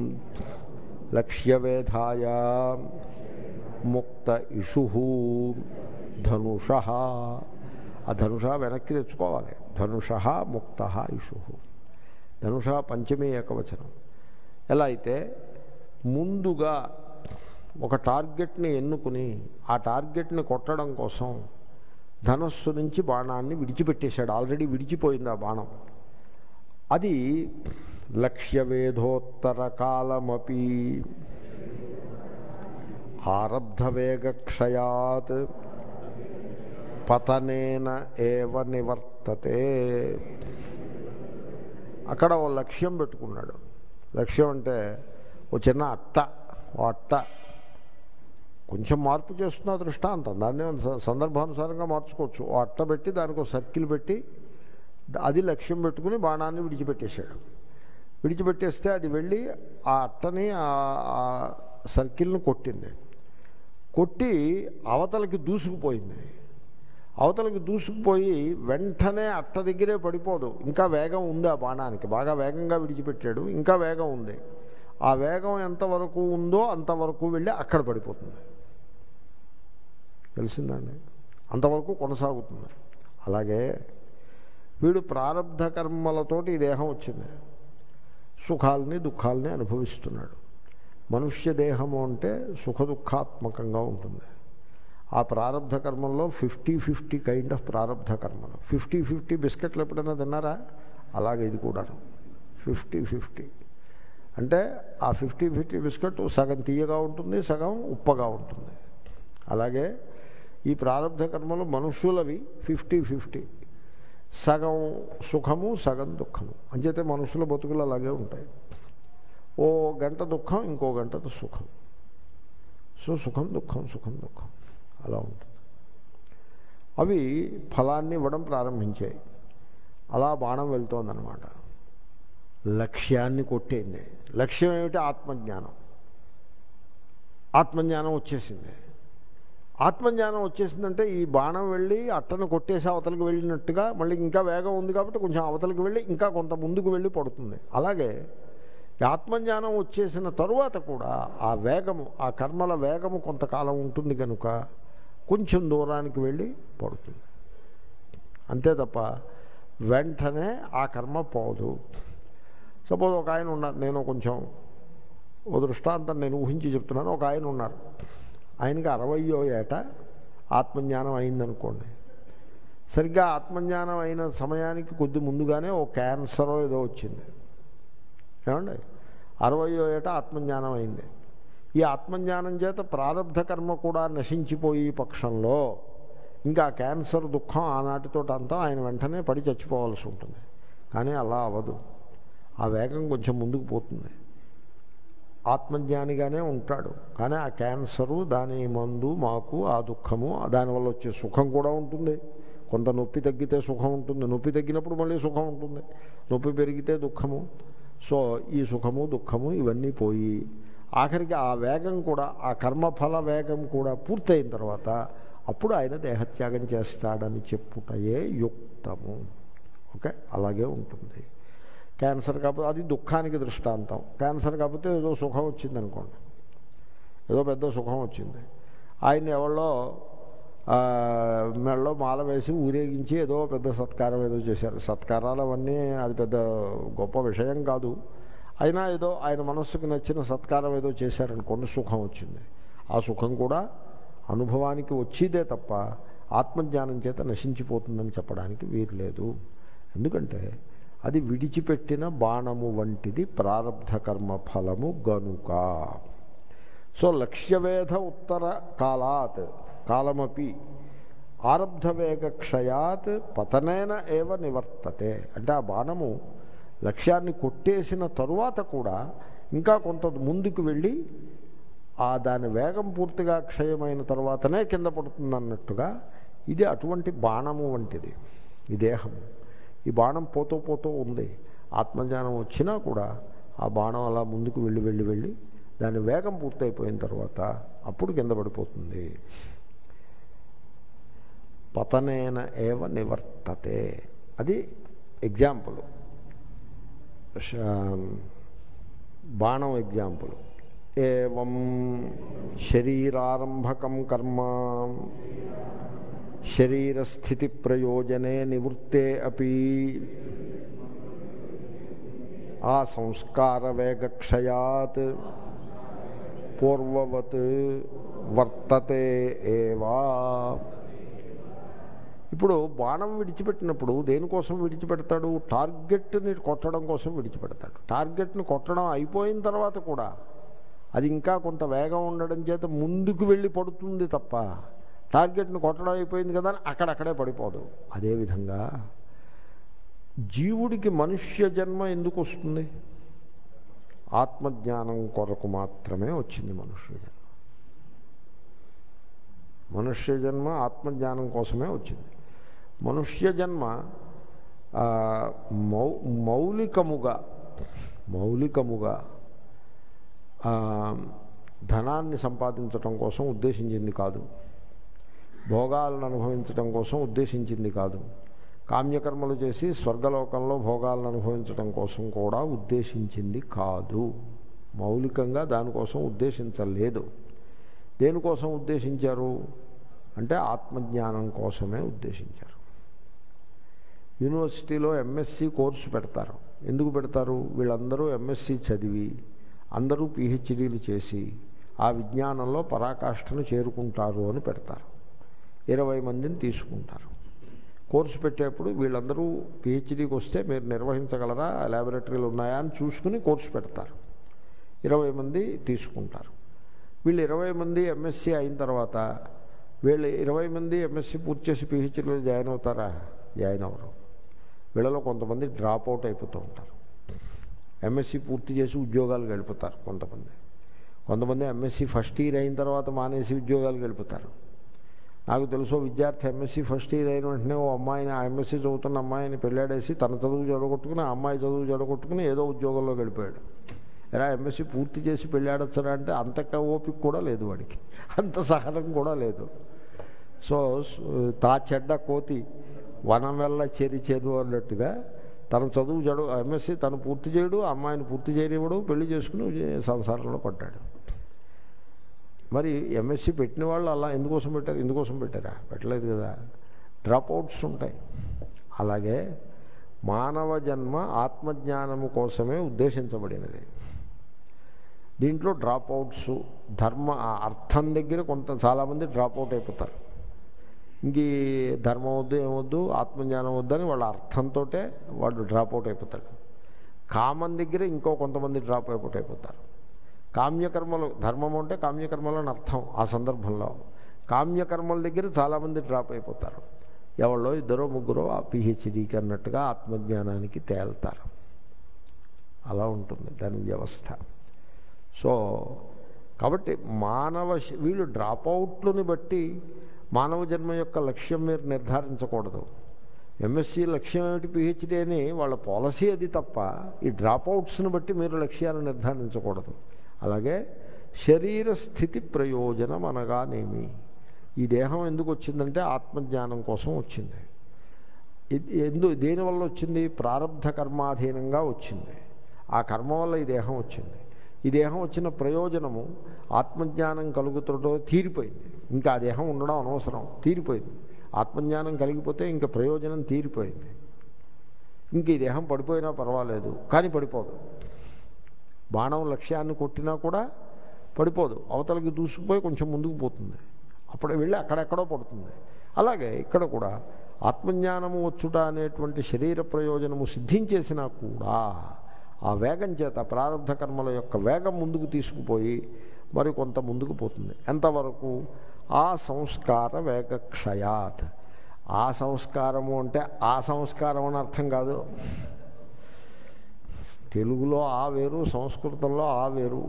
లక్ష్యవేధాయ ముక్త ఇషు ధనుష ఆ ధనుష వెనక్కి తెచ్చుకోవాలి ధనుష ముక్త ఇషు ధనుష పంచమీ ఏకవచనం ఎలా అయితే ముందుగా ఒక టార్గెట్ని ఎన్నుకుని ఆ టార్గెట్ని కొట్టడం కోసం ధనస్సు నుంచి బాణాన్ని విడిచిపెట్టేశాడు ఆల్రెడీ విడిచిపోయింది ఆ బాణం అది లక్ష్యవేధోత్తర కాలమపి ఆరబ్ధవేగక్షయాత్ పతనేన ఏవ నివర్తతే అక్కడ ఓ లక్ష్యం పెట్టుకున్నాడు లక్ష్యం అంటే ఓ చిన్న అట్ట ఓ అట్ట కొంచెం మార్పు చేస్తున్న దృష్టాంతం దాన్ని స- సందర్భానుసారంగా మార్చుకోవచ్చు ఓ అట్ట పెట్టి దానికి ఒక సర్కిల్ పెట్టి ద- అది లక్ష్యం పెట్టుకుని బాణాన్ని విడిచిపెట్టేశాడు విడిచిపెట్టేస్తే అది వెళ్ళి ఆ అట్టని ఆ- ఆ సర్కిల్ని కొట్టింది కొట్టి అవతలకి దూసుకుపోయింది అవతలకి దూసుకుపోయి వెంటనే అట్ట దగ్గరే పడిపోదు ఇంకా వేగం ఉంది ఆ బాణానికి బాగా వేగంగా విడిచిపెట్టాడు ఇంకా వేగం ఉంది ఆ వేగం ఎంతవరకు ఉందో అంతవరకు వెళ్ళి అక్కడ పడిపోతుంది తెలిసిందండి అంతవరకు కొనసాగుతుంది అలాగే వీడు ప్రారంధ కర్మలతోటి ఈ దేహం వచ్చింది సుఖాలని దుఃఖాలని అనుభవిస్తున్నాడు మనుష్య దేహము అంటే సుఖ దుఃఖాత్మకంగా ఉంటుంది ఆ ప్రారంధ కర్మంలో ఫిఫ్టీ ఫిఫ్టీ కైండ్ ఆఫ్ ప్రారంధ కర్మలు ఫిఫ్టీ ఫిఫ్టీ బిస్కెట్లు ఎప్పుడైనా తిన్నారా అలాగే ఇది కూడాను ఫిఫ్టీ ఫిఫ్టీ అంటే ఆ ఫిఫ్టీ ఫిఫ్టీ బిస్కెట్ సగం తీయగా ఉంటుంది సగం ఉప్పగా ఉంటుంది అలాగే ఈ ప్రారంధ కర్మలు మనుషులవి ఫిఫ్టీ ఫిఫ్టీ సగం సుఖము సగం దుఃఖము అంచేతే మనుషుల బతుకులు అలాగే ఉంటాయి ఓ గంట దుఃఖం ఇంకో గంట సుఖం సో సుఖం దుఃఖం సుఖం దుఃఖం అలా ఉంటుంది అవి ఫలాన్ని ఇవ్వడం ప్రారంభించాయి అలా బాణం వెళ్తోందనమాట లక్ష్యాన్ని కొట్టేంది లక్ష్యం ఏమిటి ఆత్మజ్ఞానం ఆత్మజ్ఞానం వచ్చేసింది ఆత్మజ్ఞానం వచ్చేసిందంటే ఈ బాణం వెళ్ళి అట్టను కొట్టేసి అవతలకి వెళ్ళినట్టుగా మళ్ళీ ఇంకా వేగం ఉంది కాబట్టి కొంచెం అవతలకి వెళ్ళి ఇంకా కొంత ముందుకు వెళ్ళి పడుతుంది అలాగే ఈ ఆత్మజ్ఞానం వచ్చేసిన తరువాత కూడా ఆ వేగము ఆ కర్మల వేగము కొంతకాలం ఉంటుంది కనుక కొంచెం దూరానికి వెళ్ళి పడుతుంది అంతే తప్ప వెంటనే ఆ కర్మ పోదు సపోజ్ ఒక ఆయన ఉన్నారు నేను కొంచెం ఓ దృష్టాంతం నేను ఊహించి చెప్తున్నాను ఒక ఆయన ఉన్నారు ఆయనకి అరవయో ఏట ఆత్మజ్ఞానం అయిందనుకోండి సరిగ్గా ఆత్మజ్ఞానం అయిన సమయానికి కొద్ది ముందుగానే ఓ క్యాన్సరో ఏదో వచ్చింది ఏమండి అరవయో ఏట ఆత్మజ్ఞానం అయింది ఈ ఆత్మజ్ఞానం చేత ప్రారంధ కర్మ కూడా నశించిపోయి పక్షంలో ఇంకా ఆ క్యాన్సర్ దుఃఖం ఆనాటితో అంతా ఆయన వెంటనే పడి చచ్చిపోవాల్సి ఉంటుంది కానీ అలా అవ్వదు ఆ వేగం కొంచెం ముందుకు పోతుంది ఆత్మజ్ఞానిగానే ఉంటాడు కానీ ఆ క్యాన్సరు దాని మందు మాకు ఆ దుఃఖము దానివల్ల వచ్చే సుఖం కూడా ఉంటుంది కొంత నొప్పి తగ్గితే సుఖం ఉంటుంది నొప్పి తగ్గినప్పుడు మళ్ళీ సుఖం ఉంటుంది నొప్పి పెరిగితే దుఃఖము సో ఈ సుఖము దుఃఖము ఇవన్నీ పోయి ఆఖరికి ఆ వేగం కూడా ఆ కర్మఫల వేగం కూడా పూర్తయిన తర్వాత అప్పుడు ఆయన దేహత్యాగం చేస్తాడని చెప్పుటయే యుక్తము ఓకే అలాగే ఉంటుంది క్యాన్సర్ కాకపోతే అది దుఃఖానికి దృష్టాంతం క్యాన్సర్ కాకపోతే ఏదో సుఖం వచ్చింది అనుకోండి ఏదో పెద్ద సుఖం వచ్చింది ఆయన ఎవరో మెడలో మాల వేసి ఊరేగించి ఏదో పెద్ద సత్కారం ఏదో చేశారు సత్కారాలు అవన్నీ అది పెద్ద గొప్ప విషయం కాదు అయినా ఏదో ఆయన మనస్సుకు నచ్చిన సత్కారం ఏదో చేశారనుకోండి సుఖం వచ్చింది ఆ సుఖం కూడా అనుభవానికి వచ్చేదే తప్ప ఆత్మజ్ఞానం చేత నశించిపోతుందని చెప్పడానికి వీలు లేదు ఎందుకంటే అది విడిచిపెట్టిన బాణము వంటిది ప్రారంధ కర్మ ఫలము గనుక సో లక్ష్యవేధ ఉత్తర కాలాత్ కాలమపి ఆరబ్ధవేగ క్షయాత్ పతనేన ఏవ నివర్తతే అంటే ఆ బాణము లక్ష్యాన్ని కొట్టేసిన తరువాత కూడా ఇంకా కొంత ముందుకు వెళ్ళి ఆ దాని వేగం పూర్తిగా క్షయమైన తర్వాతనే కింద పడుతుంది అన్నట్టుగా ఇది అటువంటి బాణము వంటిది ఈ దేహము ఈ బాణం పోతూ పోతూ ఉంది ఆత్మజ్ఞానం వచ్చినా కూడా ఆ బాణం అలా ముందుకు వెళ్ళి వెళ్ళి వెళ్ళి దాని వేగం పూర్తయిపోయిన తర్వాత అప్పుడు కింద పడిపోతుంది పతనేన ఏవ నివర్తతే అది ఎగ్జాంపుల్ బాణం ఎగ్జాంపుల్ ఏం శరీరారంభకం కర్మ శరీరస్థితి ప్రయోజనే నివృత్తే అపి ఆ సంస్కార వేగక్షయాత్ పూర్వవత్ వర్తతే ఏవా ఇప్పుడు బాణం విడిచిపెట్టినప్పుడు దేనికోసం విడిచిపెడతాడు టార్గెట్ని కొట్టడం కోసం విడిచిపెడతాడు టార్గెట్ని కొట్టడం అయిపోయిన తర్వాత కూడా అది ఇంకా కొంత వేగం ఉండడం చేత ముందుకు వెళ్ళి పడుతుంది తప్ప టార్గెట్ని కొట్టడం అయిపోయింది కదా అని అక్కడక్కడే పడిపోదు అదేవిధంగా జీవుడికి మనుష్య జన్మ ఎందుకు వస్తుంది ఆత్మజ్ఞానం కొరకు మాత్రమే వచ్చింది మనుష్య జన్మ మనుష్య జన్మ ఆత్మజ్ఞానం కోసమే వచ్చింది మనుష్య జన్మ మౌ మౌలికముగా మౌలికముగా ధనాన్ని సంపాదించటం కోసం ఉద్దేశించింది కాదు భోగాలను అనుభవించడం కోసం ఉద్దేశించింది కాదు కామ్యకర్మలు చేసి స్వర్గలోకంలో భోగాలను అనుభవించడం కోసం కూడా ఉద్దేశించింది కాదు మౌలికంగా దానికోసం ఉద్దేశించలేదు దేనికోసం ఉద్దేశించారు అంటే ఆత్మజ్ఞానం కోసమే ఉద్దేశించారు యూనివర్సిటీలో ఎంఎస్సి కోర్సు పెడతారు ఎందుకు పెడతారు వీళ్ళందరూ ఎంఎస్సి చదివి అందరూ పిహెచ్డీలు చేసి ఆ విజ్ఞానంలో పరాకాష్ఠను చేరుకుంటారు అని పెడతారు ఇరవై మందిని తీసుకుంటారు కోర్సు పెట్టేప్పుడు వీళ్ళందరూ పిహెచ్డీకి వస్తే మీరు నిర్వహించగలరా ల్యాబొరేటరీలు ఉన్నాయా అని చూసుకుని కోర్సు పెడతారు ఇరవై మంది తీసుకుంటారు వీళ్ళు ఇరవై మంది ఎంఎస్సి అయిన తర్వాత వీళ్ళు ఇరవై మంది ఎంఎస్సి పూర్తి చేసి పిహెచ్డీలో జాయిన్ అవుతారా జాయిన్ అవ్వరు వీళ్ళలో కొంతమంది డ్రాప్ అవుట్ అయిపోతూ ఉంటారు ఎంఎస్సి పూర్తి చేసి ఉద్యోగాలు గడిపోతారు కొంతమంది కొంతమంది ఎంఎస్సి ఫస్ట్ ఇయర్ అయిన తర్వాత మానేసి ఉద్యోగాలు గడిపోతారు నాకు తెలుసు విద్యార్థి ఎంఎస్సి ఫస్ట్ ఇయర్ అయిన వెంటనే ఓ అమ్మాయిని ఆ ఎంఎస్సి చదువుతున్న అమ్మాయిని పెళ్ళాడేసి తన చదువు జడగొట్టుకుని ఆ అమ్మాయి చదువు జడగొట్టుకుని ఏదో ఉద్యోగంలో గడిపాడు ఎలా ఎంఎస్సి పూర్తి చేసి పెళ్ళాడొచ్చరా అంటే అంత ఓపిక కూడా లేదు వాడికి అంత సహనం కూడా లేదు సో తా చెడ్డ కోతి వనం వల్ల చెరి చెరు అన్నట్టుగా తన చదువు జడు ఎంఎస్సి తను పూర్తి చేయడు అమ్మాయిని పూర్తి చేయనివ్వడు పెళ్లి చేసుకుని సంసారంలో పడ్డాడు మరి ఎంఎస్సి పెట్టిన వాళ్ళు అలా ఎందుకోసం పెట్టారు ఎందుకోసం పెట్టారా పెట్టలేదు కదా డ్రాప్ అవుట్స్ ఉంటాయి అలాగే మానవ జన్మ ఆత్మజ్ఞానము కోసమే ఉద్దేశించబడినది దీంట్లో డ్రాప్ అవుట్స్ ధర్మ ఆ అర్థం దగ్గర కొంత చాలామంది డ్రాప్ అవుట్ అయిపోతారు ఇంక ఈ ధర్మం వద్దు ఏమొద్దు ఆత్మజ్ఞానం వద్దని వాళ్ళ అర్థంతో వాడు డ్రాప్ అవుట్ అయిపోతాడు కామన్ దగ్గర ఇంకో కొంతమంది డ్రాప్ అవుట్ అయిపోతారు కామ్యకర్మలు ధర్మం అంటే కామ్యకర్మలు అని అర్థం ఆ సందర్భంలో కామ్యకర్మల దగ్గర చాలామంది డ్రాప్ అయిపోతారు ఎవరో ఇద్దరో ముగ్గురో ఆ పిహెచ్డీకి అన్నట్టుగా ఆత్మజ్ఞానానికి తేల్తారు అలా ఉంటుంది దాని వ్యవస్థ సో కాబట్టి మానవ శ- వీళ్ళు డ్రాప్ అవుట్లని బట్టి మానవ జన్మ యొక్క లక్ష్యం మీరు నిర్ధారించకూడదు ఎంఎస్సి లక్ష్యం ఏమిటి పిహెచ్డీ అని వాళ్ళ పాలసీ అది తప్ప ఈ డ్రాప్ అవుట్స్ని బట్టి మీరు లక్ష్యాలు నిర్ధారించకూడదు అలాగే శరీర స్థితి ప్రయోజనం అనగానేమి ఈ దేహం ఎందుకు వచ్చిందంటే ఆత్మజ్ఞానం కోసం వచ్చింది ఇది ఎందు దేనివల్ల వచ్చింది ప్రారంధ కర్మాధీనంగా వచ్చింది ఆ కర్మ వల్ల ఈ దేహం వచ్చింది ఈ దేహం వచ్చిన ప్రయోజనము ఆత్మజ్ఞానం కలుగుతుండో తీరిపోయింది ఇంకా ఆ దేహం ఉండడం అనవసరం తీరిపోయింది ఆత్మజ్ఞానం కలిగిపోతే ఇంకా ప్రయోజనం తీరిపోయింది ఇంక ఈ దేహం పడిపోయినా పర్వాలేదు కానీ పడిపోదు బాణం లక్ష్యాన్ని కొట్టినా కూడా పడిపోదు అవతలకి దూసుకుపోయి కొంచెం ముందుకు పోతుంది అప్పుడు వెళ్ళి అక్కడెక్కడో పడుతుంది అలాగే ఇక్కడ కూడా ఆత్మజ్ఞానము వచ్చుట అనేటువంటి శరీర ప్రయోజనము సిద్ధించేసినా కూడా ఆ వేగం చేత ప్రారంభ కర్మల యొక్క వేగం ముందుకు తీసుకుపోయి మరి కొంత ముందుకు పోతుంది ఎంతవరకు ఆ సంస్కార వేగక్షయాత్ ఆ సంస్కారము అంటే ఆ సంస్కారం అని అర్థం కాదు తెలుగులో ఆ వేరు సంస్కృతంలో ఆ వేరు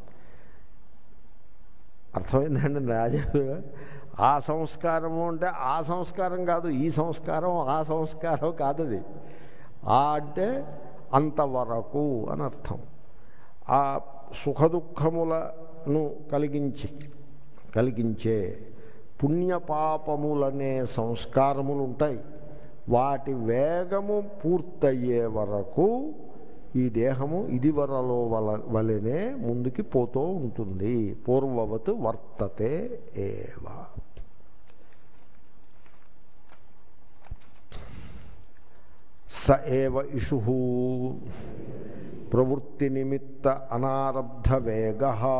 అర్థమైందండి రాజా ఆ సంస్కారము అంటే ఆ సంస్కారం కాదు ఈ సంస్కారం ఆ సంస్కారం కాదు అది ఆ అంటే అంతవరకు అని అర్థం ఆ సుఖదుఖములను కలిగించి కలిగించే పుణ్యపాపములనే సంస్కారములు ఉంటాయి వాటి వేగము పూర్తయ్యే వరకు ఈ దేహము ఇది వరలో వల వలనే ముందుకి పోతూ ఉంటుంది పూర్వవత్ వర్తతే ఏవ స ఏవ ఇషు ప్రవృత్తి నిమిత్త అనారబ్ధ వేగ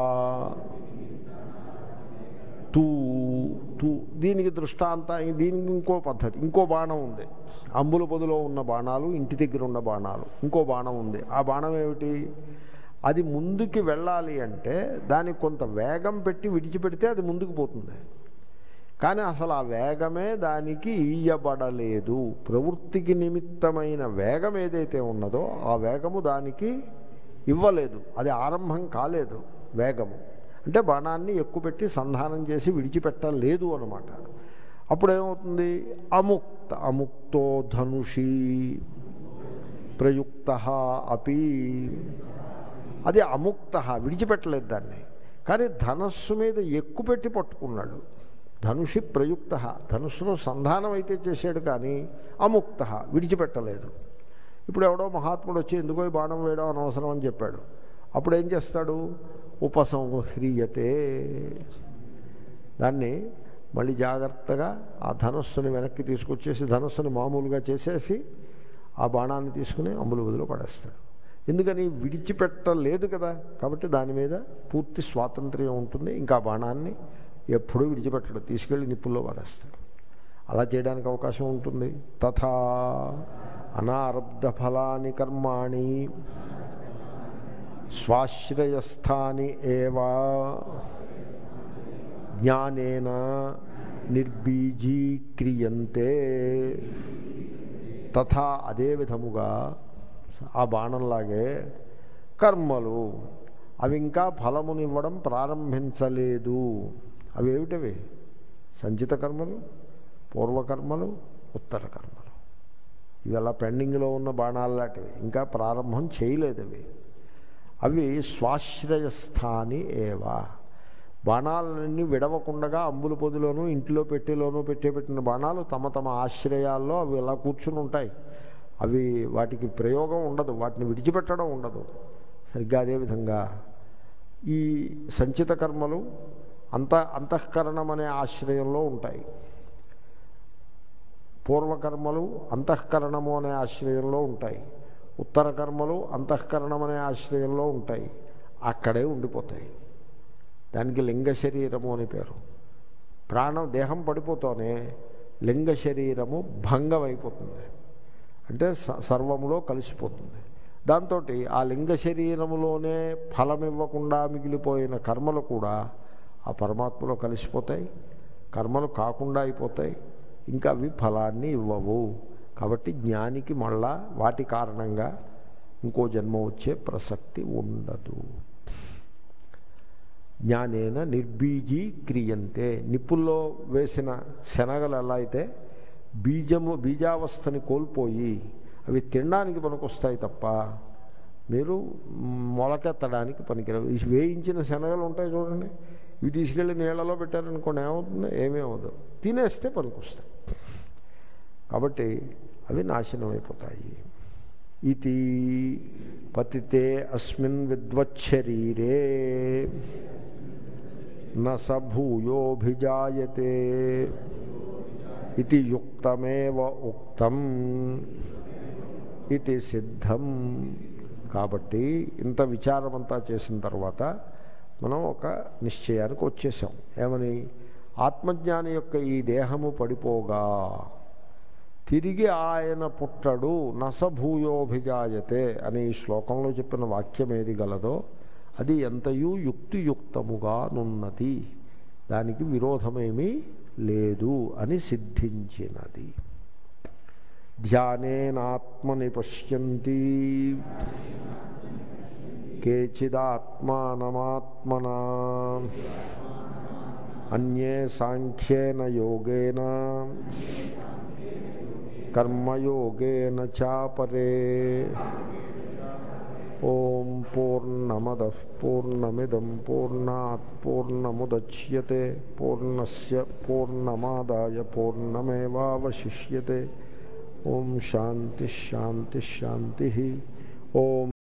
తూ తూ దీనికి దృష్టాంత దీనికి ఇంకో పద్ధతి ఇంకో బాణం ఉంది అంబుల పొదిలో ఉన్న బాణాలు ఇంటి దగ్గర ఉన్న బాణాలు ఇంకో బాణం ఉంది ఆ బాణం ఏమిటి అది ముందుకి వెళ్ళాలి అంటే దానికి కొంత వేగం పెట్టి విడిచిపెడితే అది ముందుకు పోతుంది కానీ అసలు ఆ వేగమే దానికి ఇయ్యబడలేదు ప్రవృత్తికి నిమిత్తమైన వేగం ఏదైతే ఉన్నదో ఆ వేగము దానికి ఇవ్వలేదు అది ఆరంభం కాలేదు వేగము అంటే బాణాన్ని ఎక్కుపెట్టి సంధానం చేసి విడిచిపెట్టలేదు అనమాట అప్పుడేమవుతుంది అముక్త అముక్తో ధనుషి ప్రయుక్త అపి అది అముక్త విడిచిపెట్టలేదు దాన్ని కానీ ధనస్సు మీద ఎక్కుపెట్టి పట్టుకున్నాడు ధనుషి ప్రయుక్త ధనుస్సులో సంధానం అయితే చేశాడు కానీ అముక్త విడిచిపెట్టలేదు ఇప్పుడు ఎవడో మహాత్ముడు వచ్చి ఎందుకో ఈ బాణం వేయడం అనవసరం అని చెప్పాడు అప్పుడు ఏం చేస్తాడు ఉపసంహ్రియతే దాన్ని మళ్ళీ జాగ్రత్తగా ఆ ధనుస్సుని వెనక్కి తీసుకొచ్చేసి ధనుస్సుని మామూలుగా చేసేసి ఆ బాణాన్ని తీసుకుని అమ్ములు వదిలో పడేస్తాడు ఎందుకని విడిచిపెట్టలేదు కదా కాబట్టి దాని మీద పూర్తి స్వాతంత్ర్యం ఉంటుంది ఇంకా ఆ బాణాన్ని ఎప్పుడూ విడిచిపెట్టడు తీసుకెళ్ళి నిప్పుల్లో పడేస్తాడు అలా చేయడానికి అవకాశం ఉంటుంది తథా అనారబ్ధ ఫలాని కర్మాణి స్వాశ్రయస్థాని ఏవా జ్ఞానేన నిర్బీజీక్రియంతే తథా అదే విధముగా ఆ బాణంలాగే కర్మలు అవి ఇంకా ఫలమునివ్వడం ప్రారంభించలేదు అవి ఏమిటవి సంచిత కర్మలు పూర్వకర్మలు ఉత్తర కర్మలు ఇవి అలా పెండింగ్లో ఉన్న బాణాలు లాంటివి ఇంకా ప్రారంభం చేయలేదు అవి అవి స్వాశ్రయస్థాని ఏవా బాణాలన్నీ విడవకుండగా అంబుల పొదిలోనూ ఇంటిలో పెట్టెలోనూ పెట్టే పెట్టిన బాణాలు తమ తమ ఆశ్రయాల్లో అవి ఇలా కూర్చుని ఉంటాయి అవి వాటికి ప్రయోగం ఉండదు వాటిని విడిచిపెట్టడం ఉండదు సరిగ్గా అదేవిధంగా ఈ సంచిత కర్మలు అంత అంతఃకరణం అనే ఆశ్రయంలో ఉంటాయి పూర్వకర్మలు అంతఃకరణము అనే ఆశ్రయంలో ఉంటాయి ఉత్తర కర్మలు అంతఃకరణం అనే ఆశ్రయంలో ఉంటాయి అక్కడే ఉండిపోతాయి దానికి లింగ శరీరము అని పేరు ప్రాణం దేహం పడిపోతూనే లింగ శరీరము భంగం అయిపోతుంది అంటే స- సర్వములో కలిసిపోతుంది దాంతో ఆ లింగ శరీరములోనే ఫలం ఇవ్వకుండా మిగిలిపోయిన కర్మలు కూడా ఆ పరమాత్మలో కలిసిపోతాయి కర్మలు కాకుండా అయిపోతాయి ఇంకా అవి ఫలాన్ని ఇవ్వవు కాబట్టి జ్ఞానికి మళ్ళా వాటి కారణంగా ఇంకో జన్మ వచ్చే ప్రసక్తి ఉండదు జ్ఞానేన నిర్బీజీ క్రియంతే నిప్పుల్లో వేసిన శనగలు ఎలా అయితే బీజము బీజావస్థని కోల్పోయి అవి తినడానికి పనికొస్తాయి తప్ప మీరు మొలకెత్తడానికి పనికిరావు ఈ వేయించిన శనగలు ఉంటాయి చూడండి ఇవి తీసుకెళ్ళి నీళ్ళలో పెట్టారనుకోండి ఏమవుతుంది ఏమీ అవ్వదు తినేస్తే పనికొస్తాయి కాబట్టి అవి నాశనం అయిపోతాయి ఇది పతితే అస్మిన్ విద్వచ్చరీరే నస భూయోభిజాయతే ఇది యుక్తమేవ ఉక్తం ఇది సిద్ధం కాబట్టి ఇంత విచారమంతా చేసిన తర్వాత మనం ఒక నిశ్చయానికి వచ్చేసాం ఏమని ఆత్మజ్ఞాని యొక్క ఈ దేహము పడిపోగా తిరిగి ఆయన పుట్టడు నసభూయోభిజాయతే అని ఈ శ్లోకంలో చెప్పిన వాక్యం ఏది గలదో అది ఎంతయూ యుక్తియుక్తముగా నున్నది దానికి విరోధమేమీ లేదు అని సిద్ధించినది ధ్యానేనాత్మని పశ్యంతి కేచిదాత్మానమాత్మనా అన్యే సాంఖ్యేన యోగేన కర్మయోగేన చాపరే ఓం పూర్ణమద పూర్ణమిదం పూర్ణాత్ పూర్ణముద్యతే పూర్ణస్ పూర్ణమాదాయ పూర్ణమేవాశిష్యతే ఓం శాంతి శాంతి శాంతి ఓం